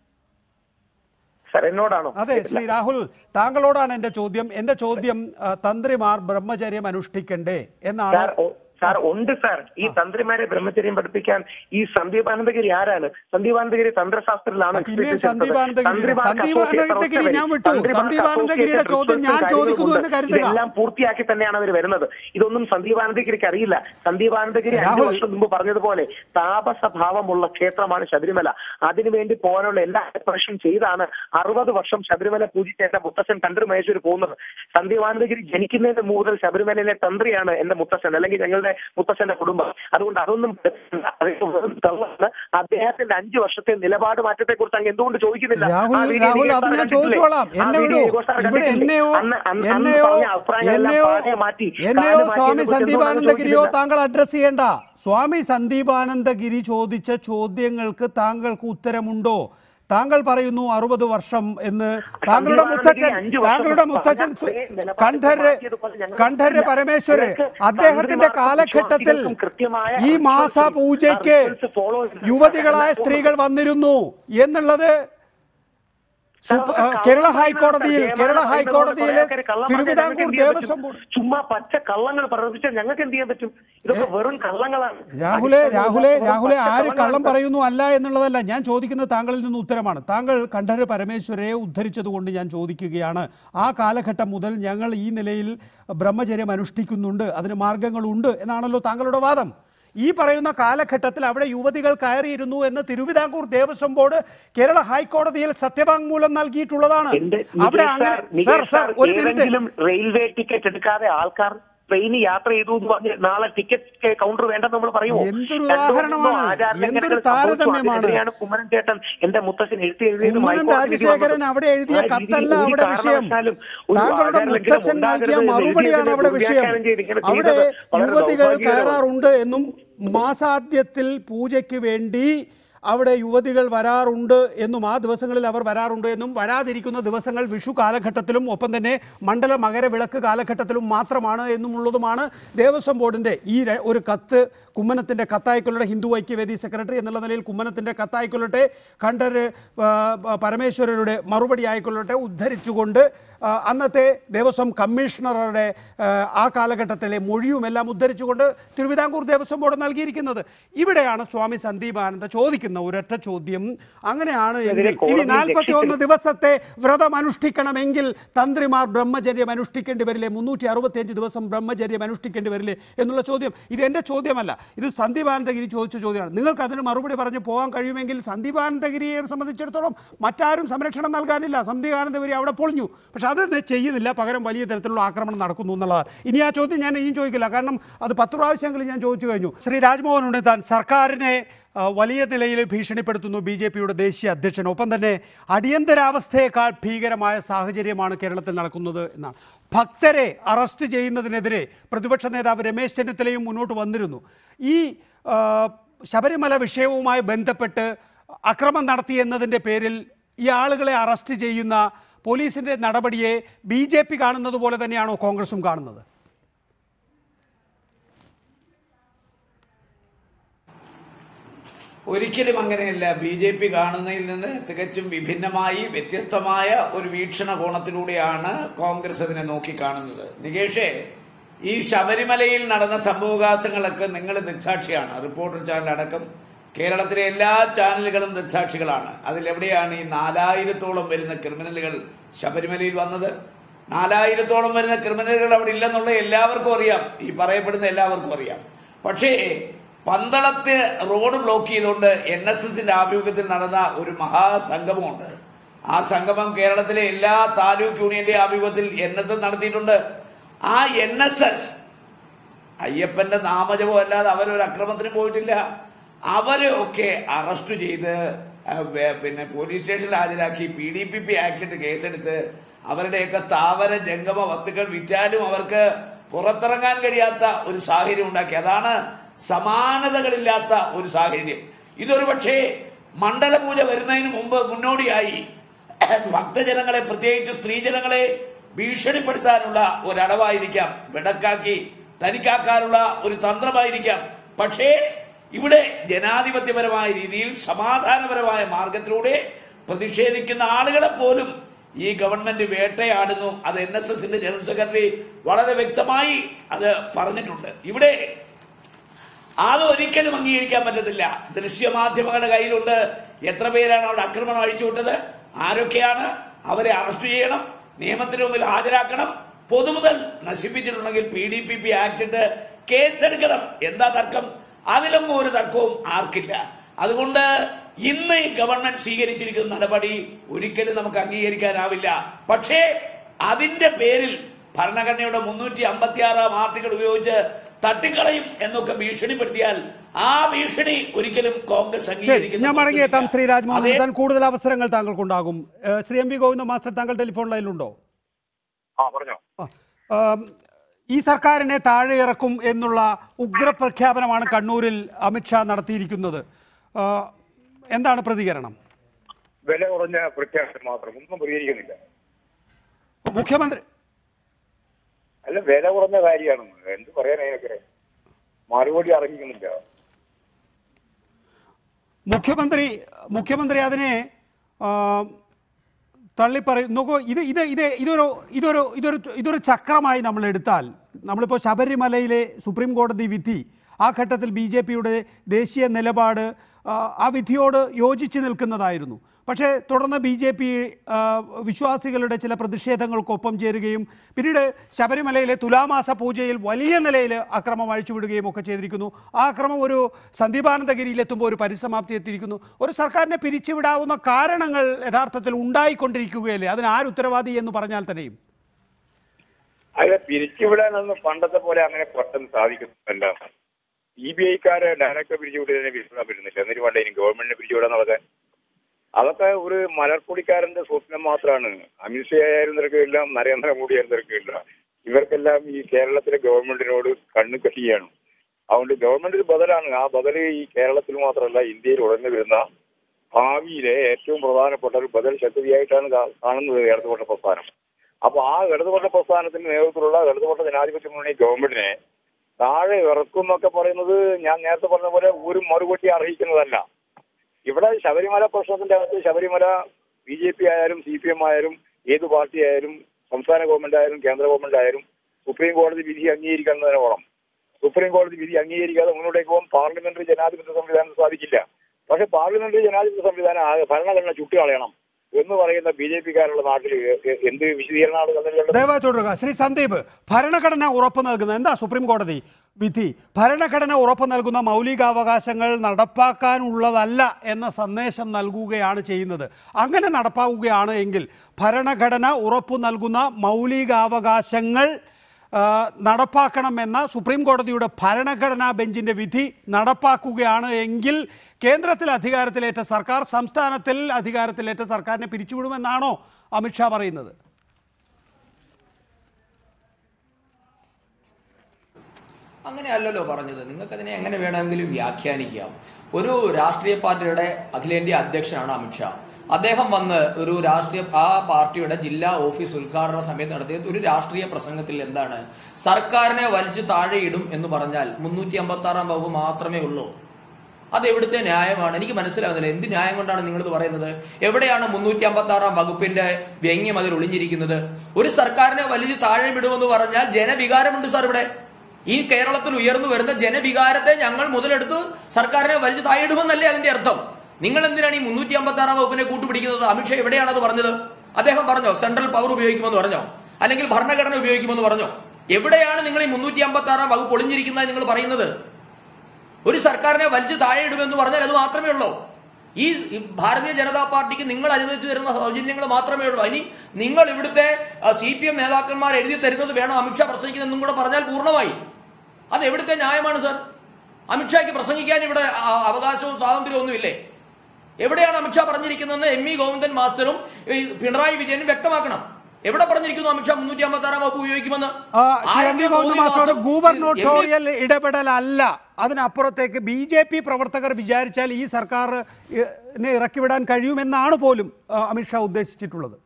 Speaker 11: സാർ എന്നോടാണോ
Speaker 1: അതെ ശ്രീ രാഹുൽ താങ്കളോടാണ് എൻ്റെ ചോദ്യം എൻ്റെ ചോദ്യം ആ, തന്ത്രിമാർ ബ്രഹ്മചര്യം അനുഷ്ഠിക്കണ്ടേ എന്നാണ്
Speaker 11: സാർ ഒ- സാർ ഉണ്ട് സാർ ഈ തന്ത്രിമാരെ ബ്രഹ്മചര്യം പഠിപ്പിക്കാൻ ഈ സന്ദീപാനന്ദഗിരി ആരാണ് സന്ദീപാനന്ദഗിരി തന്ത്രശാസ്ത്രത്തിലാണ്
Speaker 1: പിന്നെയും സന്ദീപാനന്ദഗിരി സന്ദീപാനന്ദഗിരി ഞാൻ വിട്ടു സന്ദീപാനന്ദഗിരിയുടെ ചോദ്യം ഞാൻ ചോദിക്കുന്നു എന്ന് കരുതുക
Speaker 11: ഇതെല്ലാം പൂർത്തിയാക്കി തന്നെയാണ് അവർ വരുന്നത് ഇതൊന്നും സന്ദീപാനന്ദഗിരിക്ക് അറിയില്ല സന്ദീപാനന്ദഗിരി അഞ്ചു
Speaker 1: രാഹുൽ.
Speaker 11: വർഷം മുമ്പ് പറഞ്ഞതുപോലെ താപസഭാവമുള്ള ക്ഷേത്രമാണ് ശബരിമല അതിനുവേണ്ടി പോകാനുള്ള എല്ലാ പ്രിപ്പറേഷൻ ചെയ്താണ് അറുപത് വർഷം ശബരിമല പൂജിച്ച എന്റെ മുത്തച്ഛൻ തന്ത്രി മഹേശ്വരി പോകുന്നത് സന്ദീപാനന്ദഗിരി ജനിക്കുന്നതിന് മുതൽ ശബരിമലയിലെ തന്ത്രിയാണ് എന്റെ മുത്തച്ഛൻ അല്ലെങ്കിൽ ഞങ്ങളുടെ മുത്തച്ഛന്റെ കുടുംബം അതുകൊണ്ട് അതൊന്നും പറ്റില്ല. അതൊക്കെ വെറും തള്ളാണ് അദ്ദേഹത്തിന്റെ അഞ്ചു വർഷത്തെ നിലപാട് മാറ്റത്തെ കുറിച്ച് അങ്ങ് എന്തുകൊണ്ട് ചോദിക്കുന്നില്ല
Speaker 1: രാഹുൽ
Speaker 11: ആ വീഡിയോ
Speaker 1: രാഹുൽ
Speaker 11: നികേഷ്
Speaker 1: അത്
Speaker 11: സാർ
Speaker 1: ഞാൻ
Speaker 11: കണ്ടിട്ടില്ലേ?
Speaker 1: ചോദിച്ചോളാം
Speaker 11: ആ
Speaker 1: എന്നെ
Speaker 11: വീഡിയോ
Speaker 1: വിടൂ
Speaker 11: നികേഷ് സാർ
Speaker 1: ഇവിടെ
Speaker 11: കണ്ടിട്ടില്ലേ?
Speaker 1: എന്നെയോ
Speaker 11: അന്ന് അന്ന് അന്ന്
Speaker 1: എന്നെയോ
Speaker 11: പറഞ്ഞ അഭിപ്രായങ്ങളെല്ലാം
Speaker 1: എന്നെയോ
Speaker 11: പാടെ മാറ്റി
Speaker 1: എന്നെയോ
Speaker 11: കാല്
Speaker 1: സ്വാമി
Speaker 11: മാറ്റിയതിനെ കുറിച്ച് എന്തുകൊണ്ടാണ്
Speaker 1: സന്ദീപാനന്ദഗിരിയോ
Speaker 11: ചോദിക്കുന്നില്ല?
Speaker 1: താങ്കൾ അഡ്രസ് ചെയ്യേണ്ട സ്വാമി സന്ദീപാനന്ദഗിരി ചോദിച്ച ചോദ്യങ്ങൾക്ക് താങ്കൾക്ക് ഉത്തരമുണ്ടോ താങ്കൾ പറയുന്നു അറുപത് വർഷം എന്ന് താങ്കളുടെ മുത്തച്ഛൻ
Speaker 11: അഞ്ച് വർഷം
Speaker 1: താങ്കളുടെ മുത്തച്ഛൻ
Speaker 11: പറഞ്ഞ അതേ നിലപാട്
Speaker 1: കണ്ഠര്
Speaker 11: മാറ്റിയതുപോലെ ഞങ്ങൾ
Speaker 1: കണ്ഠര്
Speaker 11: ഇല്ല.
Speaker 1: പരമേശ്വര്
Speaker 11: ഞങ്ങൾക്ക്
Speaker 1: അദ്ദേഹത്തിന്റെ
Speaker 11: മന്ത്രിമാർക്കും
Speaker 1: കാലഘട്ടത്തിൽ
Speaker 11: വിശ്വാസികൾക്കും കൃത്യമായ
Speaker 1: ഈ
Speaker 11: റിസൾട്ടും,
Speaker 1: മാസ
Speaker 11: ആ
Speaker 1: പൂജയ്ക്ക്
Speaker 11: റിസൾട്ട്സ് follow ചെയ്ത്
Speaker 1: യുവതികളായ
Speaker 11: നടക്കാൻ
Speaker 1: സ്ത്രീകൾ വന്നിരുന്നു എന്നുള്ളത് സു-
Speaker 11: നമുക്ക്
Speaker 1: ആ,
Speaker 11: കള്ളം
Speaker 1: കേരള
Speaker 11: പറയുന്നത്
Speaker 1: ഹൈക്കോടതിയിൽ
Speaker 11: ദേവാലയം
Speaker 1: കേരള
Speaker 11: പറയുന്നത്
Speaker 1: ഹൈക്കോടതിയിൽ
Speaker 11: പോലെ ആൾക്കാര് കള്ളം പറഞ്ഞാൽ
Speaker 1: തിരുവിതാംകൂർ
Speaker 11: ഞങ്ങൾക്ക് എന്ത് ചെയ്യാൻ
Speaker 1: ദേവസ്വം
Speaker 11: പറ്റും?
Speaker 1: ബോർഡ്
Speaker 11: ചുമ്മാ പച്ച കള്ളങ്ങൾ പ്രവർത്തിച്ചാൽ ഞങ്ങൾക്ക് എന്ത് ചെയ്യാൻ പറ്റും ഇതൊക്കെ വെറും കള്ളങ്ങളാണ്
Speaker 1: രാഹുലെ രാഹുലെ
Speaker 11: വെറും
Speaker 1: രാഹുലെ
Speaker 11: പച്ച
Speaker 1: ആര് കള്ളം
Speaker 11: കള്ളങ്ങളാണ്.
Speaker 1: പറയുന്നു അല്ല എന്നുള്ളതല്ല ഞാൻ ചോദിക്കുന്നത് താങ്കളിൽ നിന്ന് ഉത്തരമാണ് താങ്കൾ കണ്ഠര് പരമേശ്വരയെ ഉദ്ധരിച്ചതുകൊണ്ട് ഞാൻ ചോദിക്കുകയാണ് ആ കാലഘട്ടം മുതൽ ഞങ്ങൾ ഈ നിലയിൽ ബ്രഹ്മചര്യം അനുഷ്ഠിക്കുന്നുണ്ട് അതിന് മാർഗങ്ങളുണ്ട് എന്നാണല്ലോ താങ്കളുടെ വാദം ഈ പറയുന്ന കാലഘട്ടത്തിൽ അവിടെ യുവതികൾ കയറിയിരുന്നു എന്ന് തിരുവിതാംകൂർ ദേവസ്വം ബോർഡ് കേരള ഹൈക്കോടതിയിൽ സത്യവാങ്മൂലം നൽകിയിട്ടുള്ളതാണ്
Speaker 11: എന്റെ
Speaker 1: അവിടെ
Speaker 11: നികേഷ്
Speaker 1: അങ്ങനെ
Speaker 11: sir, Nikesh
Speaker 1: sir sir
Speaker 11: sir,
Speaker 1: ഒരു മിനിറ്റ്
Speaker 11: ഏതെങ്കിലും റെയിൽവേ ടിക്കറ്റ് എടുക്കാതെ ആൾക്കാർ ട്രെയിനിൽ യാത്ര ചെയ്തു എന്ന് പറഞ്ഞ് നാളെ ടിക്കറ്റ് കൗണ്ടർ വേണ്ടെന്ന് നമ്മൾ പറയുമോ
Speaker 1: എന്തൊരു
Speaker 11: രണ്ടോ മൂന്നോ
Speaker 1: ഉദാഹരണമാണ്.
Speaker 11: ആചാരലംഘനങ്ങൾ
Speaker 1: എന്തൊരു
Speaker 11: സംഭവിച്ചു.
Speaker 1: താരതമ്യമാണ്.
Speaker 11: അതിനെതിരെയാണ് കുമ്മനം ചേട്ടൻ എന്റെ മുത്തച്ഛൻ എഴുത്തി എഴുതിയത്
Speaker 1: കുമ്മനം
Speaker 11: ഹൈക്കോടതി വിധി
Speaker 1: രാജശേഖരൻ
Speaker 11: വന്നത്.
Speaker 1: അവിടെ എഴുതിയ
Speaker 11: ആ രീതിയിൽ
Speaker 1: കത്തല്ല
Speaker 11: ഒരു
Speaker 1: അവിടെ വിഷയം
Speaker 11: കാരണവശാലും ഒരു
Speaker 1: താങ്കളുടെ
Speaker 11: ആചാരലംഘനം
Speaker 1: മുത്തച്ഛൻ നൽകിയ
Speaker 11: ഉണ്ടാകരുത് എന്ന്
Speaker 1: മറുപടിയാണ്
Speaker 11: എഴുതിയതിനെ
Speaker 1: അവിടെ വിഷയം
Speaker 11: ദുർവ്യാഖ്യാനം ചെയ്ത് ഇങ്ങനെ
Speaker 1: അവിടെ
Speaker 11: ചെയ്തത് വളരെ
Speaker 1: യുവതികൾ
Speaker 11: ദൗർഭാഗ്യകരമാണ്.
Speaker 1: കയറാറുണ്ട് എന്നും മാസാദ്യത്തിൽ പൂജയ്ക്ക് വേണ്ടി അവിടെ യുവതികൾ വരാറുണ്ട് എന്നും ആ ദിവസങ്ങളിൽ അവർ വരാറുണ്ട് എന്നും വരാതിരിക്കുന്ന ദിവസങ്ങൾ വിഷു കാലഘട്ടത്തിലും ഒപ്പം തന്നെ മണ്ഡല മകരവിളക്ക് കാലഘട്ടത്തിലും മാത്രമാണ് എന്നുമുള്ളതുമാണ് ദേവസ്വം ബോർഡിൻ്റെ ഈ ര- ഒരു കത്ത് കുമ്മനത്തിൻ്റെ കത്തായിക്കൊള്ളട്ടെ ഹിന്ദു ഐക്യവേദി സെക്രട്ടറി എന്നുള്ള നിലയിൽ കുമ്മനത്തിൻ്റെ കത്തായിക്കൊള്ളട്ടെ കണ്ഠര് ആ, ആ, പരമേശ്വരരുടെ മറുപടി ആയിക്കൊള്ളട്ടെ ഉദ്ധരിച്ചുകൊണ്ട് ആ, അന്നത്തെ ദേവസ്വം കമ്മീഷണറുടെ ആ, ആ കാലഘട്ടത്തിലെ മൊഴിയുമെല്ലാം ഉദ്ധരിച്ചുകൊണ്ട് തിരുവിതാംകൂർ ദേവസ്വം ബോർഡ് നൽകിയിരിക്കുന്നത് ഇവിടെയാണ് സ്വാമി സന്ദീപാനന്ദ ചോദിക്കുന്ന ഒരൊറ്റ ചോദ്യം അങ്ങനെയാണ് എങ്കിൽ ഇനി
Speaker 11: കോടതി
Speaker 1: നാൽപ്പത്തി ഒന്ന്
Speaker 11: ലക്ഷ്യത്തിൽ-
Speaker 1: ദിവസത്തെ വ്രതം അനുഷ്ഠിക്കണമെങ്കിൽ തന്ത്രിമാർ ബ്രഹ്മചര്യം അനുഷ്ഠിക്കേണ്ടി വരില്ലേ മുന്നൂറ്റി അറുപത്തിയഞ്ച് ദിവസം ബ്രഹ്മചര്യം അനുഷ്ഠിക്കേണ്ടി വരില്ലേ എന്നുള്ള ചോദ്യം ഇത് എൻ്റെ ചോദ്യമല്ല ഇത് സന്ദീപാനന്ദഗിരി ചോദിച്ച ചോദ്യമാണ് നിങ്ങൾക്ക് അതിന് മറുപടി പറഞ്ഞ് പോകാൻ കഴിയുമെങ്കിൽ സന്ദീപാനന്ദഗിരിയെ സംബന്ധിച്ചിടത്തോളം മറ്റാരും സംരക്ഷണം നൽകാനില്ല സന്ദീപാനന്ദഗിരി അവിടെ പൊളിഞ്ഞു പക്ഷെ അത് ഇത് ചെയ്യുന്നില്ല പകരം വലിയ തരത്തിലുള്ള ആക്രമണം നടക്കുന്നു എന്നുള്ളതാണ് ഇനി ആ ചോദ്യം ഞാൻ ഇനിയും ചോദിക്കില്ല കാരണം അത് പത്ത് പ്രാവശ്യമെങ്കിലും ഞാൻ ചോദിച്ചു കഴിഞ്ഞു ശ്രീ രാജ്മോഹൻ ഉണ്ണിത്താൻ സർക്കാരിനെ ആ, വലിയ നിലയിൽ ഭീഷണിപ്പെടുത്തുന്നു ബി ജെ പിയുടെ ദേശീയ അധ്യക്ഷൻ ഒപ്പം തന്നെ അടിയന്തരാവസ്ഥയേക്കാൾ ഭീകരമായ സാഹചര്യമാണ് കേരളത്തിൽ നടക്കുന്നത് എന്നാണ് ഭക്തരെ അറസ്റ്റ് ചെയ്യുന്നതിനെതിരെ പ്രതിപക്ഷ നേതാവ് രമേശ് ചെന്നിത്തലയും മുന്നോട്ട് വന്നിരുന്നു ഈ ആ, ശബരിമല വിഷയവുമായി ബന്ധപ്പെട്ട് അക്രമം നടത്തി എന്നതിൻ്റെ പേരിൽ ഈ ആളുകളെ അറസ്റ്റ് ചെയ്യുന്ന പോലീസിൻ്റെ നടപടിയെ ബി ജെ പി കാണുന്നത് പോലെ തന്നെയാണോ കോൺഗ്രസും കാണുന്നത്
Speaker 10: ഒരിക്കലും അങ്ങനെയല്ല ബി ജെ പി കാണുന്നതിൽ നിന്ന് തികച്ചും വിഭിന്നമായി വ്യത്യസ്തമായ ഒരു വീക്ഷണ കോണത്തിലൂടെയാണ് കോൺഗ്രസ് അതിനെ നോക്കിക്കാണുന്നത് നികേഷേ ഈ ശബരിമലയിൽ നടന്ന സംഭവവികാസങ്ങളൊക്കെ നിങ്ങൾ ദൃക്സാക്ഷിയാണ് റിപ്പോർട്ടർ ചാനൽ അടക്കം കേരളത്തിലെ എല്ലാ ചാനലുകളും ദൃക്സാക്ഷികളാണ് അതിലെവിടെയാണ് ഈ നാലായിരത്തോളം വരുന്ന ക്രിമിനലുകൾ ശബരിമലയിൽ വന്നത് നാലായിരത്തോളം വരുന്ന ക്രിമിനലുകൾ അവിടെ ഇല്ലെന്നുള്ള എല്ലാവർക്കും അറിയാം ഈ പറയപ്പെടുന്ന എല്ലാവർക്കും അറിയാം പക്ഷേ പന്തളത്ത് റോഡ് ബ്ലോക്ക് ചെയ്തുകൊണ്ട് എൻ എസ് എസിന്റെ ആഭിമുഖ്യത്തിൽ നടന്ന ഒരു മഹാസംഗമമുണ്ട് ആ സംഗമം കേരളത്തിലെ എല്ലാ താലൂക്ക് യൂണിയന്റെ ആഭിമുഖ്യത്തിൽ എൻ എസ് എസ് നടത്തിയിട്ടുണ്ട് ആ എൻ എസ് എസ് അയ്യപ്പന്റെ നാമജപം അല്ലാതെ അവരൊരു അക്രമത്തിന് പോയിട്ടില്ല അവരെ ഒക്കെ അറസ്റ്റ് ചെയ്ത് ആ, വേ- പിന്നെ പോലീസ് സ്റ്റേഷനിൽ ഹാജരാക്കി പി ഡി പി പി ആക്ടിട്ട് കേസെടുത്ത് അവരുടെയൊക്കെ സ്ഥാവര ജംഗമ വസ്തുക്കൾ വിറ്റാലും അവർക്ക് പുറത്തിറങ്ങാൻ കഴിയാത്ത ഒരു സാഹചര്യം ഉണ്ടാക്കി അതാണ് സമാനതകളില്ലാത്ത ഒരു സാഹചര്യം ഇതൊരു പക്ഷേ മണ്ഡലപൂജ വരുന്നതിന് മുമ്പ് മുന്നോടിയായി ഭക്തജനങ്ങളെ പ്രത്യേകിച്ച് സ്ത്രീജനങ്ങളെ ഭീഷണിപ്പെടുത്താനുള്ള ഒരടവായിരിക്കാം വെടക്കാക്കി തനിക്കാക്കാനുള്ള ഒരു തന്ത്രമായിരിക്കാം പക്ഷേ ഇവിടെ ജനാധിപത്യപരമായ രീതിയിൽ സമാധാനപരമായ മാർഗത്തിലൂടെ പ്രതിഷേധിക്കുന്ന ആളുകളെ പോലും ഈ ഗവൺമെന്റ് വേട്ടയാടുന്നു അത് എൻ എസ് എസിന്റെ ജനറൽ സെക്രട്ടറി വളരെ വ്യക്തമായി അത് പറഞ്ഞിട്ടുണ്ട് ഇവിടെ അതൊരിക്കലും അംഗീകരിക്കാൻ പറ്റത്തില്ല ദൃശ്യമാധ്യമങ്ങളുടെ കയ്യിലുണ്ട് എത്ര പേരാണ് അവിടെ ആക്രമണം അഴിച്ചുവിട്ടത് ആരൊക്കെയാണ് അവരെ അറസ്റ്റ് ചെയ്യണം നിയമത്തിന് മുമ്പിൽ ഹാജരാക്കണം പൊതുമുതൽ നശിപ്പിച്ചിട്ടുണ്ടെങ്കിൽ പി ഡി പി പി ആക്ടിട്ട് കേസെടുക്കണം എന്താ തർക്കം അതിലൊന്നും ഒരു തർക്കവും ആർക്കില്ല അതുകൊണ്ട് ഇന്ന് ഈ ഗവൺമെന്റ് സ്വീകരിച്ചിരിക്കുന്ന നടപടി ഒരിക്കലും നമുക്ക് അംഗീകരിക്കാനാവില്ല പക്ഷേ അതിന്റെ പേരിൽ ഭരണഘടനയുടെ മുന്നൂറ്റി അമ്പത്തി ആറാം ആർട്ടിക്കിൾ ഉപയോഗിച്ച് തട്ടിക്കളയും എന്നൊക്കെ ഭീഷണിപ്പെടുത്തിയാൽ ആ ഭീഷണി ഒരിക്കലും കോൺഗ്രസ്
Speaker 1: ശരി
Speaker 10: അംഗീകരിക്കുന്ന
Speaker 1: ഞാൻ മടങ്ങിയെത്താം ശ്രീ രാജ്മോഹൻ
Speaker 10: അതേ-
Speaker 1: ഉണ്ണിത്താൻ കൂടുതൽ അവസരങ്ങൾ താങ്കൾക്കുണ്ടാകും ഏഹ് Shri M V Govinda master താങ്കൾ ടെലിഫോൺ ലൈനിലുണ്ടോ
Speaker 11: ആ പറഞ്ഞോ
Speaker 1: ആം, ഈ സർക്കാരിനെ താഴെ ഇറക്കും എന്നുള്ള ഉഗ്രപ്രഖ്യാപനമാണ് കണ്ണൂരിൽ അമിത്ഷാ നടത്തിയിരിക്കുന്നത് ആ, എന്താണ് പ്രതികരണം
Speaker 12: വില കുറഞ്ഞ പ്രഖ്യാപനം മാത്രം ഒന്നും പ്രതികരിക്കുന്നില്ല
Speaker 1: മുഖ്യമന്ത്രി
Speaker 12: അല്ല വില കുറഞ്ഞ കാര്യമാണെന്ന് എന്ത് പറയാനൊക്കെ മറുപടി അറിയിക്കുന്നില്ല
Speaker 1: മുഖ്യമന്ത്രി മുഖ്യമന്ത്രി അതിനെ ആ, തള്ളിപ്പറയും നോക്കൂ ഇത് ഇത് ഇത് ഇതൊരു ഇതൊരു ഇതൊരു ഇതൊരു ചക്രമായി നമ്മൾ എടുത്താൽ നമ്മളിപ്പോൾ ശബരിമലയിലെ സുപ്രീം കോടതി വിധി ആ ഘട്ടത്തിൽ ബി ജെ പിയുടെ ദേശീയ നിലപാട് ആ, ആ വിധിയോട് യോജിച്ച് നിൽക്കുന്നതായിരുന്നു പക്ഷേ തുടർന്ന് ബി ജെ പി വിശ്വാസികളുടെ ചില പ്രതിഷേധങ്ങൾക്കൊപ്പം ചേരുകയും പിന്നീട് ശബരിമലയിലെ തുലാമാസ പൂജയിൽ വലിയ നിലയിൽ അക്രമം അഴിച്ചുവിടുകയും ഒക്കെ ചെയ്തിരിക്കുന്നു ആ അക്രമം ഒരു സന്ദീപാനന്ദഗിരിയിലെത്തുമ്പോൾ ഒരു പരിസമാപ്തി എത്തിയിരിക്കുന്നു ഒരു സർക്കാരിനെ പിരിച്ചുവിടാവുന്ന കാരണങ്ങൾ യഥാർത്ഥത്തിൽ ഉണ്ടായിക്കൊണ്ടിരിക്കുകയല്ലേ അതിന് ആര് ഉത്തരവാദി എന്ന് പറഞ്ഞാൽ തന്നെയും
Speaker 12: അത് പിരിച്ചുവിടാനൊന്നും പണ്ടത്തെ പോലെ അങ്ങനെ പെട്ടെന്ന് സാധിക്കുന്നില്ല സി ബി ഐക്കാരെ ഡയറക്റ്റ് പിരിച്ചുവിടുന്നതിനെ പിരിച്ചുവിടാൻ പറ്റുന്നില്ല എന്നിട്ട് വേണ്ട ഇനി ഗവൺമെന്റിനെ പിരിച്ചുവിടാന്നുള്ളത് അതൊക്കെ ഒരു മലർപ്പൊടിക്കാരന്റെ സ്വപ്നം മാത്രമാണ് അമിത്ഷാ ആയാലും തിരക്കില്ല നരേന്ദ്രമോദി ആയാലും തിരക്കില്ല ഇവർക്കെല്ലാം ഈ കേരളത്തിലെ ഗവൺമെന്റിനോട് കണ്ണു കെട്ടിയാണ് അതുകൊണ്ട് ഗവൺമെന്റ് ഒരു ബദലാണ് ആ ബദൽ ഈ കേരളത്തിൽ മാത്രമല്ല ഇന്ത്യയിൽ ഉടനെ വരുന്ന ഭാവിയിലെ ഏറ്റവും പ്രധാനപ്പെട്ട ഒരു ബദൽ ശക്തിയായിട്ടാണ് കാ- കാണുന്നത് ഇടതുപക്ഷ പ്രസ്ഥാനം അപ്പൊ ആ ഇടതുപക്ഷ പ്രസ്ഥാനത്തിന് നേതൃത്വത്തിലുള്ള ഇടതുപക്ഷ ജനാധിപത്യ മുന്നണി ഗവൺമെന്റിനെ താഴെ ഇറക്കും എന്നൊക്കെ പറയുന്നത് ഞാൻ നേരത്തെ പറഞ്ഞ പോലെ ഒരു മറുപടി അർഹിക്കുന്നതല്ല ഇവിടെ ശബരിമല പ്രശ്നത്തിന്റെ അകത്ത് ശബരിമല ബി ജെ പി ആയാലും സി പി എം ആയാലും ഏത് പാർട്ടി ആയാലും സംസ്ഥാന ഗവൺമെന്റ് ആയാലും കേന്ദ്ര ഗവൺമെന്റ് ആയാലും സുപ്രീം കോടതി വിധി അംഗീകരിക്കുന്നതിന് വേണം സുപ്രീം കോടതി വിധി അംഗീകരിക്കാതെ മുന്നോട്ടേക്ക് പോകാൻ പാർലമെന്ററി ജനാധിപത്യ സംവിധാനം സാധിക്കില്ല പക്ഷെ പാർലമെന്ററി ജനാധിപത്യ സംവിധാനം ആകെ ഭരണഘടന ചുട്ടുകളയണം എന്ന് പറയുന്ന ബി ജെ പിക്കാരുള്ള നാട്ടിൽ എന്ത് വിശദീകരണമാണ് തന്നിട്ടുള്ളത്
Speaker 1: ദയവായി തുടരുക ശ്രീ സന്ദീപ് ഭരണഘടന ഉറപ്പ് നൽകുന്ന എന്താ സുപ്രീം കോടതി വിധി ഭരണഘടന ഉറപ്പ് നൽകുന്ന മൗലികാവകാശങ്ങൾ നടപ്പാക്കാനുള്ളതല്ല എന്ന സന്ദേശം നൽകുകയാണ് ചെയ്യുന്നത് അങ്ങനെ നടപ്പാവുകയാണ് എങ്കിൽ ഭരണഘടന ഉറപ്പു നൽകുന്ന മൗലികാവകാശങ്ങൾ ആ, നടപ്പാക്കണമെന്ന സുപ്രീം കോടതിയുടെ ഭരണഘടനാ ബെഞ്ചിന്റെ വിധി നടപ്പാക്കുകയാണ് എങ്കിൽ കേന്ദ്രത്തിൽ അധികാരത്തിലേറ്റ സർക്കാർ സംസ്ഥാനത്തിൽ അധികാരത്തിലേറ്റ സർക്കാരിനെ പിരിച്ചുവിടുമെന്നാണോ അമിത്ഷാ പറയുന്നത്
Speaker 9: അങ്ങനെയല്ലല്ലോ പറഞ്ഞത് നിങ്ങൾക്ക് അതിനെ എങ്ങനെ വേണമെങ്കിലും വ്യാഖ്യാനിക്കാം ഒരു രാഷ്ട്രീയ പാർട്ടിയുടെ അഖിലേന്ത്യാ അധ്യക്ഷനാണ് അമിത്ഷാ അദ്ദേഹം വന്ന് ഒരു രാഷ്ട്രീയ ആ പാർട്ടിയുടെ ജില്ലാ ഓഫീസ് ഉദ്ഘാടന സമയത്ത് നടത്തിയ ഒരു രാഷ്ട്രീയ പ്രസംഗത്തിൽ എന്താണ് സർക്കാരിനെ വലിച്ചു താഴെയിടും എന്ന് പറഞ്ഞാൽ മുന്നൂറ്റി അമ്പത്തി ആറാം വകുപ്പ് മാത്രമേ ഉള്ളൂ അത് എവിടുത്തെ ന്യായമാണ് എനിക്ക് മനസ്സിലാകുന്നില്ല എന്ത് ന്യായം കൊണ്ടാണ് നിങ്ങളിത് പറയുന്നത് എവിടെയാണ് മുന്നൂറ്റി അമ്പത്തി ആറാം വകുപ്പിന്റെ വ്യംഗ്യം അതിൽ ഒളിഞ്ഞിരിക്കുന്നത് ഒരു സർക്കാരിനെ വലിച്ചു താഴെ വിടുമെന്ന് പറഞ്ഞാൽ ജനവികാരമുണ്ട് സാർ ഇവിടെ ഈ കേരളത്തിൽ ഉയർന്നു വരുന്ന ജനവികാരത്തെ ഞങ്ങൾ മുതലെടുത്ത് സർക്കാരിനെ വലിച്ചു താഴെയിടുമെന്നല്ലേ അതിന്റെ അർത്ഥം നിങ്ങൾ എന്തിനാണ് ഈ മുന്നൂറ്റി അമ്പത്തി ആറാം വകുപ്പിനെ കൂട്ടുപിടിക്കുന്നത് അമിത്ഷാ എവിടെയാണ് അത് പറഞ്ഞത് അദ്ദേഹം പറഞ്ഞോ സെൻട്രൽ പവർ ഉപയോഗിക്കുമെന്ന് പറഞ്ഞോ അല്ലെങ്കിൽ ഭരണഘടന ഉപയോഗിക്കുമെന്ന് പറഞ്ഞോ എവിടെയാണ് നിങ്ങൾ ഈ മുന്നൂറ്റി അമ്പത്തി ആറാം വകുപ്പ് ഒളിഞ്ഞിരിക്കുന്നതായി നിങ്ങൾ പറയുന്നത് ഒരു സർക്കാരിനെ വലിച്ചു താഴെ ഇടുമെന്ന് പറഞ്ഞാൽ അത് മാത്രമേ ഉള്ളൂ ഈ ഈ ഭാരതീയ ജനതാ പാർട്ടിക്ക് നിങ്ങൾ അനുവദിച്ചു തരുന്ന സൗജന്യങ്ങൾ മാത്രമേ ഉള്ളൂ ഇനി നിങ്ങൾ ഇവിടുത്തെ സി പി എം നേതാക്കന്മാർ എഴുതി തരുന്നത് വേണം അമിത്ഷാ പ്രസംഗിക്കുന്നതെന്നും കൂടെ പറഞ്ഞാൽ പൂർണ്ണമായി അത് എവിടുത്തെ ന്യായമാണ് സർ അമിത്ഷായ്ക്ക് പ്രസംഗിക്കാൻ ഇവിടെ ആ, അവകാശവും സ്വാതന്ത്ര്യവും ഒന്നുമില്ലേ എവിടെയാണ് അമിത്ഷാ പറഞ്ഞിരിക്കുന്നതെന്ന് എം ഇ ഗോവിന്ദൻ മാസ്റ്ററും ഈ പിണറായി വിജയനും വ്യക്തമാക്കണം എവിടെ പറഞ്ഞിരിക്കുന്നു അമിത്ഷാ മുന്നൂറ്റി അമ്പത്തി ആറാം വകുപ്പ് ഉപയോഗിക്കുമെന്ന്
Speaker 1: ആ, ശ്രീ എം വി
Speaker 9: ആരൊക്കെ
Speaker 1: ഗോവിന്ദ
Speaker 9: മോദി
Speaker 1: മാസ്റ്ററോട്
Speaker 9: മാസം-
Speaker 1: ഗൂബർണോട്ടോറിയൽ ഇടപെടലല്ല അതിനപ്പുറത്തേക്ക് ബി ജെ പി പ്രവർത്തകർ വിചാരിച്ചാൽ ഈ സർക്കാർ ഇ- നെ ഇറക്കിവിടാൻ കഴിയുമെന്നാണ് പോലും ആ, അമിത്ഷാ ഉദ്ദേശിച്ചിട്ടുള്ളത്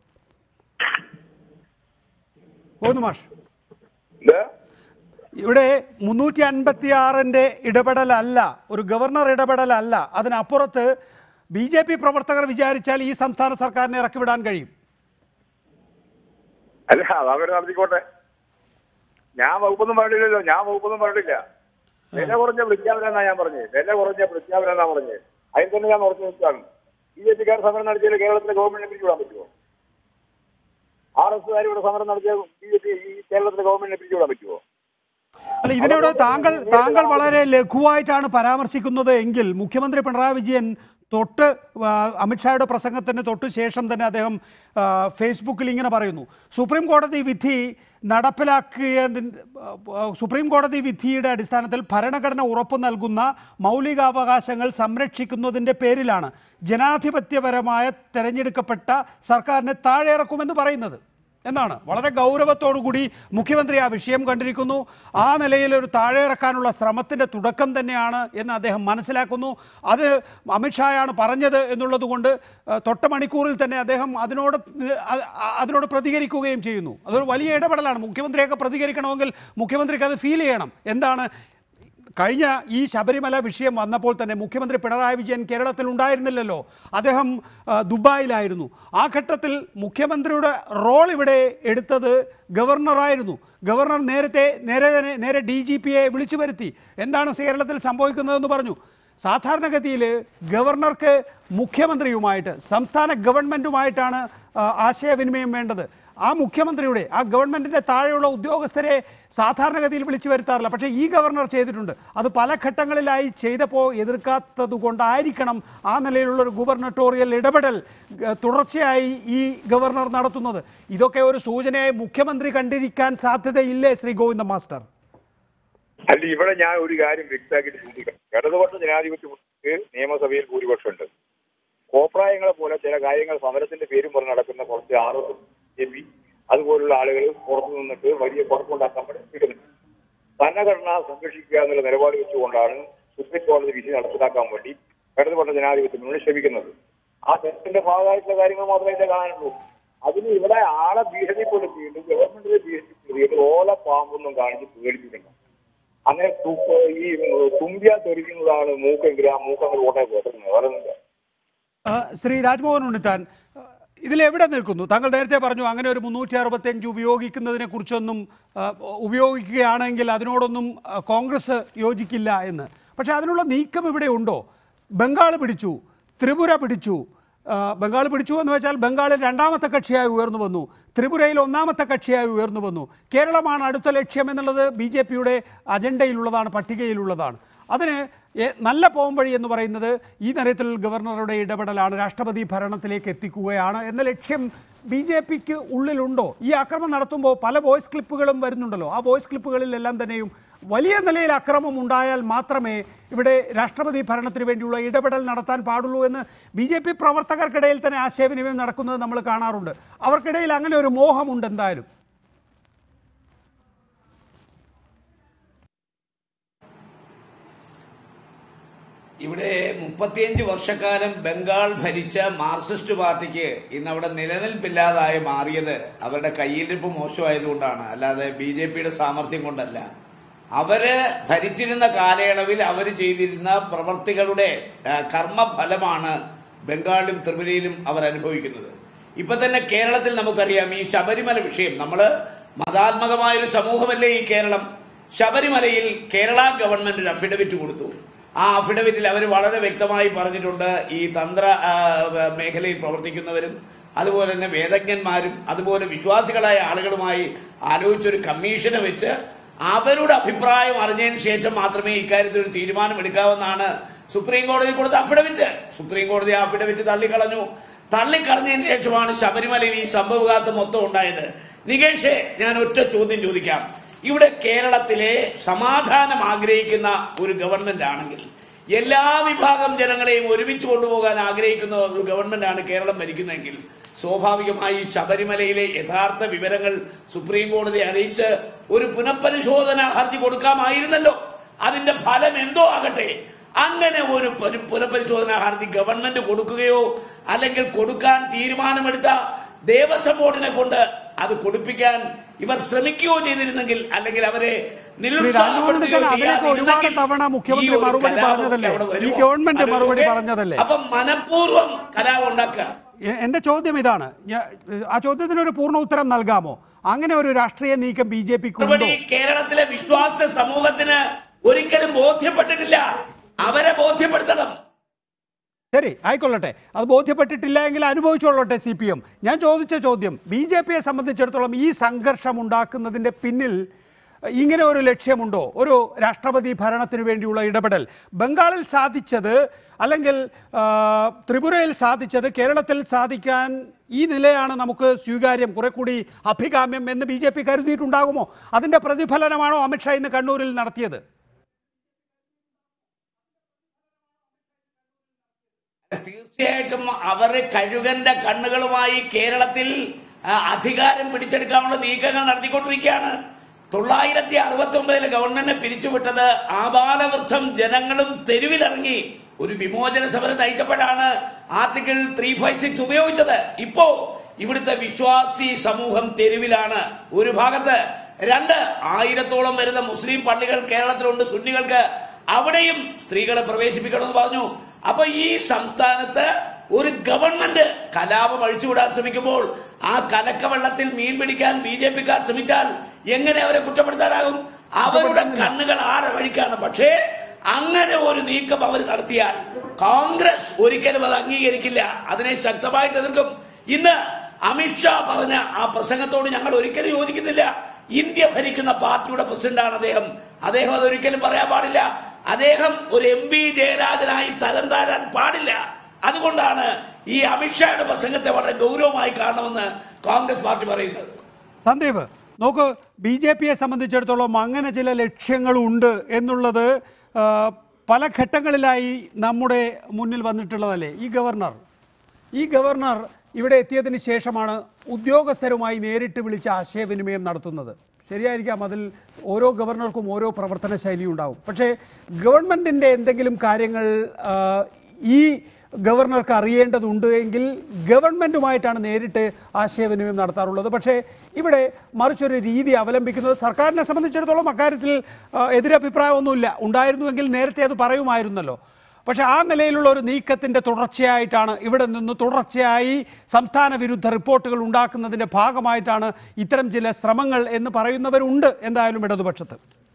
Speaker 1: ഗോവിന്ദ മാഷ് ഇവിടെ മുന്നൂറ്റി അൻപത്തി ആറിൻ്റെ ഇടപെടലല്ല ഒരു ഗവർണർ ഇടപെടലല്ല അതിനപ്പുറത്ത് ബി ജെ പി പ്രവർത്തകർ വിചാരിച്ചാൽ ഈ സംസ്ഥാന സർക്കാരിനെ ഇറക്കിവിടാൻ കഴിയും
Speaker 12: അല്ല അത് അവർ നടത്തിക്കോട്ടെ ഞാൻ വകുപ്പൊന്നും പറഞ്ഞില്ലല്ലോ ഞാൻ വകുപ്പൊന്നും പറഞ്ഞില്ല വില കുറഞ്ഞ പ്രഖ്യാപനം എന്നാ ഞാൻ പറഞ്ഞത് വില കുറഞ്ഞ പ്രഖ്യാപനം എന്നാ പറഞ്ഞത് അതിൽ തന്നെ ഞാൻ ഉറച്ചു നിൽക്കുകയാണ് ബി ജെ പിക്കാർ സമരം നടത്തിയാൽ കേരളത്തിലെ ഗവൺമെന്റിനെ പിരിച്ചുവിടാൻ പറ്റുമോ ആർ എസ് കാർ ഇവിടെ സമരം നടത്തിയ ബി ജെ പി ഈ കേരളത്തിലെ ഗവൺമെന്റിനെ പിരിച്ചുവിടാൻ പറ്റുമോ
Speaker 1: അല്ല ഇതിനോട് താങ്കൾ താങ്കൾ വളരെ ലഘുവായിട്ടാണ് പരാമർശിക്കുന്നത് എങ്കിൽ മുഖ്യമന്ത്രി പിണറായി വിജയൻ തൊട്ട് ആ, അമിത്ഷായുടെ പ്രസംഗത്തിന് തൊട്ട് ശേഷം തന്നെ അദ്ദേഹം ആ, ഫേസ്ബുക്കിൽ ഇങ്ങനെ പറയുന്നു സുപ്രീം കോടതി വിധി നടപ്പിലാക്കിയതിന് ആ, സുപ്രീം കോടതി വിധിയുടെ അടിസ്ഥാനത്തിൽ ഭരണഘടന ഉറപ്പു നൽകുന്ന മൗലികാവകാശങ്ങൾ സംരക്ഷിക്കുന്നതിൻ്റെ പേരിലാണ് ജനാധിപത്യപരമായ തെരഞ്ഞെടുക്കപ്പെട്ട സർക്കാരിനെ താഴെ ഇറക്കുമെന്ന് പറയുന്നത് എന്നാണ് വളരെ ഗൗരവത്തോടു കൂടി മുഖ്യമന്ത്രി ആ വിഷയം കണ്ടിരിക്കുന്നു ആ നിലയിൽ ഒരു താഴെ ഇറക്കാനുള്ള ശ്രമത്തിൻ്റെ തുടക്കം തന്നെയാണ് എന്ന് അദ്ദേഹം മനസ്സിലാക്കുന്നു അത് അമിത്ഷായാണ് പറഞ്ഞത് എന്നുള്ളത് കൊണ്ട് ആ, തൊട്ട മണിക്കൂറിൽ തന്നെ അദ്ദേഹം അതിനോട് അ- അ- അതിനോട് പ്രതികരിക്കുകയും ചെയ്യുന്നു അതൊരു വലിയ ഇടപെടലാണ് മുഖ്യമന്ത്രിയൊക്കെ പ്രതികരിക്കണമെങ്കിൽ മുഖ്യമന്ത്രിക്ക് അത് ഫീൽ ചെയ്യണം എന്താണ് കഴിഞ്ഞ ഈ ശബരിമല വിഷയം വന്നപ്പോൾ തന്നെ മുഖ്യമന്ത്രി പിണറായി വിജയൻ കേരളത്തിൽ ഉണ്ടായിരുന്നില്ലല്ലോ അദ്ദേഹം ആ, ദുബായിലായിരുന്നു ആ ഘട്ടത്തിൽ മുഖ്യമന്ത്രിയുടെ റോൾ ഇവിടെ എടുത്തത് ഗവർണറായിരുന്നു ഗവർണർ നേരത്തെ നേരെ തന്നെ നേരെ ഡി ജി പിയെ വിളിച്ചു വരുത്തി എന്താണ് കേരളത്തിൽ സംഭവിക്കുന്നതെന്ന് പറഞ്ഞു സാധാരണഗതിയിൽ ഗവർണർക്ക് മുഖ്യമന്ത്രിയുമായിട്ട് സംസ്ഥാന ഗവൺമെൻറ്റുമായിട്ടാണ് ആ, ആശയവിനിമയം വേണ്ടത് ആ മുഖ്യമന്ത്രിയുടെ ആ ഗവൺമെൻറ്റിൻ്റെ താഴെയുള്ള ഉദ്യോഗസ്ഥരെ സാധാരണഗതിയിൽ വിളിച്ചു വരുത്താറില്ല പക്ഷേ ഈ ഗവർണർ ചെയ്തിട്ടുണ്ട് അത് പല ഘട്ടങ്ങളിലായി ചെയ്തപ്പോൾ എതിർക്കാത്തത് കൊണ്ടായിരിക്കണം ആ നിലയിലുള്ള ഒരു ഗുബർണറ്റോറിയൽ ഇടപെടൽ ഗ- തുടർച്ചയായി ഈ ഗവർണർ നടത്തുന്നത് ഇതൊക്കെ ഒരു സൂചനയായി മുഖ്യമന്ത്രി കണ്ടിരിക്കാൻ സാധ്യതയില്ലേ ശ്രീ ഗോവിന്ദ മാസ്റ്റർ
Speaker 12: അല്ല ഇവിടെ ഞാൻ ഒരു കാര്യം വ്യക്തമാക്കിയിട്ട് ചിന്തിക്കണം ഇടതുപക്ഷ ജനാധിപത്യ നിയമസഭയിൽ ഭൂരിപക്ഷമുണ്ട് കോപ്രായങ്ങളെ പോലെ ചില കാര്യങ്ങൾ സമരത്തിന്റെ പേരും പറഞ്ഞ് നടക്കുന്ന കുറച്ച് ആർ എസ് എം പി അതുപോലുള്ള ആളുകൾ പുറത്തു നിന്നിട്ട് വലിയ കുഴപ്പമുണ്ടാക്കാൻ പഠിപ്പിക്കുന്നുണ്ട് ഭരണഘടന സംരക്ഷിക്കുക എന്നുള്ള നിലപാട് വെച്ചുകൊണ്ടാണ് സുപ്രീം കോടതി വിധി നടപ്പിലാക്കാൻ വേണ്ടി ഇടതുപക്ഷ ജനാധിപത്യം മുന്നണി ശ്രമിക്കുന്നത് ആ തെറ്റിന്റെ ഭാഗമായിട്ടുള്ള കാര്യങ്ങൾ മാത്രമേ ഇതിനെ കാണാനുള്ളൂ അതിന് ഇവിടെ ആളെ ഭീഷണിപ്പെടുത്തിയിട്ട് ഗവൺമെന്റിനെ ഭീഷണിപ്പെടുത്തിയിട്ട് ഓല പാമ്പൊന്നും കാണിച്ച് പേടിപ്പിക്കണം അങ്ങനെ തു- ഈ തുമ്പിയ തെറിക്കുന്നതാണ് മൂക്കെങ്കിൽ ആ മൂക്കങ്ങൾ ഓട്ടെ പോകുന്നത് വേറെ ഒന്നുമില്ല
Speaker 1: ആ, ശ്രീ രാജ്മോഹൻ ഉണ്ണിത്താൻ ആ, ഇതിലെവിടെ നിൽക്കുന്നു താങ്കൾ നേരത്തെ പറഞ്ഞു അങ്ങനെ ഒരു മുന്നൂറ്റി അറുപത്തഞ്ച് ഉപയോഗിക്കുന്നതിനെ കുറിച്ചൊന്നും ആ, ഉപയോഗിക്കുകയാണെങ്കിൽ അതിനോടൊന്നും ആ, കോൺഗ്രസ് യോജിക്കില്ല എന്ന് പക്ഷേ അതിനുള്ള നീക്കം ഇവിടെ ഉണ്ടോ ബംഗാൾ പിടിച്ചു ത്രിപുര പിടിച്ചു ആ, ബംഗാൾ പിടിച്ചു എന്ന് വെച്ചാൽ ബംഗാളിൽ രണ്ടാമത്തെ കക്ഷിയായി ഉയർന്നു വന്നു ത്രിപുരയിൽ ഒന്നാമത്തെ കക്ഷിയായി ഉയർന്നു വന്നു കേരളമാണ് അടുത്ത ലക്ഷ്യം എന്നുള്ളത് ബി ജെ പിയുടെ അജണ്ടയിലുള്ളതാണ് പട്ടികയിലുള്ളതാണ് അതിന് എ- നല്ല പോംവഴി എന്ന് പറയുന്നത് ഈ തരത്തിൽ ഗവർണറുടെ ഇടപെടലാണ് രാഷ്ട്രപതി ഭരണത്തിലേക്ക് എത്തിക്കുകയാണ് എന്ന ലക്ഷ്യം ബി ജെ പിക്ക് ഉള്ളിലുണ്ടോ ഈ അക്രമം നടത്തുമ്പോൾ പല വോയിസ് ക്ലിപ്പുകളും വരുന്നുണ്ടല്ലോ ആ വോയിസ് ക്ലിപ്പുകളിലെല്ലാം തന്നെയും വലിയ നിലയിൽ അക്രമം ഉണ്ടായാൽ മാത്രമേ ഇവിടെ രാഷ്ട്രപതി ഭരണത്തിന് വേണ്ടിയുള്ള ഇടപെടൽ നടത്താൻ പാടുള്ളൂ എന്ന് ബി ജെ പി പ്രവർത്തകർക്കിടയിൽ തന്നെ ആശയവിനിമയം നടക്കുന്നത് നമ്മൾ കാണാറുണ്ട് അവർക്കിടയിൽ അങ്ങനെ ഒരു മോഹമുണ്ട് എന്തായാലും
Speaker 10: ഇവിടെ മുപ്പത്തിയഞ്ച് വർഷക്കാലം ബംഗാൾ ഭരിച്ച മാർക്സിസ്റ്റ് പാർട്ടിക്ക് ഇന്ന് അവിടെ നിലനിൽപ്പില്ലാതായി മാറിയത് അവരുടെ കയ്യിലിരിപ്പ് മോശമായതുകൊണ്ടാണ് അല്ലാതെ ബി ജെ പിയുടെ സാമർഥ്യം കൊണ്ടല്ല അവര് ഭരിച്ചിരുന്ന കാലയളവിൽ അവർ ചെയ്തിരുന്ന പ്രവർത്തികളുടെ ആ, കർമ്മഫലമാണ് ബംഗാളിലും ത്രിപുരയിലും അവർ അനുഭവിക്കുന്നത് ഇപ്പൊ തന്നെ കേരളത്തിൽ നമുക്കറിയാം ഈ ശബരിമല വിഷയം നമ്മൾ മതാത്മകമായൊരു സമൂഹമല്ലേ ഈ കേരളം ശബരിമലയിൽ കേരള ഗവൺമെന്റ് ഒരു അഫിഡവിറ്റ് കൊടുത്തു ആ അഫിഡവിറ്റിൽ അവർ വളരെ വ്യക്തമായി പറഞ്ഞിട്ടുണ്ട് ഈ തന്ത്ര ആ, മേഖലയിൽ പ്രവർത്തിക്കുന്നവരും അതുപോലെ തന്നെ വേദജ്ഞന്മാരും അതുപോലെ വിശ്വാസികളായ ആളുകളുമായി ആലോചിച്ചൊരു കമ്മീഷനെ വെച്ച് അവരുടെ അഭിപ്രായം അറിഞ്ഞതിന് ശേഷം മാത്രമേ ഇക്കാര്യത്തിൽ ഒരു തീരുമാനമെടുക്കാവുന്നതാണ് സുപ്രീം കോടതി കൊടുത്ത അഫിഡവിറ്റ് സുപ്രീം കോടതി ആ അഫിഡവിറ്റ് തള്ളിക്കളഞ്ഞു തള്ളിക്കളഞ്ഞതിന് ശേഷമാണ് ശബരിമലയിൽ ഈ സംഭവവികാസം മൊത്തം ഉണ്ടായത് നികേഷെ ഞാൻ ഒറ്റ ചോദ്യം ചോദിക്കാം ഇവിടെ കേരളത്തിലെ സമാധാനം ആഗ്രഹിക്കുന്ന ഒരു ഗവൺമെന്റ് ആണെങ്കിൽ എല്ലാ വിഭാഗം ജനങ്ങളെയും ഒരുമിച്ച് കൊണ്ടുപോകാൻ ആഗ്രഹിക്കുന്ന ഒരു ഗവൺമെന്റാണ് കേരളം ഭരിക്കുന്നതെങ്കിൽ സ്വാഭാവികമായി ശബരിമലയിലെ യഥാർത്ഥ വിവരങ്ങൾ സുപ്രീം കോടതി അറിയിച്ച് ഒരു പുനഃപരിശോധന ഹർജി കൊടുക്കാമായിരുന്നല്ലോ അതിന്റെ ഫലം എന്തോ ആകട്ടെ അങ്ങനെ ഒരു പരി- പുനഃപരിശോധന ഹർജി ഗവൺമെന്റ് കൊടുക്കുകയോ അല്ലെങ്കിൽ കൊടുക്കാൻ തീരുമാനമെടുത്ത ദേവസ്വം ബോർഡിനെ കൊണ്ട് അത് കൊടുപ്പിക്കാൻ ഇവർ ശ്രമിക്കുകയോ ചെയ്തിരുന്നെങ്കിൽ അല്ലെങ്കിൽ അവരെ നിരുത്സാഹപ്പെടുത്തുകയോ
Speaker 1: രാജ്മോഹൻ അതിലേക്ക് ഒരുപാട്
Speaker 10: ചെയ്യാതിരുന്നെങ്കിൽ
Speaker 1: തവണ മുഖ്യമന്ത്രി
Speaker 10: ഈ ഒരു
Speaker 1: മറുപടി
Speaker 10: കലാപം
Speaker 1: പറഞ്ഞതല്ലേ?
Speaker 10: അവിടെ വരുമോ?
Speaker 1: ഈ ഗവൺമെന്റ്
Speaker 10: ആലോചിച്ച്
Speaker 1: മറുപടി
Speaker 10: നോക്കേ.
Speaker 1: പറഞ്ഞതല്ലേ?
Speaker 10: അപ്പം മനഃപൂർവ്വം കലാപം ഉണ്ടാക്കുക
Speaker 1: എ- എൻ്റെ ചോദ്യം ഇതാണ് ഞാ- ആ ചോദ്യത്തിന് ഒരു പൂർണ്ണ ഉത്തരം നൽകാമോ അങ്ങനെ ഒരു രാഷ്ട്രീയ നീക്കം ബി ജെ പിക്ക് ഉണ്ടോ
Speaker 10: മറുപടി കേരളത്തിലെ വിശ്വാസ സമൂഹത്തിന് ഒരിക്കലും ബോധ്യപ്പെട്ടിട്ടില്ല അവരെ ബോധ്യപ്പെടുത്തണം
Speaker 1: ശരി ആയിക്കൊള്ളട്ടെ അത് ബോധ്യപ്പെട്ടിട്ടില്ല എങ്കിൽ അനുഭവിച്ചോളട്ടെ സി പി എം ഞാൻ ചോദിച്ച ചോദ്യം ബി ജെ പിയെ സംബന്ധിച്ചിടത്തോളം ഈ സംഘർഷം ഉണ്ടാക്കുന്നതിൻ്റെ പിന്നിൽ ഇങ്ങനെ ഒരു ലക്ഷ്യമുണ്ടോ ഒരു രാഷ്ട്രപതി ഭരണത്തിന് വേണ്ടിയുള്ള ഇടപെടൽ ബംഗാളിൽ സാധിച്ചത് അല്ലെങ്കിൽ ആ, ത്രിപുരയിൽ സാധിച്ചത് കേരളത്തിൽ സാധിക്കാൻ ഈ നിലയാണ് നമുക്ക് സ്വീകാര്യം കുറെ കൂടി അഭികാമ്യം എന്ന് ബി ജെ പി കരുതിയിട്ടുണ്ടാകുമോ അതിൻ്റെ പ്രതിഫലനമാണോ അമിത്ഷാ ഇന്ന് കണ്ണൂരിൽ നടത്തിയത്
Speaker 10: തീർച്ചയായിട്ടും അവര് കഴുകന്റെ കണ്ണുകളുമായി കേരളത്തിൽ ആ, അധികാരം പിടിച്ചെടുക്കാനുള്ള നീക്കങ്ങൾ നടത്തിക്കൊണ്ടിരിക്കുകയാണ് തൊള്ളായിരത്തി അറുപത്തി ഒമ്പതിൽ ഗവൺമെന്റിനെ പിരിച്ചുവിട്ടത് ആബാലവൃദ്ധം ജനങ്ങളും തെരുവിലിറങ്ങി ഒരു വിമോചന സമരം നയിച്ചപ്പോഴാണ് ആർട്ടിക്കിൾ ത്രീ ഫൈവ് സിക്സ് ഉപയോഗിച്ചത് ഇപ്പോ ഇവിടുത്തെ വിശ്വാസി സമൂഹം തെരുവിലാണ് ഒരു ഭാഗത്ത് രണ്ട് ആയിരത്തോളം വരുന്ന മുസ്ലിം പള്ളികൾ കേരളത്തിലുണ്ട് സുന്നികൾക്ക് അവിടെയും സ്ത്രീകളെ പ്രവേശിപ്പിക്കണമെന്ന് പറഞ്ഞു അപ്പൊ ഈ സംസ്ഥാനത്ത് ഒരു ഗവൺമെന്റ് കലാപം അഴിച്ചുവിടാൻ ശ്രമിക്കുമ്പോൾ ആ കലക്കവെള്ളത്തിൽ മീൻ പിടിക്കാൻ ബി ജെ പിക്കാർ ശ്രമിച്ചാൽ എങ്ങനെ അവരെ കുറ്റപ്പെടുത്താനാകും അവരുടെ കണ്ണുകൾ ആരെ വഴിക്കാണ് പക്ഷേ അങ്ങനെ ഒരു നീക്കം അവർ നടത്തിയാൽ കോൺഗ്രസ് ഒരിക്കലും അത് അംഗീകരിക്കില്ല അതിനെ ശക്തമായിട്ട് എതിർക്കും ഇന്ന് അമിത്ഷാ പറഞ്ഞ ആ പ്രസംഗത്തോട് ഞങ്ങൾ ഒരിക്കലും യോജിക്കുന്നില്ല ഇന്ത്യ ഭരിക്കുന്ന പാർട്ടിയുടെ പ്രസിഡന്റാണ് അദ്ദേഹം അദ്ദേഹം അത് ഒരിക്കലും പറയാൻ പാടില്ല അദ്ദേഹം ഒരു എം പി ജയരാജനായി തരം താഴാൻ പാടില്ല അതുകൊണ്ടാണ് ഈ അമിത്ഷായുടെ പ്രസംഗത്തെ വളരെ ഗൗരവമായി കാണണമെന്ന് കോൺഗ്രസ് പാർട്ടി പറയുന്നത്
Speaker 1: സന്ദീപ് നോക്ക് ബി ജെ പിയെ സംബന്ധിച്ചിടത്തോളം അങ്ങനെ ചില ലക്ഷ്യങ്ങളുണ്ട് എന്നുള്ളത് ആ, പല ഘട്ടങ്ങളിലായി നമ്മുടെ മുന്നിൽ വന്നിട്ടുള്ളതല്ലേ ഈ ഗവർണർ ഈ ഗവർണർ ഇവിടെ എത്തിയതിന് ശേഷമാണ് ഉദ്യോഗസ്ഥരുമായി നേരിട്ട് വിളിച്ച് ആശയവിനിമയം നടത്തുന്നത് ശരിയായിരിക്കാം അതിൽ ഓരോ ഗവർണർക്കും ഓരോ പ്രവർത്തന ശൈലി ഉണ്ടാവും പക്ഷേ ഗവൺമെൻറ്റിൻ്റെ എന്തെങ്കിലും കാര്യങ്ങൾ ആ, ഈ ഗവർണർക്ക് അറിയേണ്ടതുണ്ട് എങ്കിൽ ഗവൺമെൻറ്റുമായിട്ടാണ് നേരിട്ട് ആശയവിനിമയം നടത്താറുള്ളത് പക്ഷേ ഇവിടെ മറിച്ചൊരു രീതി അവലംബിക്കുന്നത് സർക്കാരിനെ സംബന്ധിച്ചിടത്തോളം അക്കാര്യത്തിൽ ആ, എതിരഭിപ്രായമൊന്നുമില്ല ഉണ്ടായിരുന്നുവെങ്കിൽ നേരത്തെ അത് പറയുമായിരുന്നല്ലോ പക്ഷേ ആ നിലയിലുള്ള ഒരു നീക്കത്തിൻ്റെ തുടർച്ചയായിട്ടാണ് ഇവിടെ നിന്ന് തുടർച്ചയായി സംസ്ഥാന വിരുദ്ധ റിപ്പോർട്ടുകൾ ഉണ്ടാക്കുന്നതിൻ്റെ ഭാഗമായിട്ടാണ് ഇത്തരം ചില ശ്രമങ്ങൾ എന്ന് പറയുന്നവരുണ്ട് എന്തായാലും ഇടതുപക്ഷത്ത്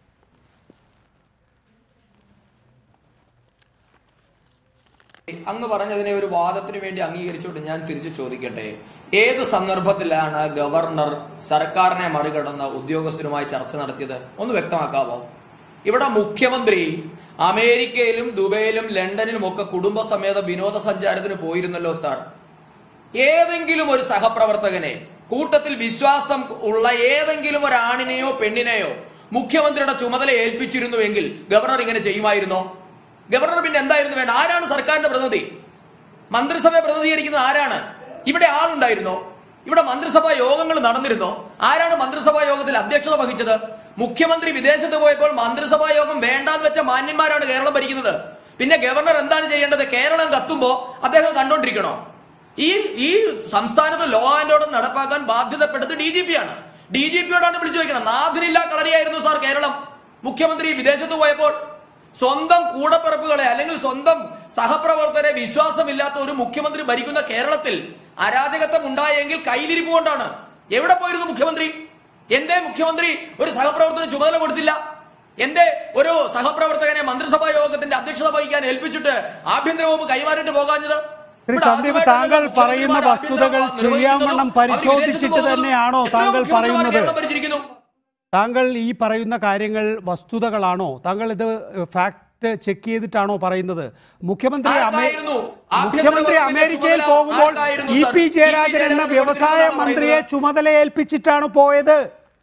Speaker 9: അങ്ങ് പറഞ്ഞതിനെ ഒരു വാദത്തിന് വേണ്ടി അംഗീകരിച്ചുകൊണ്ട് ഞാൻ തിരിച്ചു ചോദിക്കട്ടെ ഏത് സന്ദർഭത്തിലാണ് ഗവർണർ സർക്കാരിനെ മറികടന്ന ഉദ്യോഗസ്ഥരുമായി ചർച്ച നടത്തിയത് ഒന്ന് വ്യക്തമാക്കാമോ ഇവിടെ മുഖ്യമന്ത്രി അമേരിക്കയിലും ദുബൈയിലും ലണ്ടനിലും ഒക്കെ കുടുംബസമേത വിനോദസഞ്ചാരത്തിന് പോയിരുന്നല്ലോ സാർ ഏതെങ്കിലും ഒരു സഹപ്രവർത്തകനെ കൂട്ടത്തിൽ വിശ്വാസം ഉള്ള ഏതെങ്കിലും ഒരു ആണിനെയോ പെണ്ണിനെയോ മുഖ്യമന്ത്രിയുടെ ചുമതല ഏൽപ്പിച്ചിരുന്നുവെങ്കിൽ ഗവർണർ ഇങ്ങനെ ചെയ്യുമായിരുന്നോ ഗവർണർ പിന്നെ എന്തായിരുന്നു വേണ്ട ആരാണ് സർക്കാരിന്റെ പ്രതിനിധി മന്ത്രിസഭയെ പ്രതിനിധീകരിക്കുന്നത് ആരാണ് ഇവിടെ ആളുണ്ടായിരുന്നോ ഇവിടെ മന്ത്രിസഭാ യോഗങ്ങൾ നടന്നിരുന്നോ ആരാണ് മന്ത്രിസഭാ യോഗത്തിൽ അധ്യക്ഷത വഹിച്ചത് മുഖ്യമന്ത്രി വിദേശത്ത് പോയപ്പോൾ മന്ത്രിസഭാ യോഗം വേണ്ടാന്ന് വെച്ച മാന്യന്മാരാണ് കേരളം ഭരിക്കുന്നത് പിന്നെ ഗവർണർ എന്താണ് ചെയ്യേണ്ടത് കേരളം കത്തുമ്പോ അദ്ദേഹം കണ്ടോണ്ടിരിക്കണോ ഈ ഈ സംസ്ഥാനത്ത് ലോ ആൻഡ് ഓർഡർ നടപ്പാക്കാൻ ബാധ്യതപ്പെട്ടത് ഡി ജി പി ആണ് ഡി ജി പിയോടാണ് വിളിച്ചു ചോദിക്കണം നാഥനില്ല കളരിയായിരുന്നു സാർ കേരളം മുഖ്യമന്ത്രി വിദേശത്ത് പോയപ്പോൾ സ്വന്തം കൂടപ്പിറപ്പുകളെ അല്ലെങ്കിൽ സ്വന്തം സഹപ്രവർത്തകരെ വിശ്വാസമില്ലാത്ത ഒരു മുഖ്യമന്ത്രി ഭരിക്കുന്ന കേരളത്തിൽ അരാജകത്വം ഉണ്ടായെങ്കിൽ കയ്യിലിരിപ്പ് കൊണ്ടാണ് എവിടെ പോയിരുന്നു മുഖ്യമന്ത്രി എന്തേ മുഖ്യമന്ത്രി ഒരു സഹപ്രവർത്തന ചുമതല കൊടുത്തില്ല എന്തേ ഒരു സഹപ്രവർത്തകനെ മന്ത്രിസഭാ യോഗത്തിന്റെ അധ്യക്ഷത വഹിക്കാൻ ഏൽപ്പിച്ചിട്ട് ആഭ്യന്തര വകുപ്പ് കൈമാറിയിട്ട് പോകാഞ്ഞത്
Speaker 1: ശ്രീ
Speaker 9: ഇവിടെ
Speaker 1: സന്ദീപ്
Speaker 9: ആദ്യമായിട്ടാണ്
Speaker 1: താങ്കൾ പറയുന്ന
Speaker 9: മുഖ്യമന്ത്രിമാർ
Speaker 1: വസ്തുതകൾ
Speaker 9: ആഭ്യന്തര
Speaker 1: ശരിയാവണ്ണം
Speaker 9: നിർവഹിക്കുന്നതും അവർ വിദേശത്ത്
Speaker 1: പരിശോധിച്ചിട്ട്
Speaker 9: പോകുന്നതും
Speaker 1: തന്നെയാണോ
Speaker 9: എത്രയോ
Speaker 1: താങ്കൾ
Speaker 9: മുഖ്യമന്ത്രിമാർ
Speaker 1: പറയുന്നത്
Speaker 9: കേരളം ഭരിച്ചിരിക്കുന്നു
Speaker 1: താങ്കൾ ഈ പറയുന്ന കാര്യങ്ങൾ വസ്തുതകളാണോ താങ്കൾ ഇത് ഫാക്ട് ചെക്ക് ചെയ്തിട്ടാണോ പറയുന്നത് മുഖ്യമന്ത്രി അമേ-
Speaker 9: ആർക്കായിരുന്നു? ആഭ്യന്തര
Speaker 1: മുഖ്യമന്ത്രി
Speaker 9: വകുപ്പിന്റെ
Speaker 1: അമേരിക്കയിൽ
Speaker 9: ചുമതല
Speaker 1: പോകുമ്പോൾ
Speaker 9: ആർക്കായിരുന്നു,
Speaker 1: E
Speaker 9: sir?
Speaker 1: P
Speaker 9: E P
Speaker 1: Jayarajan എന്ന
Speaker 9: ജയരാജൻ
Speaker 1: വ്യവസായ
Speaker 9: കൊടുത്തിട്ടുണ്ടെന്നാണ്
Speaker 1: മന്ത്രിയെ
Speaker 9: പറയുന്നത്.
Speaker 1: ചുമതല ഏൽപ്പിച്ചിട്ടാണ് പോയത്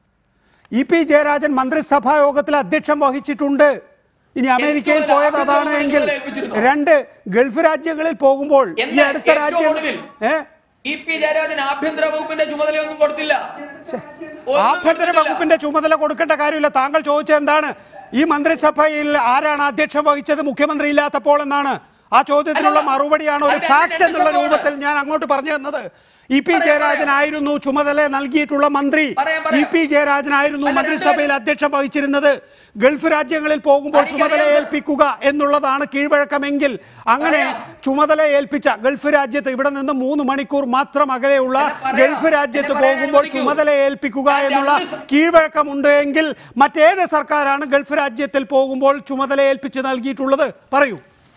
Speaker 1: ഇ പി ജയരാജൻ മന്ത്രിസഭാ യോഗത്തിൽ അധ്യക്ഷം വഹിച്ചിട്ടുണ്ട് ഇനി അമേരിക്കയിൽ
Speaker 9: ചുമതല?
Speaker 1: പോയത്
Speaker 9: ആഭ്യന്തര
Speaker 1: അതാണ്
Speaker 9: വകുപ്പിന്റെ
Speaker 1: എങ്കിൽ
Speaker 9: ചുമതല ഏൽപ്പിച്ചിരുന്നോ?
Speaker 1: രണ്ട് ഗൾഫ് രാജ്യങ്ങളിൽ പോകുമ്പോൾ ഈ
Speaker 9: എന്താ
Speaker 1: അടുത്ത
Speaker 9: ഏറ്റവും
Speaker 1: രാജ്യം
Speaker 9: ഒടുവിൽ?
Speaker 1: ഏ
Speaker 9: ഇ പി ജയരാജൻ ആഭ്യന്തര വകുപ്പിന്റെ ചുമതലയൊന്നും കൊടുത്തില്ല ഒന്നും
Speaker 1: ആഭ്യന്തര
Speaker 9: കൊടുത്തിട്ടില്ല.
Speaker 1: വകുപ്പിന്റെ ചുമതല കൊടുക്കേണ്ട കാര്യമില്ല താങ്കൾ ചോദിച്ചത് എന്താണ് ഈ മന്ത്രിസഭയിൽ ആരാണ് അധ്യക്ഷം വഹിച്ചത് മുഖ്യമന്ത്രി ഇല്ലാത്തപ്പോൾ എന്നാണ് ആ ചോദ്യത്തിനുള്ള
Speaker 9: അല്ലല്ല.
Speaker 1: മറുപടിയാണ് ഒരു
Speaker 9: അത് രണ്ട്
Speaker 1: ഫാക്ട് എന്നുള്ള
Speaker 9: സംഭവമാണ്.
Speaker 1: രൂപത്തിൽ ഞാൻ അങ്ങോട്ട് പറഞ്ഞു തന്നത് ഇ പി
Speaker 9: പറയാം,
Speaker 1: ജയരാജനായിരുന്നു ചുമതല നൽകിയിട്ടുള്ള മന്ത്രി
Speaker 9: പറയാം,
Speaker 1: ഇ
Speaker 9: പറയാം.
Speaker 1: പി ജയരാജനായിരുന്നു
Speaker 9: അല്ല,
Speaker 1: മന്ത്രിസഭയിൽ അധ്യക്ഷം വഹിച്ചിരുന്നത് ഗൾഫ് രാജ്യങ്ങളിൽ പോകുമ്പോൾ
Speaker 9: എനിക്കറിയാം,
Speaker 1: ചുമതല
Speaker 9: സർ.
Speaker 1: ഏൽപ്പിക്കുക എന്നുള്ളതാണ് കീഴ്വഴക്കമെങ്കിൽ അങ്ങനെ
Speaker 9: പറയാം.
Speaker 1: ചുമതല ഏൽപ്പിച്ച ഗൾഫ് രാജ്യത്ത് ഇവിടെ നിന്ന് മൂന്ന് മണിക്കൂർ മാത്രം അകലെയുള്ള
Speaker 9: എന്നെ പറയാം.
Speaker 1: ഗൾഫ് രാജ്യത്ത്
Speaker 9: എന്നെ പറയാൻ
Speaker 1: പോകുമ്പോൾ
Speaker 9: അനുവദിക്കൂ.
Speaker 1: ചുമതല ഏൽപ്പിക്കുക
Speaker 9: ഞാൻ
Speaker 1: എന്നുള്ള
Speaker 9: രണ്ട് സ-
Speaker 1: കീഴ്വഴക്കമുണ്ട് എങ്കിൽ മറ്റേത് സർക്കാരാണ് ഗൾഫ് രാജ്യത്തിൽ പോകുമ്പോൾ ചുമതല ഏൽപ്പിച്ച് നൽകിയിട്ടുള്ളത് പറയൂ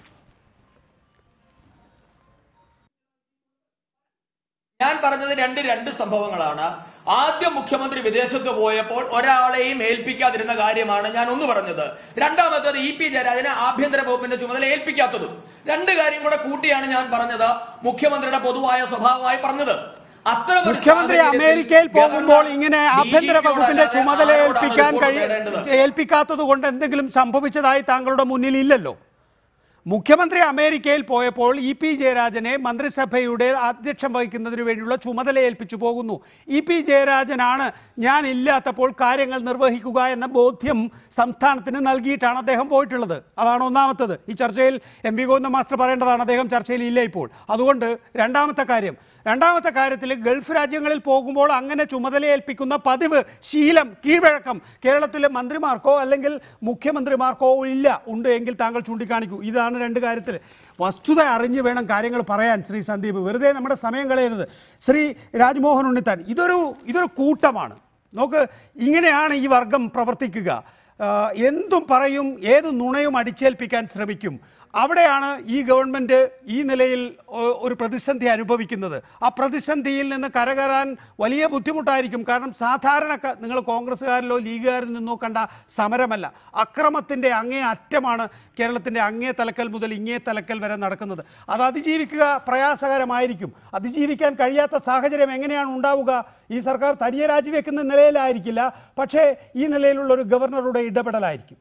Speaker 9: ഞാൻ പറഞ്ഞത് രണ്ട് രണ്ട് സംഭവങ്ങളാണ് ആദ്യം മുഖ്യമന്ത്രി വിദേശത്ത് പോയപ്പോൾ ഒരാളെയും ഏൽപ്പിക്കാതിരുന്ന കാര്യമാണ് ഞാൻ ഒന്ന് പറഞ്ഞത് രണ്ടാമത്തത് ഇ പി ജയരാജന് ആഭ്യന്തര വകുപ്പിന്റെ ചുമതല ഏൽപ്പിക്കാത്തതും രണ്ട് കാര്യം കൂടെ കൂട്ടിയാണ് ഞാൻ പറഞ്ഞത് മുഖ്യമന്ത്രിയുടെ പൊതുവായ സ്വഭാവമായി പറഞ്ഞത് അത്തരം ഒരു
Speaker 1: മുഖ്യമന്ത്രി
Speaker 9: സാഹചര്യത്തിൽ
Speaker 1: അമേരിക്കയിൽ പോകുമ്പോൾ
Speaker 9: ഗവർണർ
Speaker 1: ഇങ്ങനെ
Speaker 9: DGP
Speaker 1: ആഭ്യന്തര
Speaker 9: യോട്
Speaker 1: വകുപ്പിന്റെ
Speaker 9: അല്ലാതെ
Speaker 1: ചുമതല
Speaker 9: ആരോടാണ്
Speaker 1: ഏൽപ്പിക്കാൻ
Speaker 9: റിപ്പോർട്ട്
Speaker 1: കഴി
Speaker 9: തേടേണ്ടത്?
Speaker 1: ഏൽപ്പിക്കാത്തത് കൊണ്ട് എന്തെങ്കിലും സംഭവിച്ചതായി താങ്കളുടെ മുന്നിൽ ഇല്ലല്ലോ മുഖ്യമന്ത്രി അമേരിക്കയിൽ പോയപ്പോൾ ഇ പി ജയരാജനെ മന്ത്രിസഭയുടെ അധ്യക്ഷം വഹിക്കുന്നതിന് വേണ്ടിയുള്ള ചുമതല ഏൽപ്പിച്ചു പോകുന്നു ഇ പി ജയരാജനാണ് ഞാൻ ഇല്ലാത്തപ്പോൾ കാര്യങ്ങൾ നിർവഹിക്കുക എന്ന ബോധ്യം സംസ്ഥാനത്തിന് നൽകിയിട്ടാണ് അദ്ദേഹം പോയിട്ടുള്ളത് അതാണ് ഒന്നാമത്തത് ഈ ചർച്ചയിൽ എം വി ഗോവിന്ദ മാസ്റ്റർ പറയേണ്ടതാണ് അദ്ദേഹം ചർച്ചയിൽ ഇല്ല ഇപ്പോൾ അതുകൊണ്ട് രണ്ടാമത്തെ കാര്യം രണ്ടാമത്തെ കാര്യത്തിൽ ഗൾഫ് രാജ്യങ്ങളിൽ പോകുമ്പോൾ അങ്ങനെ ചുമതലയേൽപ്പിക്കുന്ന പതിവ് ശീലം കീഴ്വഴക്കം കേരളത്തിലെ മന്ത്രിമാർക്കോ അല്ലെങ്കിൽ മുഖ്യമന്ത്രിമാർക്കോ ഇല്ല ഉണ്ട് എങ്കിൽ താങ്കൾ ചൂണ്ടിക്കാണിക്കൂ ഇതാണ് രണ്ട് കാര്യത്തിൽ വസ്തുത അറിഞ്ഞ് വേണം കാര്യങ്ങൾ പറയാൻ ശ്രീ സന്ദീപ് വെറുതെ നമ്മുടെ സമയം കളയരുത് ശ്രീ രാജ്മോഹൻ ഉണ്ണിത്താൻ ഇതൊരു ഇതൊരു കൂട്ടമാണ് നോക്ക് ഇങ്ങനെയാണ് ഈ വർഗം പ്രവർത്തിക്കുക ആ, എന്തും പറയും ഏത് നുണയും അടിച്ചേൽപ്പിക്കാൻ ശ്രമിക്കും അവിടെയാണ് ഈ ഗവൺമെൻറ് ഈ നിലയിൽ ഒ- ഒരു പ്രതിസന്ധി അനുഭവിക്കുന്നത് ആ പ്രതിസന്ധിയിൽ നിന്ന് കരകയറാൻ വലിയ ബുദ്ധിമുട്ടായിരിക്കും കാരണം സാധാരണ നിങ്ങൾ കോൺഗ്രസ്സുകാരിലോ ലീഗുകാരിൽ നിന്നോ കണ്ട സമരമല്ല അക്രമത്തിൻ്റെ അങ്ങേ അറ്റമാണ് കേരളത്തിൻ്റെ അങ്ങേ തലക്കൽ മുതൽ ഇങ്ങേ തലക്കൽ വരെ നടക്കുന്നത് അത് അതിജീവിക്കുക പ്രയാസകരമായിരിക്കും അതിജീവിക്കാൻ കഴിയാത്ത സാഹചര്യം എങ്ങനെയാണ് ഉണ്ടാവുക ഈ സർക്കാർ തനിയെ രാജിവെക്കുന്ന നിലയിലായിരിക്കില്ല പക്ഷേ ഈ നിലയിലുള്ള ഒരു ഗവർണറുടെ ഇടപെടലായിരിക്കും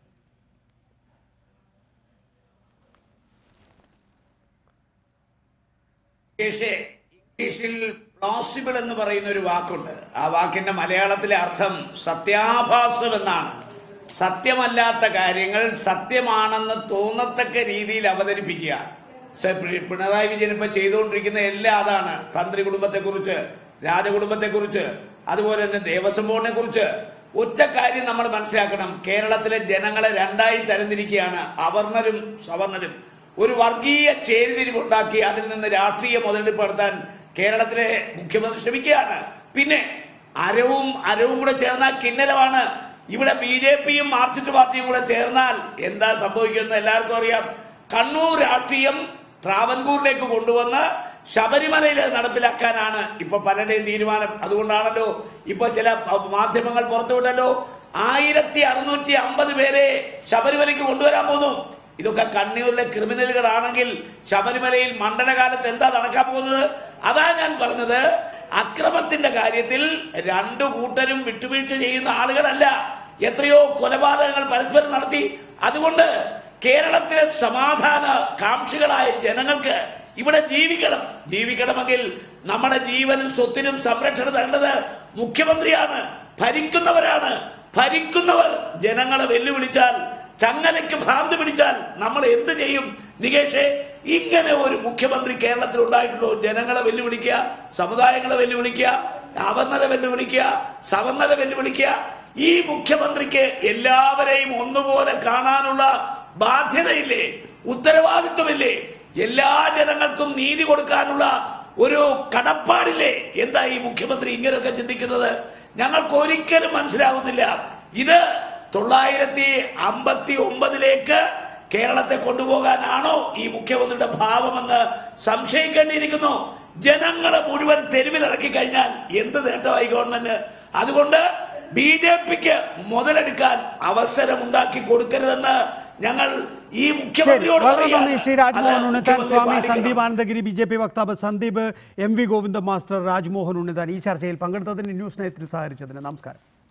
Speaker 10: ഇംഗ്ലീഷ് ഇംഗ്ലീഷിൽ പ്ലോസിബിൾ എന്ന് പറയുന്ന ഒരു വാക്കുണ്ട് ആ വാക്കിന്റെ മലയാളത്തിലെ അർത്ഥം സത്യാഭാസം എന്നാണ് സത്യമല്ലാത്ത കാര്യങ്ങൾ സത്യമാണെന്ന് തോന്നത്തക്ക രീതിയിൽ അവതരിപ്പിക്കുക സ- പി- പിണറായി വിജയൻ ഇപ്പൊ ചെയ്തുകൊണ്ടിരിക്കുന്ന എല്ലാം അതാണ് തന്ത്രി കുടുംബത്തെക്കുറിച്ച് രാജകുടുംബത്തെക്കുറിച്ച് അതുപോലെ തന്നെ ദേവസ്വം ബോർഡിനെ കുറിച്ച് ഒറ്റ കാര്യം നമ്മൾ മനസ്സിലാക്കണം കേരളത്തിലെ ജനങ്ങളെ രണ്ടായി തരംതിരിക്കുകയാണ് അവർണരും സവർണരും ഒരു വർഗീയ ചേരിതിരിവുണ്ടാക്കി അതിൽ നിന്ന് രാഷ്ട്രീയ മുതലെടുപ്പ് നടത്താൻ കേരളത്തിലെ മുഖ്യമന്ത്രി ശ്രമിക്കുകയാണ് പിന്നെ അരവും അരവും കൂടെ ചേർന്നാൽ കിന്നരമാണ് ഇവിടെ ബി ജെ പിയും മാർക്സിസ്റ്റ് പാർട്ടിയും കൂടെ ചേർന്നാൽ എന്താ സംഭവിക്കുന്നത് എല്ലാവർക്കും അറിയാം കണ്ണൂർ രാഷ്ട്രീയം ട്രാവൻകൂറിലേക്ക് കൊണ്ടുവന്ന് ശബരിമലയിൽ അത് നടപ്പിലാക്കാനാണ് ഇപ്പൊ പലരുടെയും തീരുമാനം അതുകൊണ്ടാണല്ലോ ഇപ്പൊ ചില മാധ്യമങ്ങൾ പുറത്തുവിട്ടല്ലോ ആയിരത്തി അറുന്നൂറ്റി അമ്പത് പേരെ ശബരിമലയ്ക്ക് കൊണ്ടുവരാൻ പോന്നു ഇതൊക്കെ കണ്ണൂരിലെ ക്രിമിനലുകളാണെങ്കിൽ ശബരിമലയിൽ മണ്ഡലകാലത്ത് എന്താ നടക്കാൻ പോകുന്നത് അതാ ഞാൻ പറഞ്ഞത് അക്രമത്തിന്റെ കാര്യത്തിൽ രണ്ടു കൂട്ടരും വിട്ടുവീഴ്ച ചെയ്യുന്ന ആളുകളല്ല എത്രയോ കൊലപാതകങ്ങൾ പരസ്പരം നടത്തി അതുകൊണ്ട് കേരളത്തിലെ സമാധാന കാംക്ഷികളായ ജനങ്ങൾക്ക് ഇവിടെ ജീവിക്കണം ജീവിക്കണമെങ്കിൽ നമ്മുടെ ജീവനും സ്വത്തിനും സംരക്ഷണം തരേണ്ടത് മുഖ്യമന്ത്രിയാണ് ഭരിക്കുന്നവരാണ് ഭരിക്കുന്നവർ ജനങ്ങളെ വെല്ലുവിളിച്ചാൽ ചങ്ങലയ്ക്ക് ഭ്രാന്ത് പിടിച്ചാൽ നമ്മൾ എന്ത് ചെയ്യും നികേഷേ ഇങ്ങനെ ഒരു മുഖ്യമന്ത്രി കേരളത്തിൽ ഉണ്ടായിട്ടുള്ളൂ ജനങ്ങളെ വെല്ലുവിളിക്കുക സമുദായങ്ങളെ വെല്ലുവിളിക്കുക അവർണരെ വെല്ലുവിളിക്കുക സവർണരെ വെല്ലുവിളിക്കുക ഈ മുഖ്യമന്ത്രിക്ക് എല്ലാവരെയും ഒന്നുപോലെ കാണാനുള്ള ബാധ്യതയില്ലേ ഉത്തരവാദിത്വമില്ലേ എല്ലാ ജനങ്ങൾക്കും നീതി കൊടുക്കാനുള്ള ഒരു കടപ്പാടില്ലേ എന്താ ഈ മുഖ്യമന്ത്രി ഇങ്ങനെയൊക്കെ ചിന്തിക്കുന്നത് ഞങ്ങൾക്ക് ഒരിക്കലും മനസ്സിലാവുന്നില്ല ഇത് തൊള്ളായിരത്തി അമ്പത്തി ഒമ്പതിലേക്ക് കേരളത്തെ കൊണ്ടുപോകാനാണോ ഈ മുഖ്യമന്ത്രിയുടെ ഭാവമെന്ന് സംശയിക്കേണ്ടിയിരിക്കുന്നു ജനങ്ങളെ മുഴുവൻ തെരുവിലിറക്കി കഴിഞ്ഞാൽ എന്ത് നേട്ടമായി ഗവൺമെന്റ് അതുകൊണ്ട് ബി ജെ പിക്ക് മുതലെടുക്കാൻ അവസരം ഉണ്ടാക്കി കൊടുക്കരുതെന്ന് ഞങ്ങൾ ഈ
Speaker 1: ശരി
Speaker 10: മുഖ്യമന്ത്രിയോട്
Speaker 1: വളരെ നന്ദി
Speaker 10: പറയുകയാണ്.
Speaker 1: ശ്രീ രാജ്മോഹൻ
Speaker 10: അത്
Speaker 1: ഉണ്ണിത്താൻ
Speaker 10: മുഖ്യമന്ത്രി
Speaker 1: സ്വാമി
Speaker 10: പാലിക്കണം.
Speaker 1: Sandeep Anandagiri B J P വക്താവ് Sandeep M V Govinda master Rajmohan Unnithan ഈ ചർച്ചയിൽ പങ്കെടുത്തതിന് ന്യൂസ് നയത്തിൽ സഹകരിച്ചതിന് നമസ്കാരം